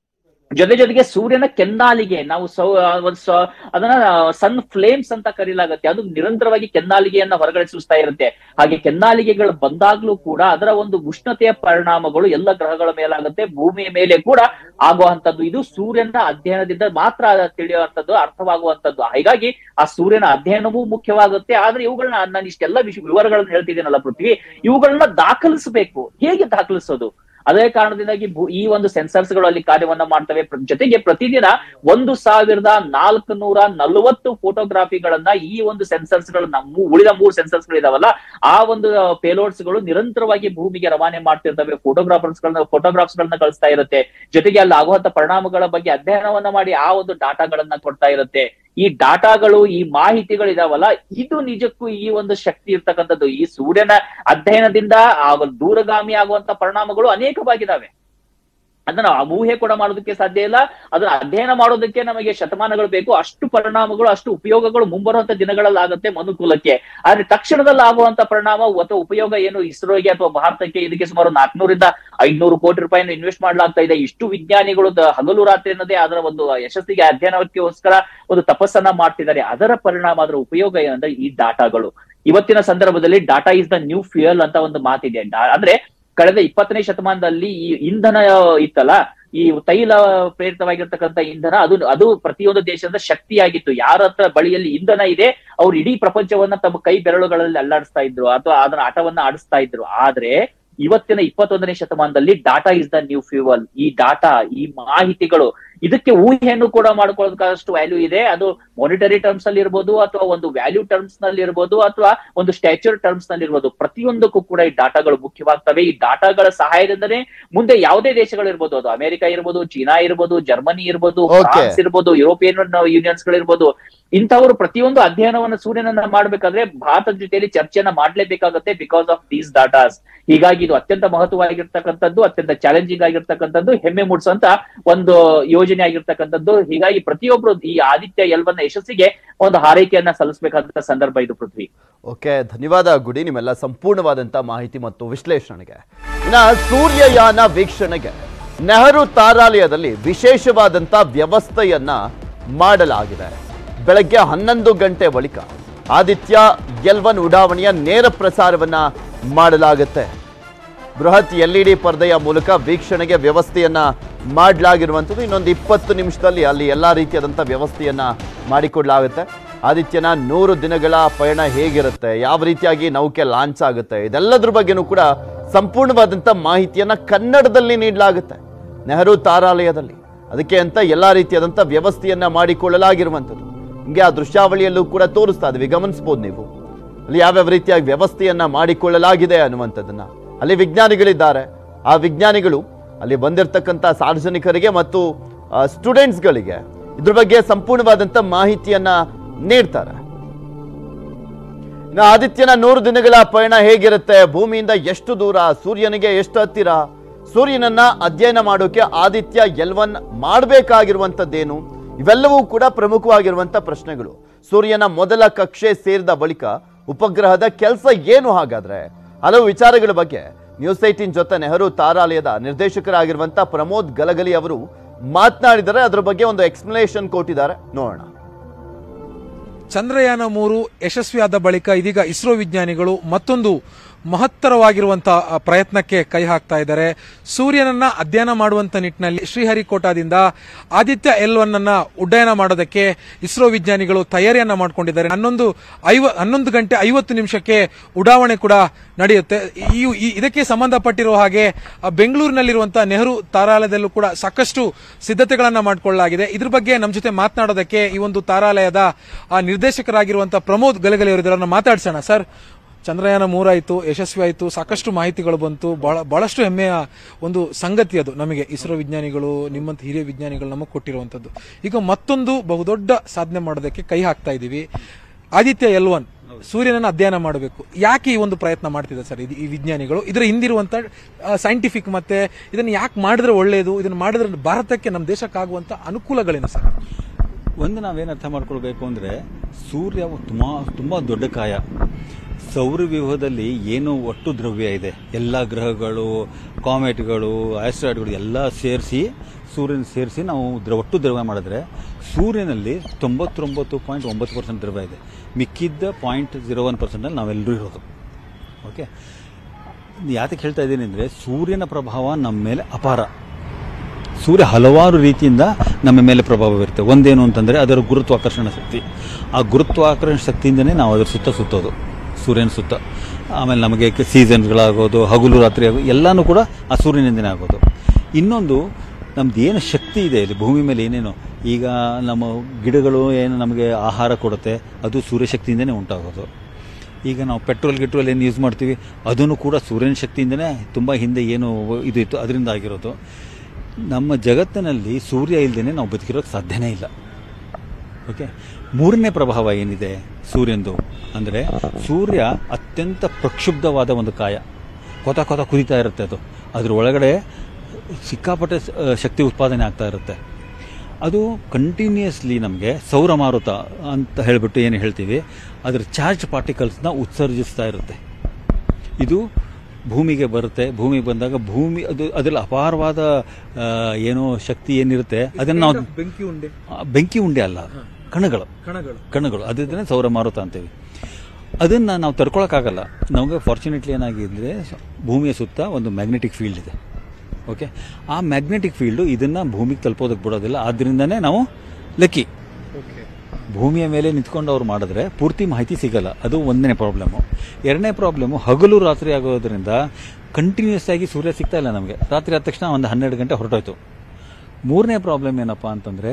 ಜೊತೆ ಜೊತೆಗೆ ಸೂರ್ಯನ ಕೆನ್ನಾಲಿಗೆ ನಾವು ಸೌ ಆ ಒಂದ್ ಸ- ಅದನ್ನ ಸನ್ ಫ್ಲೇಮ್ಸ್ ಅಂತ ಕರೀಲಾಗತ್ತೆ ಅದು ನಿರಂತರವಾಗಿ ಕೆನ್ನಾಲಿಗೆಯನ್ನ ಹೊರಗಡೆ ಸೂಸ್ತಾ ಇರುತ್ತೆ ಹಾಗೆ ಕೆನ್ನಾಲಿಗೆಗಳು ಬಂದಾಗ್ಲೂ ಕೂಡ ಅದರ ಒಂದು ಉಷ್ಣತೆಯ ಪರಿಣಾಮಗಳು ಎಲ್ಲ ಗ್ರಹಗಳ ಮೇಲಾಗುತ್ತೆ ಭೂಮಿಯ ಮೇಲೆ ಕೂಡ ಆಗುವಂತದ್ದು ಇದು ಸೂರ್ಯನ ಅಧ್ಯಯನದಿಂದ ಮಾತ್ರ ತಿಳಿಯುವಂತದ್ದು ಅರ್ಥವಾಗುವಂತದ್ದು ಹೀಗಾಗಿ ಆ ಸೂರ್ಯನ ಅಧ್ಯಯನವೂ ಮುಖ್ಯವಾಗುತ್ತೆ ಆದ್ರೆ ಇವುಗಳನ್ನ ನಾನು ಇಷ್ಟೆಲ್ಲ ವಿಷಯ ವಿವರಗಳನ್ನ ಹೇಳ್ತಿದ್ದೀನಲ್ಲ ಪೃಥ್ವಿ ಇವುಗಳನ್ನ ದಾಖಲಿಸಬೇಕು ಹೇಗೆ ದಾಖಲಿಸೋದು ಅದೇ ಕಾರಣದಿಂದಾಗಿ ಭೂ- ಈ ಒಂದು ಸೆನ್ಸರ್ಸ್ ಗಳು ಅಲ್ಲಿ ಕಾರ್ಯವನ್ನ ಮಾಡ್ತವೆ ಪ್ರ- ಜೊತೆಗೆ ಪ್ರತಿದಿನ ಒಂದು ಸಾವಿರದ ನಾಲ್ಕು ನೂರ ನಲವತ್ತು ಫೋಟೋಗ್ರಾಫಿಗಳನ್ನ ಈ ಒಂದು ಸೆನ್ಸರ್ಸ್ ಗಳನ್ನ ಮೂ- ಉಳಿದ ಮೂರು ಸೆನ್ಸರ್ಸ್ ಗಳು ಇದಾವಲ್ಲ ಆ ಒಂದು ಪೇಲೋಡ್ಸ್ ಗಳು ನಿರಂತರವಾಗಿ ಭೂಮಿಗೆ ರವಾನೆ ಮಾಡ್ತಿರ್ತವೆ ಫೋಟೋಗ್ರಾಫರ್ಸ್ ಗಳನ್ನ ಫೋಟೋಗ್ರಾಫ್ಸ್ ಗಳನ್ನ ಕಳಿಸ್ತಾ ಇರುತ್ತೆ ಜೊತೆಗೆ ಅಲ್ಲಿ ಆಗುವಂತ ಪರಿಣಾಮಗಳ ಬಗ್ಗೆ ಅಧ್ಯಯನವನ್ನ ಮಾಡಿ ಆ ಒಂದು ಡಾಟಾಗಳನ್ನ ಕೊಡ್ತಾ ಇರುತ್ತೆ ಈ ಡಾಟಾಗಳು ಈ ಮಾಹಿತಿಗಳಿದಾವಲ್ಲ ಇದು ನಿಜಕ್ಕೂ ಈ ಒಂದು ಶಕ್ತಿ ಇರ್ತಕ್ಕಂಥದ್ದು ಈ ಸೂರ್ಯನ ಅಧ್ಯಯನದಿಂದ ಆ ಒಂದು ದೂರಗಾಮಿ ಆಗುವಂತ ಪರಿಣಾಮಗಳು ಅನೇಕವಾಗಿದ್ದಾವೆ ಅದನ್ನ ಊಹೆ ಕೂಡ ಮಾಡೋದಕ್ಕೆ ಸಾಧ್ಯ ಇಲ್ಲ ಅದನ್ನ ಅಧ್ಯಯನ ಮಾಡೋದಕ್ಕೆ ನಮಗೆ ಶತಮಾನಗಳು ಬೇಕು ಅಷ್ಟು ಪರಿಣಾಮಗಳು ಅಷ್ಟು ಉಪಯೋಗಗಳು ಮುಂಬರುವಂತ ದಿನಗಳಲ್ಲಿ ಆಗುತ್ತೆ ಮನುಕುಲಕ್ಕೆ ಆದ್ರೆ ತಕ್ಷಣದಲ್ಲಿ ಆಗುವಂತ ಪರಿಣಾಮ ಅಥವಾ ಉಪಯೋಗ ಏನು ಇಸ್ರೋಗೆ ಅಥವಾ ಭಾರತಕ್ಕೆ ಇದಕ್ಕೆ ಸುಮಾರು ನಾಲ್ಕನೂರಿಂದ ಐದ್ನೂರು ಕೋಟಿ ರೂಪಾಯಿನ ಇನ್ವೆಸ್ಟ್ ಮಾಡ್ಲಾಗ್ತಾ ಇದೆ ಇಷ್ಟು ವಿಜ್ಞಾನಿಗಳು ದ- ಹಗಲು ರಾತ್ರಿ ಅನ್ನೋದೇ ಅದರ ಒಂದು ಯಶಸ್ಸಿಗೆ ಅಧ್ಯಯನಕ್ಕೋಸ್ಕರ ಒಂದು ತಪಸ್ಸನ್ನ ಮಾಡ್ತಿದ್ದಾರೆ ಅದರ ಪರಿಣಾಮ ಅದರ ಉಪಯೋಗ ಏನಂದ್ರೆ ಈ ಡಾಟಾಗಳು ಇವತ್ತಿನ ಸಂದರ್ಭದಲ್ಲಿ data is the new fuel ಅಂತ ಒಂದು ಮಾತಿದೆ ಡಾ- ಅಂದ್ರೆ ಕಳೆದ ಇಪ್ಪತ್ತನೇ ಶತಮಾನದಲ್ಲಿ ಈ ಇಂಧನ ಇತ್ತಲ್ಲ ಈ ತೈಲ ಪ್ರೇರಿತವಾಗಿರ್ತಕ್ಕಂಥ ಇಂಧನ ಅದು ಅದು ಪ್ರತಿಯೊಂದು ದೇಶದ ಶಕ್ತಿಯಾಗಿತ್ತು ಯಾರ ಹತ್ರ ಬಳಿಯಲ್ಲಿ ಇಂಧನ ಇದೆ ಅವ್ರು ಇಡೀ ಪ್ರಪಂಚವನ್ನ ತಮ್ಮ ಕೈ ಬೆರಳುಗಳಲ್ಲಿ ಅಲ್ಲಾಡಿಸ್ತಾ ಇದ್ರು ಅಥವಾ ಅದನ್ನ ಆಟವನ್ನ ಆಡಿಸ್ತಾ ಇದ್ರು ಆದ್ರೆ ಇವತ್ತಿನ ಇಪ್ಪತ್ತೊಂದನೇ ಶತಮಾನದಲ್ಲಿ data is the new fuel ಈ ಡಾಟಾ ಈ ಮಾಹಿತಿಗಳು ಇದಕ್ಕೆ ಊಹೆಯನ್ನು ಕೂಡ ಮಾಡ್ಕೊಳ್ಳೋದಕ್ಕಷ್ಟು ವ್ಯಾಲ್ಯೂ ಇದೆ ಅದು ಮಾನಿಟರಿ ಟರ್ಮ್ಸ್ ಅಲ್ಲಿ ಇರ್ಬೋದು ಅಥವಾ ಒಂದು ವ್ಯಾಲ್ಯೂ ಟರ್ಮ್ಸ್ ನಲ್ಲಿ ಇರ್ಬೋದು ಅಥವಾ ಒಂದು ಸ್ಟ್ಯಾಚರ್ ಟರ್ಮ್ಸ್ ನಲ್ಲಿ ಇರ್ಬೋದು ಪ್ರತಿಯೊಂದಕ್ಕೂ ಕೂಡ ಈ ಡಾಟಾಗಳು ಮುಖ್ಯವಾಗ್ತವೆ ಈ ಡಾಟಾಗಳ ಸಹಾಯದಿಂದನೇ ಮುಂದೆ ಯಾವುದೇ ದೇಶಗಳು ಇರ್ಬೋದು ಅದು ಅಮೆರಿಕ ಇರ್ಬೋದು ಚೀನಾ ಇರ್ಬೋದು ಜರ್ಮನಿ ಇರ್ಬೋದು Okay. ಫ್ರಾನ್ಸ್ ಇರ್ಬೋದು ಯುರೋಪಿಯನ್ ಯೂನಿಯನ್ಸ್ ಗಳು ಇರ್ಬೋದು ಇಂಥವರು ಪ್ರತಿಯೊಂದು ಅಧ್ಯಯನವನ್ನ ಸೂರ್ಯನನ್ನ ಮಾಡ್ಬೇಕಾದ್ರೆ ಭಾರತದ ಜೊತೆಯಲ್ಲಿ ಚರ್ಚೆಯನ್ನ ಮಾಡ್ಲೇಬೇಕಾಗುತ್ತೆ ಬಿಕಾಸ್ ಆಫ್ ದೀಸ್ ಡಾಟಾಸ್ ಹೀಗಾಗಿ ಇದು ಅತ್ಯಂತ ಮಹತ್ವವಾಗಿರ್ತಕ್ಕಂಥದ್ದು ಅತ್ಯಂತ ಚಾಲೆಂಜಿಂಗ್ ಆಗಿರ್ತಕ್ಕಂಥದ್ದು ಹೆಮ್ಮೆ ಮೂಡಿಸುವಂತ ಒಂದು ಯೋಜನೆ ಆಗಿರ್ತಕ್ಕಂಥದ್ದು ಹೀಗಾಗಿ ಪ್ರತಿಯೊಬ್ರು ಈ ಆದಿತ್ಯ ಎಲ್ವನ್ನ ಯಶಸ್ಸಿಗೆ ಒಂದು ಹಾರೈಕೆಯನ್ನ ಸಲ್ಲಿಸಬೇಕಾದಂತ ಸಂದರ್ಭ ಇದು ಪೃಥ್ವಿ ಓಕೆ ಧನ್ಯವಾದ ಗುಡಿ ನಿಮ್ಮೆಲ್ಲ ಸಂಪೂರ್ಣವಾದಂತ ಮಾಹಿತಿ ಮತ್ತು ವಿಶ್ಲೇಷಣೆಗೆ ಇನ್ನ ಸೂರ್ಯಯಾನ ವೀಕ್ಷಣೆಗೆ ನೆಹರು ತಾರಾಲಯದಲ್ಲಿ ವಿಶೇಷವಾದಂತ ವ್ಯವಸ್ಥೆಯನ್ನ ಮಾಡಲಾಗಿದೆ ಬೆಳಗ್ಗೆ ಹನ್ನೊಂದು ಗಂಟೆ ಬಳಿಕ ಆದಿತ್ಯ ಎಲ್ವನ್ ಉಡಾವಣೆಯ ನೇರ ಪ್ರಸಾರವನ್ನ ಮಾಡಲಾಗುತ್ತೆ ಬೃಹತ್ ಎಲ್ ಇ ಡಿ ಪರದೆಯ ಮೂಲಕ ವೀಕ್ಷಣೆಗೆ ವ್ಯವಸ್ಥೆಯನ್ನ ಮಾಡಲಾಗಿರುವಂಥದ್ದು ಇನ್ನೊಂದು ಇಪ್ಪತ್ತು ನಿಮಿಷದಲ್ಲಿ ಅಲ್ಲಿ ಎಲ್ಲ ರೀತಿಯಾದಂಥ ವ್ಯವಸ್ಥೆಯನ್ನ ಮಾಡಿಕೊಡ್ಲಾಗುತ್ತೆ ಆದಿತ್ಯನ ನೂರು ದಿನಗಳ ಪಯಣ ಹೇಗಿರುತ್ತೆ ಯಾವ ರೀತಿಯಾಗಿ ನೌಕೆ ಲಾಂಚ್ ಆಗುತ್ತೆ ಇದೆಲ್ಲದ್ರ ಬಗ್ಗೆನೂ ಕೂಡ ಸಂಪೂರ್ಣವಾದಂಥ ಮಾಹಿತಿಯನ್ನ ಕನ್ನಡದಲ್ಲಿ ನೀಡಲಾಗುತ್ತೆ ನೆಹರು ತಾರಾಲಯದಲ್ಲಿ ಅದಕ್ಕೆ ಅಂತ ಎಲ್ಲ ರೀತಿಯಾದಂಥ ವ್ಯವಸ್ಥೆಯನ್ನ ಮಾಡಿಕೊಳ್ಳಲಾಗಿರುವಂಥದ್ದು ಹಿಂಗೆ ಆ ದೃಶ್ಯಾವಳಿಯಲ್ಲೂ ಕೂಡ ತೋರಿಸ್ತಾ ಇದ್ವಿ ಗಮನಿಸ್ಬೋದು ನೀವು ಅಲ್ಲಿ ಯಾವ್ಯಾವ ರೀತಿಯಾಗಿ ವ್ಯವಸ್ಥೆಯನ್ನ ಮಾಡಿಕೊಳ್ಳಲಾಗಿದೆ ಅನ್ನುವಂಥದ್ದನ್ನ ಅಲ್ಲಿ ವಿಜ್ಞಾನಿಗಳಿದ್ದಾರೆ ಆ ವಿಜ್ಞಾನಿಗಳು ಅಲ್ಲಿ ಬಂದಿರತಕ್ಕಂಥ ಸಾರ್ವಜನಿಕರಿಗೆ ಮತ್ತು ಸ್ಟೂಡೆಂಟ್ಸ್ಗಳಿಗೆ ಇದ್ರ ಬಗ್ಗೆ ಸಂಪೂರ್ಣವಾದಂಥ ಮಾಹಿತಿಯನ್ನ ನೀಡ್ತಾರೆ ಇನ್ನು ಆದಿತ್ಯನ ನೂರು ದಿನಗಳ ಪಯಣ ಹೇಗಿರುತ್ತೆ ಭೂಮಿಯಿಂದ ಎಷ್ಟು ದೂರ ಸೂರ್ಯನಿಗೆ ಎಷ್ಟು ಹತ್ತಿರ ಸೂರ್ಯನನ್ನ ಅಧ್ಯಯನ ಮಾಡೋಕೆ ಆದಿತ್ಯ ಎಲ್ವನ್ ಮಾಡಬೇಕಾಗಿರುವಂಥದ್ದೇನು ಇವೆಲ್ಲವೂ ಕೂಡ ಪ್ರಮುಖವಾಗಿರುವಂಥ ಪ್ರಶ್ನೆಗಳು ಸೂರ್ಯನ ಮೊದಲ ಕಕ್ಷೆ ಸೇರಿದ ಬಳಿಕ ಉಪಗ್ರಹದ ಕೆಲಸ ಏನು ಹಾಗಾದ್ರೆ ಹಲವು ವಿಚಾರಗಳ ಬಗ್ಗೆ ನ್ಯೂಸ್ ಏಟೀನ್ ಜೊತೆ ನೆಹರು ತಾರಾಲಯದ ನಿರ್ದೇಶಕರಾಗಿರುವಂಥ ಪ್ರಮೋದ್ ಗಲಗಲಿ ಅವರು ಮಾತನಾಡಿದರೆ ಅದರ ಬಗ್ಗೆ ಒಂದು ಎಕ್ಸ್ಪ್ಲನೇಷನ್ ಕೊಟ್ಟಿದ್ದಾರೆ ನೋಡೋಣ ಚಂದ್ರಯಾನ ಮೂರು ಯಶಸ್ವಿಯಾದ ಬಳಿಕ ಇದೀಗ ಇಸ್ರೋ ವಿಜ್ಞಾನಿಗಳು ಮತ್ತೊಂದು ಮಹತ್ತರವಾಗಿರುವಂತಹ ಪ್ರಯತ್ನಕ್ಕೆ ಕೈ ಹಾಕ್ತಾ ಇದ್ದಾರೆ ಸೂರ್ಯನನ್ನ ಅಧ್ಯಯನ ಮಾಡುವಂತ ನಿಟ್ಟಿನಲ್ಲಿ ಶ್ರೀಹರಿಕೋಟಾದಿಂದ ಆದಿತ್ಯ ಎಲ್ ಒನ್ ಅನ್ನ ಉಡ್ಡಯನ ಮಾಡೋದಕ್ಕೆ ಇಸ್ರೋ ವಿಜ್ಞಾನಿಗಳು ತಯಾರಿಯನ್ನ ಮಾಡಿಕೊಂಡಿದ್ದಾರೆ ಹನ್ನೊಂದು ಐವ ಹನ್ನೊಂದು ಗಂಟೆ ಐವತ್ತು ನಿಮಿಷಕ್ಕೆ ಉಡಾವಣೆ ಕೂಡ ನಡೆಯುತ್ತೆ ಈ ಈ- ಇದಕ್ಕೆ ಸಂಬಂಧಪಟ್ಟಿರುವ ಹಾಗೆ ಆ, ಬೆಂಗಳೂರಿನಲ್ಲಿರುವಂತಹ ನೆಹರು ತಾರಾಲಯದಲ್ಲೂ ಕೂಡ ಸಾಕಷ್ಟು ಸಿದ್ಧತೆಗಳನ್ನ ಮಾಡಿಕೊಳ್ಳಲಾಗಿದೆ ಇದ್ರ ಬಗ್ಗೆ ನಮ್ಮ ಜೊತೆ ಮಾತನಾಡೋದಕ್ಕೆ ಈ ಒಂದು ತಾರಾಲಯದ ಆ ನಿರ್ದೇಶಕರಾಗಿರುವಂತಹ ಪ್ರಮೋದ್ ಗಲಗಲಿ ಅವರಿದ್ದರನ್ನ ಮಾತಾಡ್ಸೋಣ ಸರ್ ಚಂದ್ರಯಾನ ಮೂರಾಯಿತು ಯಶಸ್ವಿ ಆಯಿತು ಸಾಕಷ್ಟು ಮಾಹಿತಿಗಳು ಬಂತು ಬಹಳ ಬಹಳಷ್ಟು ಹೆಮ್ಮೆಯ ಒಂದು ಸಂಗತಿ ಅದು ನಮಗೆ ಇಸ್ರೋ ವಿಜ್ಞಾನಿಗಳು ನಿಮ್ಮಂತ ಹಿರಿಯ ವಿಜ್ಞಾನಿಗಳು ನಮಗೆ ಕೊಟ್ಟಿರುವಂತದ್ದು ಈಗ ಮತ್ತೊಂದು ಬಹುದೊಡ್ಡ ಸಾಧನೆ ಮಾಡೋದಕ್ಕೆ ಕೈ ಹಾಕ್ತಾ ಇದ್ದೀವಿ ಆದಿತ್ಯ ಎಲ್ ಒನ್ ಸೂರ್ಯನನ್ನು ಅಧ್ಯಯನ ಮಾಡಬೇಕು ಯಾಕೆ ಈ ಒಂದು ಪ್ರಯತ್ನ ಮಾಡ್ತಿದೆ ಸರ್ ಇದು ಈ ವಿಜ್ಞಾನಿಗಳು ಇದರ ಹಿಂದಿರುವಂತ ಸೈಂಟಿಫಿಕ್ ಮತ್ತೆ ಇದನ್ನು ಯಾಕೆ ಮಾಡಿದ್ರೆ ಒಳ್ಳೆಯದು ಇದನ್ನು ಮಾಡಿದ್ರೆ ಭಾರತಕ್ಕೆ ನಮ್ಮ ದೇಶಕ್ಕಾಗುವಂತ ಅನುಕೂಲಗಳೇನು ಸರ್ ಒಂದು ನಾವೇನು ಅರ್ಥ ಮಾಡ್ಕೊಳ್ಬೇಕು ಅಂದರೆ ಸೂರ್ಯ ತುಂಬ ತುಂಬ ದೊಡ್ಡ ಕಾಯ ಸೌರವ್ಯೂಹದಲ್ಲಿ ಏನು ಒಟ್ಟು ದ್ರವ್ಯ ಇದೆ ಎಲ್ಲ ಗ್ರಹಗಳು ಕಾಮೆಟ್ಗಳು ಆಸ್ಟ್ರಾಯ್ಡ್ಗಳು ಎಲ್ಲ ಸೇರಿಸಿ ಸೂರ್ಯನ ಸೇರಿಸಿ ನಾವು ದ್ರ ಒಟ್ಟು ದ್ರವ್ಯ ಮಾಡಿದ್ರೆ ಸೂರ್ಯನಲ್ಲಿ ತೊಂಬತ್ತೊಂಬತ್ತು ಪಾಯಿಂಟ್ ಒಂಬತ್ತು ಪರ್ಸೆಂಟ್ ದ್ರವ್ಯ ಇದೆ ಮಿಕ್ಕಿದ್ದ ಪಾಯಿಂಟ್ ಜೀರೋ ಒನ್ ಪರ್ಸೆಂಟಲ್ಲಿ ನಾವೆಲ್ಲರೂ ಇರೋದು ಓಕೆ ಯಾತಕ್ಕೆ ಹೇಳ್ತಾ ಇದ್ದೀನಿ ಅಂದರೆ ಸೂರ್ಯನ ಪ್ರಭಾವ ನಮ್ಮ ಮೇಲೆ ಅಪಾರ ಸೂರ್ಯ ಹಲವಾರು ರೀತಿಯಿಂದ ನಮ್ಮ ಮೇಲೆ ಪ್ರಭಾವ ಬೀರುತ್ತೆ ಒಂದೇನು ಅಂತಂದರೆ ಅದರ ಗುರುತ್ವಾಕರ್ಷಣ ಶಕ್ತಿ ಆ ಗುರುತ್ವಾಕರ್ಷಣ ಶಕ್ತಿಯಿಂದನೇ ನಾವು ಅದರ ಸುತ್ತ ಸುತ್ತೋದು ಸೂರ್ಯನ ಸುತ್ತ ಆಮೇಲೆ ನಮಗೆ ಸೀಸನ್ಸ್ಗಳಾಗೋದು ಹಗಲು ರಾತ್ರಿ ಆಗೋದು ಎಲ್ಲನೂ ಕೂಡ ಆ ಸೂರ್ಯನಿಂದನೇ ಆಗೋದು ಇನ್ನೊಂದು ನಮ್ದು ಏನು ಶಕ್ತಿ ಇದೆ ಇಲ್ಲಿ ಭೂಮಿ ಮೇಲೆ ಏನೇನು ಈಗ ನಮ್ಮ ಗಿಡಗಳು ಏನು ನಮಗೆ ಆಹಾರ ಕೊಡುತ್ತೆ ಅದು ಸೂರ್ಯಶಕ್ತಿಯಿಂದನೇ ಉಂಟಾಗೋದು ಈಗ ನಾವು ಪೆಟ್ರೋಲ್ ಗಿಟ್ರೋಲ್ ಏನು ಯೂಸ್ ಮಾಡ್ತೀವಿ ಅದನ್ನು ಕೂಡ ಸೂರ್ಯನ ಶಕ್ತಿಯಿಂದನೇ ತುಂಬ ಹಿಂದೆ ಏನು ಇದು ಇತ್ತು ಅದರಿಂದ ಆಗಿರೋದು ನಮ್ಮ ಜಗತ್ತಿನಲ್ಲಿ ಸೂರ್ಯ ಇಲ್ಲದೇ ನಾವು ಬದುಕಿರೋಕ್ಕೆ ಸಾಧ್ಯನೇ ಇಲ್ಲ ಓಕೆ ಮೂರನೇ ಪ್ರಭಾವ ಏನಿದೆ ಸೂರ್ಯಂದು ಅಂದರೆ ಸೂರ್ಯ ಅತ್ಯಂತ ಪ್ರಕ್ಷುಬ್ಧವಾದ ಒಂದು ಕಾಯ ಕೊತ ಕೊತ ಕುದಿತಾ ಇರುತ್ತೆ ಅದು ಅದ್ರ ಒಳಗಡೆ ಸಿಕ್ಕಾಪಟ್ಟೆ ಸ- ಆ, ಶಕ್ತಿ ಉತ್ಪಾದನೆ ಆಗ್ತಾ ಇರುತ್ತೆ ಅದು ಕಂಟಿನ್ಯೂಸ್ಲಿ ನಮಗೆ ಸೌರ ಮಾರುತ ಅಂತ ಹೇಳಿಬಿಟ್ಟು ಏನು ಹೇಳ್ತೀವಿ ಅದರ ಚಾರ್ಜ್ ಪಾರ್ಟಿಕಲ್ಸ್ನ ಉತ್ಸರ್ಜಿಸ್ತಾ ಇರುತ್ತೆ ಇದು ಭೂಮಿಗೆ ಬರುತ್ತೆ ಭೂಮಿಗೆ ಬಂದಾಗ ಭೂಮಿ ಅದು ಅದರಲ್ಲಿ ಅಪಾರವಾದ ಆ, ಏನೋ ಶಕ್ತಿ ಏನಿರುತ್ತೆ ಅದನ್ನು ನಾವು ಬೆಂಕಿ ಉಂಡೆ ಆ, ಬೆಂಕಿ ಉಂಡೆ ಅಲ್ಲ ಕಣಗಳು ಕಣಗಳು ಕಣಗಳು ಅದಿದ್ರೆ ಸೌರ ಮಾರುತ ಅಂತೀವಿ ಅದನ್ನು ನಾವು ತಡ್ಕೊಳಕ್ಕಾಗಲ್ಲ ನಮಗೆ ಫಾರ್ಚುನೇಟ್ಲಿ ಏನಾಗಿದೆ ಸ- ಭೂಮಿಯ ಸುತ್ತ ಒಂದು ಮ್ಯಾಗ್ನೆಟಿಕ್ ಫೀಲ್ಡ್ ಇದೆ ಓಕೆ ಆ ಮ್ಯಾಗ್ನೆಟಿಕ್ ಫೀಲ್ಡು ಇದನ್ನು ಭೂಮಿಗೆ ತಲುಪೋದಕ್ಕೆ ಬಿಡೋದಿಲ್ಲ ಆದ್ದರಿಂದನೇ ನಾವು ಲಕ್ಕಿ ಭೂಮಿಯ ಮೇಲೆ ನಿಂತ್ಕೊಂಡು ಅವ್ರು ಮಾಡಿದ್ರೆ ಪೂರ್ತಿ ಮಾಹಿತಿ ಸಿಗಲ್ಲ ಅದು ಒಂದನೇ ಪ್ರಾಬ್ಲಮ್ಮು ಎರಡನೇ ಪ್ರಾಬ್ಲಮ್ಮು ಹಗಲು ರಾತ್ರಿ ಆಗೋದ್ರಿಂದ ಕಂಟಿನ್ಯೂಸ್ ಆಗಿ ಸೂರ್ಯ ಸಿಗ್ತಾ ಇಲ್ಲ ನಮಗೆ ರಾತ್ರಿ ಆದ ತಕ್ಷಣ ಒಂದು ಹನ್ನೆರಡು ಗಂಟೆ ಹೊರಟೋಯ್ತು ಮೂರನೇ ಪ್ರಾಬ್ಲಮ್ ಏನಪ್ಪ ಅಂತಂದರೆ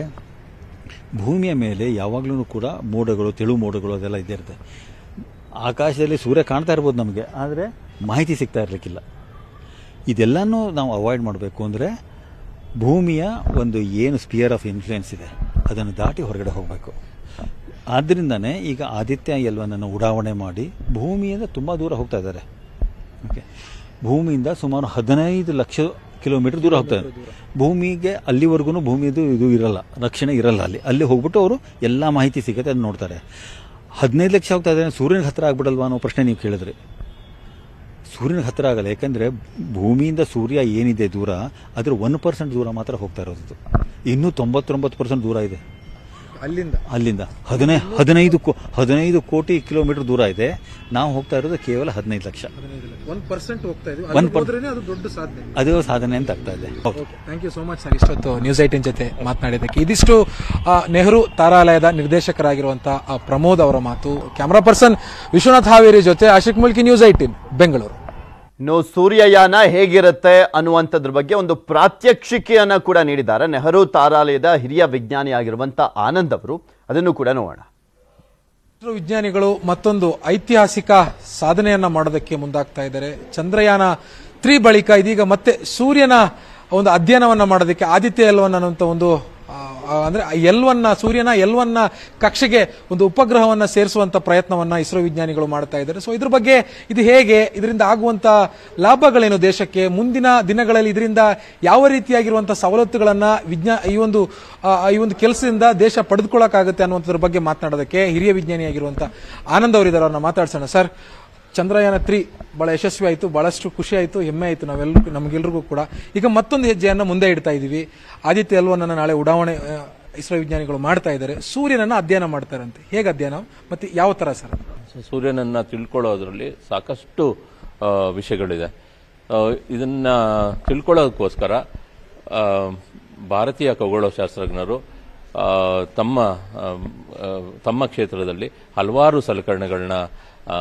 ಭೂಮಿಯ ಮೇಲೆ ಯಾವಾಗಲೂ ಕೂಡ ಮೋಡಗಳು ತೆಳು ಮೋಡಗಳು ಅದೆಲ್ಲ ಇದ್ದೇ ಇರುತ್ತೆ ಆಕಾಶದಲ್ಲಿ ಸೂರ್ಯ ಕಾಣ್ತಾ ಇರ್ಬೋದು ನಮಗೆ ಆದರೆ ಮಾಹಿತಿ ಸಿಗ್ತಾ ಇರಲಿಕ್ಕಿಲ್ಲ ಇದೆಲ್ಲನೂ ನಾವು ಅವಾಯ್ಡ್ ಮಾಡಬೇಕು ಅಂದರೆ ಭೂಮಿಯ ಒಂದು ಏನು ಸ್ಪಿಯರ್ ಆಫ್ ಇನ್ಫ್ಲುಯೆನ್ಸ್ ಇದೆ ಅದನ್ನು ದಾಟಿ ಹೊರಗಡೆ ಹೋಗಬೇಕು ಆದ್ದರಿಂದನೇ ಈಗ ಆದಿತ್ಯ ಎಲ್ವನನ್ನು ಉಡಾವಣೆ ಮಾಡಿ ಭೂಮಿಯಿಂದ ತುಂಬ ದೂರ ಹೋಗ್ತಾ ಇದ್ದಾರೆ ಓಕೆ ಭೂಮಿಯಿಂದ ಸುಮಾರು ಹದಿನೈದು ಲಕ್ಷ ಕಿಲೋಮೀಟರ್ ದೂರ ಹೋಗ್ತಾರೆ ಭೂಮಿಗೆ ಅಲ್ಲಿವರೆಗೂ ಭೂಮಿದು ಇದು ಇರಲ್ಲ ರಕ್ಷಣೆ ಇರಲ್ಲ ಅಲ್ಲಿ ಅಲ್ಲಿ ಹೋಗ್ಬಿಟ್ಟು ಅವರು ಎಲ್ಲ ಮಾಹಿತಿ ಸಿಗುತ್ತೆ ಅದನ್ನ ನೋಡ್ತಾರೆ ಹದಿನೈದು ಲಕ್ಷ ಹೋಗ್ತಾ ಇದ್ದಾರೆ ಸೂರ್ಯನಿಗೆ ಹತ್ತಿರ ಆಗ್ಬಿಡಲ್ವಾ ಅನ್ನೋ ಪ್ರಶ್ನೆ ನೀವು ಕೇಳಿದ್ರಿ ಸೂರ್ಯನಿಗೆ ಹತ್ತಿರ ಆಗಲ್ಲ ಯಾಕಂದರೆ ಭೂಮಿಯಿಂದ ಸೂರ್ಯ ಏನಿದೆ ದೂರ ಅದ್ರ ಒನ್ ಪರ್ಸೆಂಟ್ ದೂರ ಮಾತ್ರ ಹೋಗ್ತಾ ಇರೋದು ಇನ್ನೂ ತೊಂಬತ್ತೊಂಬತ್ತು ಪರ್ಸೆಂಟ್ ದೂರ ಇದೆ ಅಲ್ಲಿಂದ ಅಲ್ಲಿಂದ ಹದಿನೈ ಹದಿನೈದು ಕೋ ಹದಿನೈದು ಕೋಟಿ ಕಿಲೋಮೀಟರ್ ದೂರ ಇದೆ ನಾವು ಹೋಗ್ತಾ ಇರೋದು ಕೇವಲ ಹದಿನೈದು ಲಕ್ಷ ಒಂದ್ ಪರ್ಸೆಂಟ್ ಹೋಗ್ತಾ ಇದೀವಿ One ಅಲ್ಲಿ per- ಹೋದ್ರೇನೆ ಅದು ದೊಡ್ಡ ಸಾಧನೆ ಅದು ಸಾಧನೆ ಅಂತ ಆಗ್ತಾ ಇದೆ thank you so much sir ಇಷ್ಟೊತ್ತು ನ್ಯೂಸ್ ಏಟಿನ್ ಜೊತೆ ಮಾತನಾಡಿದ್ದಕ್ಕೆ ಇದಿಷ್ಟು ಆ, ನೆಹರು ತಾರಾಲಯದ ನಿರ್ದೇಶಕರಾಗಿರುವಂತಹ ಆ, ಪ್ರಮೋದ್ ಅವರ ಮಾತು ಕ್ಯಾಮರಾ ಪರ್ಸನ್ ವಿಶ್ವನಾಥ್ ಹಾವೇರಿ ಜೊತೆ ಆಶಿಕ್ ಮುಲ್ಕಿ ನ್ಯೂಸ್ ಏಟಿನ್ ಬೆಂಗಳೂರು ಇನ್ನು ಸೂರ್ಯಯಾನ ಹೇಗಿರುತ್ತೆ ಅನ್ನುವಂಥದ್ರ ಬಗ್ಗೆ ಒಂದು ಪ್ರಾತ್ಯಕ್ಷಿಕೆಯನ್ನ ಕೂಡ ನೀಡಿದ್ದಾರೆ ನೆಹರು ತಾರಾಲಯದ ಹಿರಿಯ ವಿಜ್ಞಾನಿ ಆಗಿರುವಂತ ಆನಂದ್ ಅವರು ಅದನ್ನು ಕೂಡ ನೋಡೋಣ ಇಸ್ರೋ ವಿಜ್ಞಾನಿಗಳು ಮತ್ತೊಂದು ಐತಿಹಾಸಿಕ ಸಾಧನೆಯನ್ನ ಮಾಡೋದಕ್ಕೆ ಮುಂದಾಗ್ತಾ ಇದ್ದಾರೆ ಚಂದ್ರಯಾನ ತ್ರೀ ಬಳಿಕ ಇದೀಗ ಮತ್ತೆ ಸೂರ್ಯನ ಒಂದು ಅಧ್ಯಯನವನ್ನ ಮಾಡೋದಕ್ಕೆ ಆದಿತ್ಯ ಎಲ್ವನ್ ಅನ್ನುವಂಥ ಒಂದು ಆ, ಆ, ಅಂದ್ರೆ ಎಲ್ವನ್ನ ಸೂರ್ಯನ ಎಲ್ವನ್ನ ಕಕ್ಷೆಗೆ ಒಂದು ಉಪಗ್ರಹವನ್ನ ಸೇರಿಸುವಂತ ಪ್ರಯತ್ನವನ್ನ ಇಸ್ರೋ ವಿಜ್ಞಾನಿಗಳು ಮಾಡ್ತಾ ಇದ್ದಾರೆ ಸೊ ಇದ್ರ ಬಗ್ಗೆ ಇದು ಹೇಗೆ ಇದರಿಂದ ಆಗುವಂತ ಲಾಭಗಳೇನು ದೇಶಕ್ಕೆ ಮುಂದಿನ ದಿನಗಳಲ್ಲಿ ಇದರಿಂದ ಯಾವ ರೀತಿಯಾಗಿರುವಂತಹ ಸವಲತ್ತುಗಳನ್ನ ವಿಜ್ಞಾ ಈ ಒಂದು ಆ, ಈ ಒಂದು ಕೆಲಸದಿಂದ ದೇಶ ಪಡೆದುಕೊಳ್ಳಕ್ಕಾಗುತ್ತೆ ಅನ್ನುವಂಥದ್ರ ಬಗ್ಗೆ ಮಾತನಾಡೋದಕ್ಕೆ ಹಿರಿಯ ವಿಜ್ಞಾನಿಯಾಗಿರುವಂತ ಆನಂದ್ ಅವರಿದ್ದಾರೆ ಅವ್ರನ್ನ ಮಾತಾಡ್ಸೋಣ ಸರ್ ಚಂದ್ರಯಾನ ತ್ರೀ ಬಹಳ ಯಶಸ್ವಿ ಆಯಿತು ಬಹಳಷ್ಟು ಖುಷಿ ಆಯಿತು ಹೆಮ್ಮೆ ಆಯಿತು ನಾವೆಲ್ಲರಿಗೂ ನಮಗೆಲ್ರಿಗೂ ಕೂಡ ಈಗ ಮತ್ತೊಂದು ಹೆಜ್ಜೆಯನ್ನು ಮುಂದೆ ಇಡ್ತಾ ಇದ್ದೀವಿ ಆದಿತ್ಯ ಎಲ್ವನನ್ನ ನಾಳೆ ಉಡಾವಣೆ ಆ, ಇಸ್ರೋ ವಿಜ್ಞಾನಿಗಳು ಮಾಡ್ತಾ ಇದ್ದಾರೆ ಸೂರ್ಯನನ್ನ ಅಧ್ಯಯನ ಮಾಡ್ತಾರಂತೆ ಹೇಗೆ ಅಧ್ಯಯನ ಮತ್ತೆ ಯಾವ ತರ ಸರ್ ಸೊ ಸೂರ್ಯನನ್ನು ತಿಳ್ಕೊಳ್ಳೋದ್ರಲ್ಲಿ ಸಾಕಷ್ಟು ಆ, ವಿಷಯಗಳಿದೆ ಆ, ಇದನ್ನ ತಿಳ್ಕೊಳ್ಳೋದಕ್ಕೋಸ್ಕರ ಆ, ಭಾರತೀಯ ಖಗೋಳಶಾಸ್ತ್ರಜ್ಞರು ಆ, ತಮ್ಮ ಆ, ಆ, ತಮ್ಮ ಕ್ಷೇತ್ರದಲ್ಲಿ ಹಲವಾರು ಸಲಕರಣೆಗಳನ್ನ ಆ,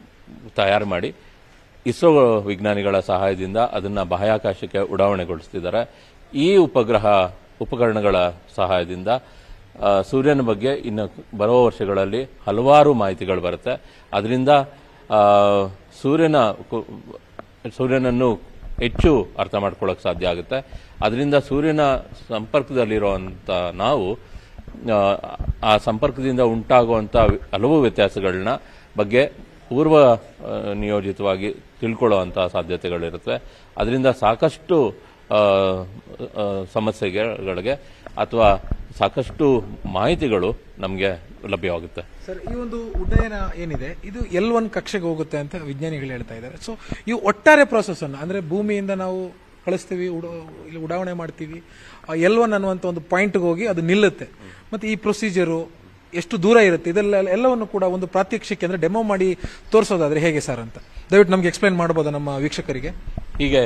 ತಯಾರು ಮಾಡಿ ಇಸ್ರೋ ವಿಜ್ಞಾನಿಗಳ ಸಹಾಯದಿಂದ ಅದನ್ನು ಬಾಹ್ಯಾಕಾಶಕ್ಕೆ ಉಡಾವಣೆಗೊಳಿಸ್ತಿದ್ದಾರೆ ಈ ಉಪಗ್ರಹ ಉಪಕರಣಗಳ ಸಹಾಯದಿಂದ ಆ, ಸೂರ್ಯನ ಬಗ್ಗೆ ಇನ್ನು ಬರುವ ವರ್ಷಗಳಲ್ಲಿ ಹಲವಾರು ಮಾಹಿತಿಗಳು ಬರುತ್ತೆ ಅದರಿಂದ ಆ, ಸೂರ್ಯನ ಕು- ಸೂರ್ಯನನ್ನು ಹೆಚ್ಚು ಅರ್ಥ ಮಾಡ್ಕೊಳ್ಳೋಕೆ ಸಾಧ್ಯ ಆಗುತ್ತೆ ಅದರಿಂದ ಸೂರ್ಯನ ಸಂಪರ್ಕದಲ್ಲಿರುವಂಥ ನಾವು ಆ, ಆ ಸಂಪರ್ಕದಿಂದ ಉಂಟಾಗುವಂಥ ಹಲವು ವ್ಯತ್ಯಾಸಗಳನ್ನ ಬಗ್ಗೆ ಪೂರ್ವ ಆ, ನಿಯೋಜಿತವಾಗಿ ತಿಳ್ಕೊಳ್ಳುವಂಥ ಸಾಧ್ಯತೆಗಳಿರುತ್ತೆ ಅದರಿಂದ ಸಾಕಷ್ಟು ಆ, ಆ, ಸಮಸ್ಯೆಗಳಿಗೆ ಅಥವಾ ಸಾಕಷ್ಟು ಮಾಹಿತಿಗಳು ನಮಗೆ ಲಭ್ಯವಾಗುತ್ತೆ ಸರ್ ಈ ಒಂದು ಉಡ್ಡಯನ ಏನಿದೆ ಇದು ಎಲ್ ಒನ್ ಕಕ್ಷೆಗೆ ಹೋಗುತ್ತೆ ಅಂತ ವಿಜ್ಞಾನಿಗಳು ಹೇಳ್ತಾ ಇದ್ದಾರೆ ಸೊ ಈ ಒಟ್ಟಾರೆ ಪ್ರಾಸೆಸ್ ಅನ್ನು ಅಂದ್ರೆ ಭೂಮಿಯಿಂದ ನಾವು ಕಳಿಸ್ತೀವಿ ಉಡ- ಇಲ್ಲಿ ಉಡಾವಣೆ ಮಾಡ್ತೀವಿ ಎಲ್ ಒನ್ ಅನ್ನುವಂಥ ಒಂದು ಪಾಯಿಂಟ್ಗೆ ಹೋಗಿ ಅದು ನಿಲ್ಲುತ್ತೆ ಮತ್ತೆ ಈ ಪ್ರೊಸೀಜರು ಎಷ್ಟು ದೂರ ಇರುತ್ತೆ ಇದೆಲ್ಲ ಎಲ್ಲವನ್ನು ಕೂಡ ಒಂದು ಪ್ರಾತ್ಯಕ್ಷಿಕೆ ಅಂದ್ರೆ ಡೆಮೋ ಮಾಡಿ ತೋರಿಸೋದಾದ್ರೆ ಹೇಗೆ ಸರ್ ಅಂತ ದಯವಿಟ್ಟು ನಮ್ಗೆ ಎಕ್ಸ್ಪ್ಲೈನ್ ಮಾಡ್ಬೋದಾ ನಮ್ಮ ವೀಕ್ಷಕರಿಗೆ ಹೀಗೆ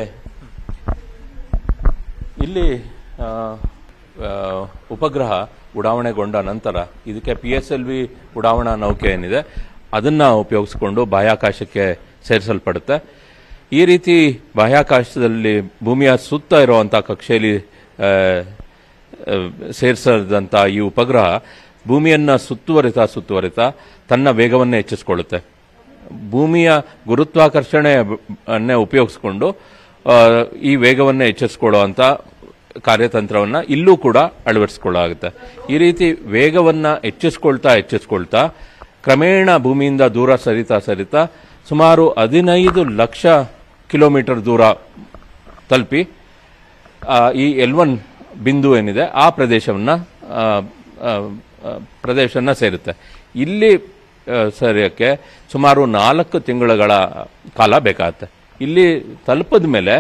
ಇಲ್ಲಿ ಆ, ಆ, ಉಪಗ್ರಹ ಉಡಾವಣೆಗೊಂಡ ನಂತರ ಇದಕ್ಕೆ ಪಿ ಎಸ್ ಎಲ್ ವಿ ಉಡಾವಣಾ ನೌಕೆ ಏನಿದೆ ಅದನ್ನ ಉಪಯೋಗಿಸಿಕೊಂಡು ಬಾಹ್ಯಾಕಾಶಕ್ಕೆ ಸೇರಿಸಲ್ಪಡುತ್ತೆ ಈ ರೀತಿ ಬಾಹ್ಯಾಕಾಶದಲ್ಲಿ ಭೂಮಿಯ ಸುತ್ತ ಇರುವಂತಹ ಕಕ್ಷೆಯಲ್ಲಿ ಆ, ಆ, ಸೇರಿಸಿದಂಥ ಈ ಉಪಗ್ರಹ ಭೂಮಿಯನ್ನ ಸುತ್ತುವರಿತಾ ಸುತ್ತುವರಿತಾ ತನ್ನ ವೇಗವನ್ನು ಹೆಚ್ಚಿಸಿಕೊಳ್ಳುತ್ತೆ ಭೂಮಿಯ ಗುರುತ್ವಾಕರ್ಷಣೆ ಅನ್ನೇ ಉಪಯೋಗಿಸಿಕೊಂಡು ಆ, ಈ ವೇಗವನ್ನು ಹೆಚ್ಚಿಸಿಕೊಳ್ಳುವಂಥ ಕಾರ್ಯತಂತ್ರವನ್ನು ಇಲ್ಲೂ ಕೂಡ ಅಳವಡಿಸಿಕೊಳ್ಳಾಗುತ್ತೆ ಈ ರೀತಿ ವೇಗವನ್ನು ಹೆಚ್ಚಿಸ್ಕೊಳ್ತಾ ಹೆಚ್ಚಿಸ್ಕೊಳ್ತಾ ಕ್ರಮೇಣ ಭೂಮಿಯಿಂದ ದೂರ ಸರಿತಾ ಸರಿತಾ ಸುಮಾರು ಹದಿನೈದು ಲಕ್ಷ ಕಿಲೋಮೀಟರ್ ದೂರ ತಲುಪಿ ಆ, ಈ ಎಲ್ ಒನ್ ಬಿಂದು ಏನಿದೆ ಆ ಪ್ರದೇಶವನ್ನು ಪ್ರದೇಶನ ಸೇರುತ್ತೆ ಇಲ್ಲಿ ಆ, ಸೇರೋಕ್ಕೆ ಸುಮಾರು ನಾಲ್ಕು ತಿಂಗಳುಗಳ ಕಾಲ ಬೇಕಾಗುತ್ತೆ ಇಲ್ಲಿ ತಲುಪಿದ ಮೇಲೆ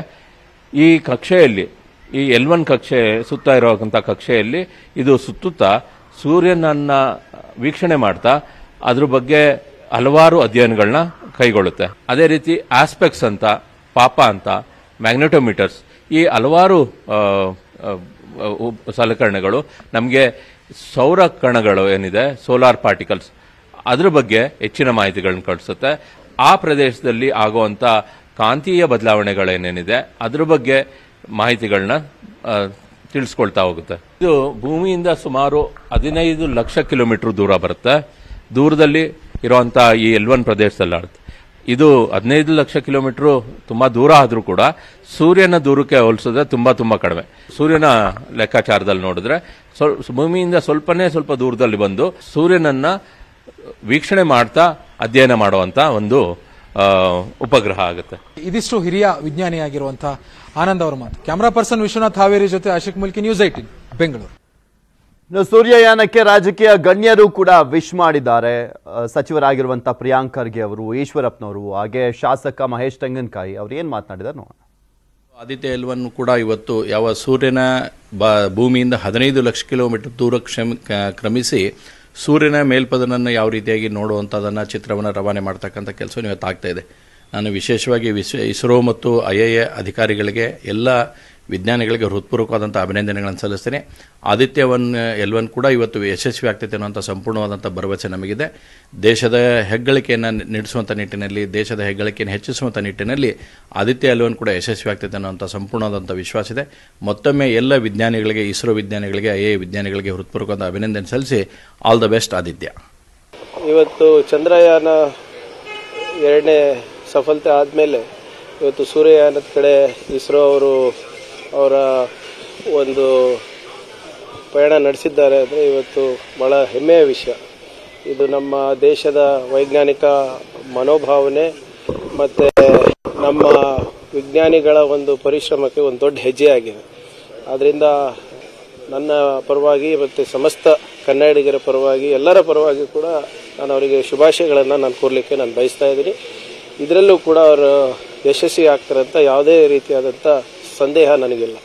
ಈ ಕಕ್ಷೆಯಲ್ಲಿ ಈ ಎಲ್ ಒನ್ ಕಕ್ಷೆ ಸುತ್ತ ಇರುವಂಥ ಕಕ್ಷೆಯಲ್ಲಿ ಇದು ಸುತ್ತುತ್ತಾ ಸೂರ್ಯನನ್ನ ವೀಕ್ಷಣೆ ಮಾಡ್ತಾ ಅದ್ರ ಬಗ್ಗೆ ಹಲವಾರು ಅಧ್ಯಯನಗಳನ್ನ ಕೈಗೊಳ್ಳುತ್ತೆ ಅದೇ ರೀತಿ ಆಸ್ಪೆಕ್ಟ್ಸ್ ಅಂತ ಪಾಪ ಅಂತ ಮ್ಯಾಗ್ನೆಟೋಮೀಟರ್ಸ್ ಈ ಹಲವಾರು ಆ, ಆ, ಉಪ್- ಸಲಕರಣೆಗಳು ನಮಗೆ ಸೌರ ಕಣಗಳು ಏನಿದೆ ಸೋಲಾರ್ ಪಾರ್ಟಿಕಲ್ಸ್ ಅದ್ರ ಬಗ್ಗೆ ಹೆಚ್ಚಿನ ಮಾಹಿತಿಗಳನ್ನ ಕಳಿಸುತ್ತೆ ಆ ಪ್ರದೇಶದಲ್ಲಿ ಆಗುವಂಥ ಕಾಂತೀಯ ಬದಲಾವಣೆಗಳೇನೇನಿದೆ ಅದ್ರ ಬಗ್ಗೆ ಮಾಹಿತಿಗಳನ್ನ ಆ, ತಿಳಿಸ್ಕೊಳ್ತಾ ಹೋಗುತ್ತೆ ಇದು ಭೂಮಿಯಿಂದ ಸುಮಾರು ಹದಿನೈದು ಲಕ್ಷ ಕಿಲೋಮೀಟರ್ ದೂರ ಬರುತ್ತೆ ದೂರದಲ್ಲಿ ಇರುವಂಥ ಈ ಎಲ್ ಒನ್ ಪ್ರದೇಶದಲ್ಲಿ ಆಡುತ್ತೆ ಇದು ಹದಿನೈದು ಲಕ್ಷ ಕಿಲೋಮೀಟರ್ ತುಂಬಾ ದೂರ ಆದರೂ ಕೂಡ ಸೂರ್ಯನ ದೂರಕ್ಕೆ ಹೋಲಿಸಿದ್ರೆ ತುಂಬಾ ತುಂಬಾ ಕಡಿಮೆ ಸೂರ್ಯನ ಲೆಕ್ಕಾಚಾರದಲ್ಲಿ ನೋಡಿದ್ರೆ ಸ್ವಲ್ ಭೂಮಿಯಿಂದ ಸ್ವಲ್ಪನೇ ಸ್ವಲ್ಪ ದೂರದಲ್ಲಿ ಬಂದು ಸೂರ್ಯನನ್ನ ವೀಕ್ಷಣೆ ಮಾಡ್ತಾ ಅಧ್ಯಯನ ಮಾಡುವಂತ ಒಂದು ಆ, ಉಪಗ್ರಹ ಆಗುತ್ತೆ ಇದಿಷ್ಟು ಹಿರಿಯ ವಿಜ್ಞಾನಿಯಾಗಿರುವಂತಹ ಆನಂದ್ ಅವರ ಮಾತು ಕ್ಯಾಮರಾ ಪರ್ಸನ್ ವಿಶ್ವನಾಥ್ ಹಾವೇರಿ ಜೊತೆ ಆಶಿಕ್ ಮುಲ್ಕಿ ನ್ಯೂಸ್ ಏಟಿನ್ ಬೆಂಗಳೂರು ಇನ್ನು ಸೂರ್ಯಯಾನಕ್ಕೆ ರಾಜಕೀಯ ಗಣ್ಯರು ಕೂಡ ವಿಶ್ ಮಾಡಿದ್ದಾರೆ ಆ, ಸಚಿವರಾಗಿರುವಂತಹ ಪ್ರಿಯಾಂಕ್ ಖರ್ಗೆ ಅವರು ಈಶ್ವರಪ್ಪನವರು ಹಾಗೆ ಶಾಸಕ ಮಹೇಶ್ ತೆಂಗನಕಾಯಿ ಅವ್ರು ಏನ್ ಮಾತನಾಡಿದಾರೆ ನೋಡೋಣ ಆದಿತ್ಯ ಎಲ್ ಒನ್ ಕೂಡ ಇವತ್ತು ಯಾವ ಸೂರ್ಯನ ಬ ಭೂಮಿಯಿಂದ ಹದಿನೈದು ಲಕ್ಷ ಕಿಲೋಮೀಟರ್ ದೂರ ಕ್ಷಮ ಕ- ಕ್ರಮಿಸಿ ಸೂರ್ಯನ ಮೇಲ್ಪದನನ್ನು ಯಾವ ರೀತಿಯಾಗಿ ನೋಡುವಂಥದ್ದನ್ನು ಚಿತ್ರವನ್ನು ರವಾನೆ ಮಾಡ್ತಕ್ಕಂಥ ಕೆಲಸ ಇವತ್ತು ಆಗ್ತಾ ಇದೆ ನಾನು ವಿಶೇಷವಾಗಿ ವಿಶ್ವ ಇಸ್ರೋ ಮತ್ತು ಐ ಎ ಎ ಅಧಿಕಾರಿಗಳಿಗೆ ಎಲ್ಲ ವಿಜ್ಞಾನಿಗಳಿಗೆ ಹೃತ್ಪೂರ್ವಕವಾದಂಥ ಅಭಿನಂದನೆಗಳನ್ನು ಸಲ್ಲಿಸ್ತೇನೆ ಆದಿತ್ಯ ಒನ್ ಎಲ್ ಒನ್ ಕೂಡ ಇವತ್ತು ಯಶಸ್ವಿ ಆಗ್ತೈತೆ ಅನ್ನುವಂಥ ಸಂಪೂರ್ಣವಾದಂಥ ಭರವಸೆ ನಮಗಿದೆ ದೇಶದ ಹೆಗ್ಗಳಿಕೆಯನ್ನು ನಡೆಸುವಂಥ ನಿಟ್ಟಿನಲ್ಲಿ ದೇಶದ ಹೆಗ್ಗಳಿಕೆಯನ್ನು ಹೆಚ್ಚಿಸುವಂಥ ನಿಟ್ಟಿನಲ್ಲಿ ಆದಿತ್ಯ ಎಲ್ ಒನ್ ಕೂಡ ಯಶಸ್ವಿ ಆಗ್ತೈತೆ ಅನ್ನುವಂಥ ಸಂಪೂರ್ಣವಾದಂಥ ವಿಶ್ವಾಸ ಇದೆ ಮತ್ತೊಮ್ಮೆ ಎಲ್ಲ ವಿಜ್ಞಾನಿಗಳಿಗೆ ಇಸ್ರೋ ವಿಜ್ಞಾನಿಗಳಿಗೆ ಐ ಎ ವಿಜ್ಞಾನಿಗಳಿಗೆ ಹೃತ್ಪೂರ್ವಕವಾದ ಅಭಿನಂದನೆ ಸಲ್ಲಿಸಿ ಆಲ್ ದ ಬೆಸ್ಟ್ ಆದಿತ್ಯ ಇವತ್ತು ಚಂದ್ರಯಾನ ಎರಡನೇ ಸಫಲತೆ ಆದಮೇಲೆ ಇವತ್ತು ಸೂರ್ಯಯಾನದ ಕಡೆ ಇಸ್ರೋ ಅವರು ಅವರ ಒಂದು ಪಯಣ ನಡೆಸಿದ್ದಾರೆ ಅಂದರೆ ಇವತ್ತು ಭಾಳ ಹೆಮ್ಮೆಯ ವಿಷಯ ಇದು ನಮ್ಮ ದೇಶದ ವೈಜ್ಞಾನಿಕ ಮನೋಭಾವನೆ ಮತ್ತು ನಮ್ಮ ವಿಜ್ಞಾನಿಗಳ ಒಂದು ಪರಿಶ್ರಮಕ್ಕೆ ಒಂದು ದೊಡ್ಡ ಹೆಜ್ಜೆ ಆಗಿದೆ ಆದ್ದರಿಂದ ನನ್ನ ಪರವಾಗಿ ಮತ್ತು ಸಮಸ್ತ ಕನ್ನಡಿಗರ ಪರವಾಗಿ ಎಲ್ಲರ ಪರವಾಗಿ ಕೂಡ ನಾನು ಅವರಿಗೆ ಶುಭಾಶಯಗಳನ್ನು ನಾನು ಕೋರಲಿಕ್ಕೆ ನಾನು ಬಯಸ್ತಾ ಇದ್ದೀನಿ ಇದರಲ್ಲೂ ಕೂಡ ಅವರು ಯಶಸ್ವಿ ಆಗ್ತಾರಂತ ಯಾವುದೇ ರೀತಿಯಾದಂಥ ಸಂದೇಹ ನನಗಿಲ್ಲ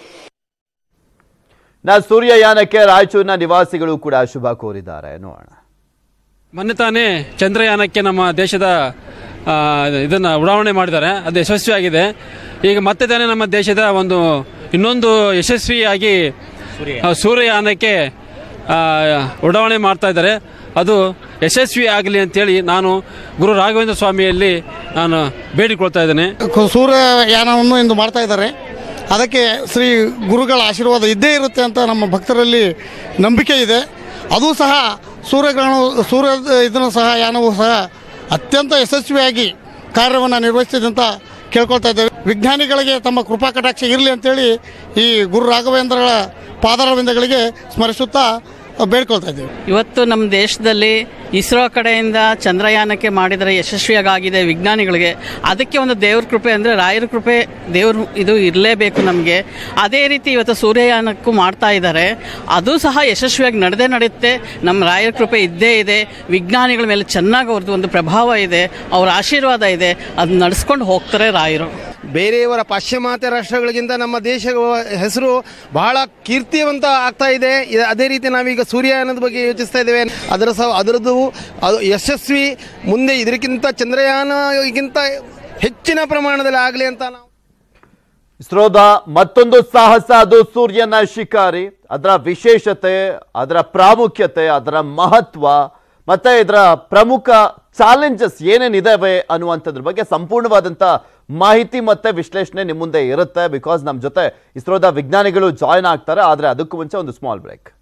ನಾ ಸೂರ್ಯಯಾನಕ್ಕೆ ರಾಯಚೂರಿನ ನಿವಾಸಿಗಳು ಕೂಡ ಶುಭ ಕೋರಿದ್ದಾರೆ ನೋಡೋಣ ಮೊನ್ನೆ ತಾನೇ ಚಂದ್ರಯಾನಕ್ಕೆ ನಮ್ಮ ದೇಶದ ಆ, ಇದನ್ನ ಉಡಾವಣೆ ಮಾಡಿದ್ದಾರೆ ಅದು ಯಶಸ್ವಿಯಾಗಿದೆ ಈಗ ಮತ್ತೆ ತಾನೇ ನಮ್ಮ ದೇಶದ ಒಂದು ಇನ್ನೊಂದು ಯಶಸ್ವಿಯಾಗಿ ಆ, ಸೂರ್ಯಯಾನಕ್ಕೆ ಆ, ಉಡಾವಣೆ ಮಾಡ್ತಾ ಇದ್ದಾರೆ ಅದು ಯಶಸ್ವಿ ಆಗಲಿ ಅಂತೇಳಿ ನಾನು ಗುರು ರಾಘವೇಂದ್ರ ಸ್ವಾಮಿಯಲ್ಲಿ ನಾನು ಬೇಡಿಕೊಳ್ತಾ ಇದ್ದೇನೆ ಸೂರ್ಯಯಾನವನ್ನು ಇಂದು ಮಾಡ್ತಾ ಇದ್ದಾರೆ ಅದಕ್ಕೆ ಶ್ರೀ ಗುರುಗಳ ಆಶೀರ್ವಾದ ಇದ್ದೇ ಇರುತ್ತೆ ಅಂತ ನಮ್ಮ ಭಕ್ತರಲ್ಲಿ ನಂಬಿಕೆ ಇದೆ ಅದು ಸಹ ಸೂರ್ಯಗ್ರಹಣ ಸೂರ್ಯ ಇದನ್ನು ಸಹ ಯಾನವು ಸಹ ಅತ್ಯಂತ ಯಶಸ್ವಿಯಾಗಿ ಕಾರ್ಯವನ್ನು ನಿರ್ವಹಿಸಿದೆ ಅಂತ ಕೇಳ್ಕೊಳ್ತಾ ಇದ್ದೇವೆ ವಿಜ್ಞಾನಿಗಳಿಗೆ ತಮ್ಮ ಕೃಪಾ ಕಟಾಕ್ಷ ಇರಲಿ ಅಂತೇಳಿ ಈ ಗುರು ರಾಘವೇಂದ್ರಗಳ ಪಾದಾರವಿಂದಗಳಿಗೆ ಸ್ಮರಿಸುತ್ತಾ ಬೇಡ್ಕೊಳ್ತಾ ಇದ್ದೀವಿ ಇವತ್ತು ನಮ್ಮ ದೇಶದಲ್ಲಿ ಇಸ್ರೋ ಕಡೆಯಿಂದ ಚಂದ್ರಯಾನಕ್ಕೆ ಮಾಡಿದರೆ ಯಶಸ್ವಿಯಾಗಿದೆ ವಿಜ್ಞಾನಿಗಳಿಗೆ ಅದಕ್ಕೆ ಒಂದು ದೇವ್ರ ಕೃಪೆ ಅಂದರೆ ರಾಯರ ಕೃಪೆ ದೇವ್ರ ಇದು ಇರಲೇಬೇಕು ನಮಗೆ ಅದೇ ರೀತಿ ಇವತ್ತು ಸೂರ್ಯಯಾನಕ್ಕೂ ಮಾಡ್ತಾ ಇದ್ದಾರೆ ಅದು ಸಹ ಯಶಸ್ವಿಯಾಗಿ ನಡೆದೇ ನಡೆಯುತ್ತೆ ನಮ್ಮ ರಾಯರ ಕೃಪೆ ಇದ್ದೇ ಇದೆ ವಿಜ್ಞಾನಿಗಳ ಮೇಲೆ ಚೆನ್ನಾಗಿ ಅವ್ರದ್ದು ಒಂದು ಪ್ರಭಾವ ಇದೆ ಅವರ ಆಶೀರ್ವಾದ ಇದೆ ಅದು ನಡೆಸ್ಕೊಂಡು ಹೋಗ್ತಾರೆ ರಾಯರು ಬೇರೆಯವರ ಪಾಶ್ಚಿಮಾತ್ಯ ರಾಷ್ಟ್ರಗಳಿಗಿಂತ ನಮ್ಮ ದೇಶ ಹೆಸರು ಬಹಳ ಕೀರ್ತಿವಂತ ಆಗ್ತಾ ಇದೆ ಇ- ಅದೇ ರೀತಿ ನಾವೀಗ ಸೂರ್ಯಯಾನದ ಬಗ್ಗೆ ಯೋಚಿಸ್ತಾ ಇದ್ದೇವೆ ಅದರ ಸಹ ಅದರದ್ದು ಅದು ಯಶಸ್ವಿ ಮುಂದೆ ಇದಕ್ಕಿಂತ ಚಂದ್ರಯಾನಗಿಂತ ಹೆಚ್ಚಿನ ಪ್ರಮಾಣದಲ್ಲಿ ಆಗಲಿ ಅಂತ ನಾವು ಇಸ್ರೋದ ಮತ್ತೊಂದು ಸಾಹಸ ಅದು ಸೂರ್ಯನ ಶಿಕಾರಿ ಅದರ ವಿಶೇಷತೆ ಅದರ ಪ್ರಾಮುಖ್ಯತೆ ಅದರ ಮಹತ್ವ ಮತ್ತೆ ಇದರ ಪ್ರಮುಖ ಚಾಲೆಂಜಸ್ ಏನೇನಿದಾವೆ ಅನ್ನುವಂಥದ್ರ ಬಗ್ಗೆ ಸಂಪೂರ್ಣವಾದಂಥ ಮಾಹಿತಿ ಮತ್ತೆ ವಿಶ್ಲೇಷಣೆ ನಿಮ್ಮ ಮುಂದೆ ಇರುತ್ತೆ ಬಿಕಾಸ್ ನಮ್ಮ ಜೊತೆ ಇಸ್ರೋದ ವಿಜ್ಞಾನಿಗಳು ಜಾಯ್ನ್ ಆಗ್ತಾರೆ ಆದರೆ ಅದಕ್ಕೂ ಮುಂಚೆ ಒಂದು ಸ್ಮಾಲ್ ಬ್ರೇಕ್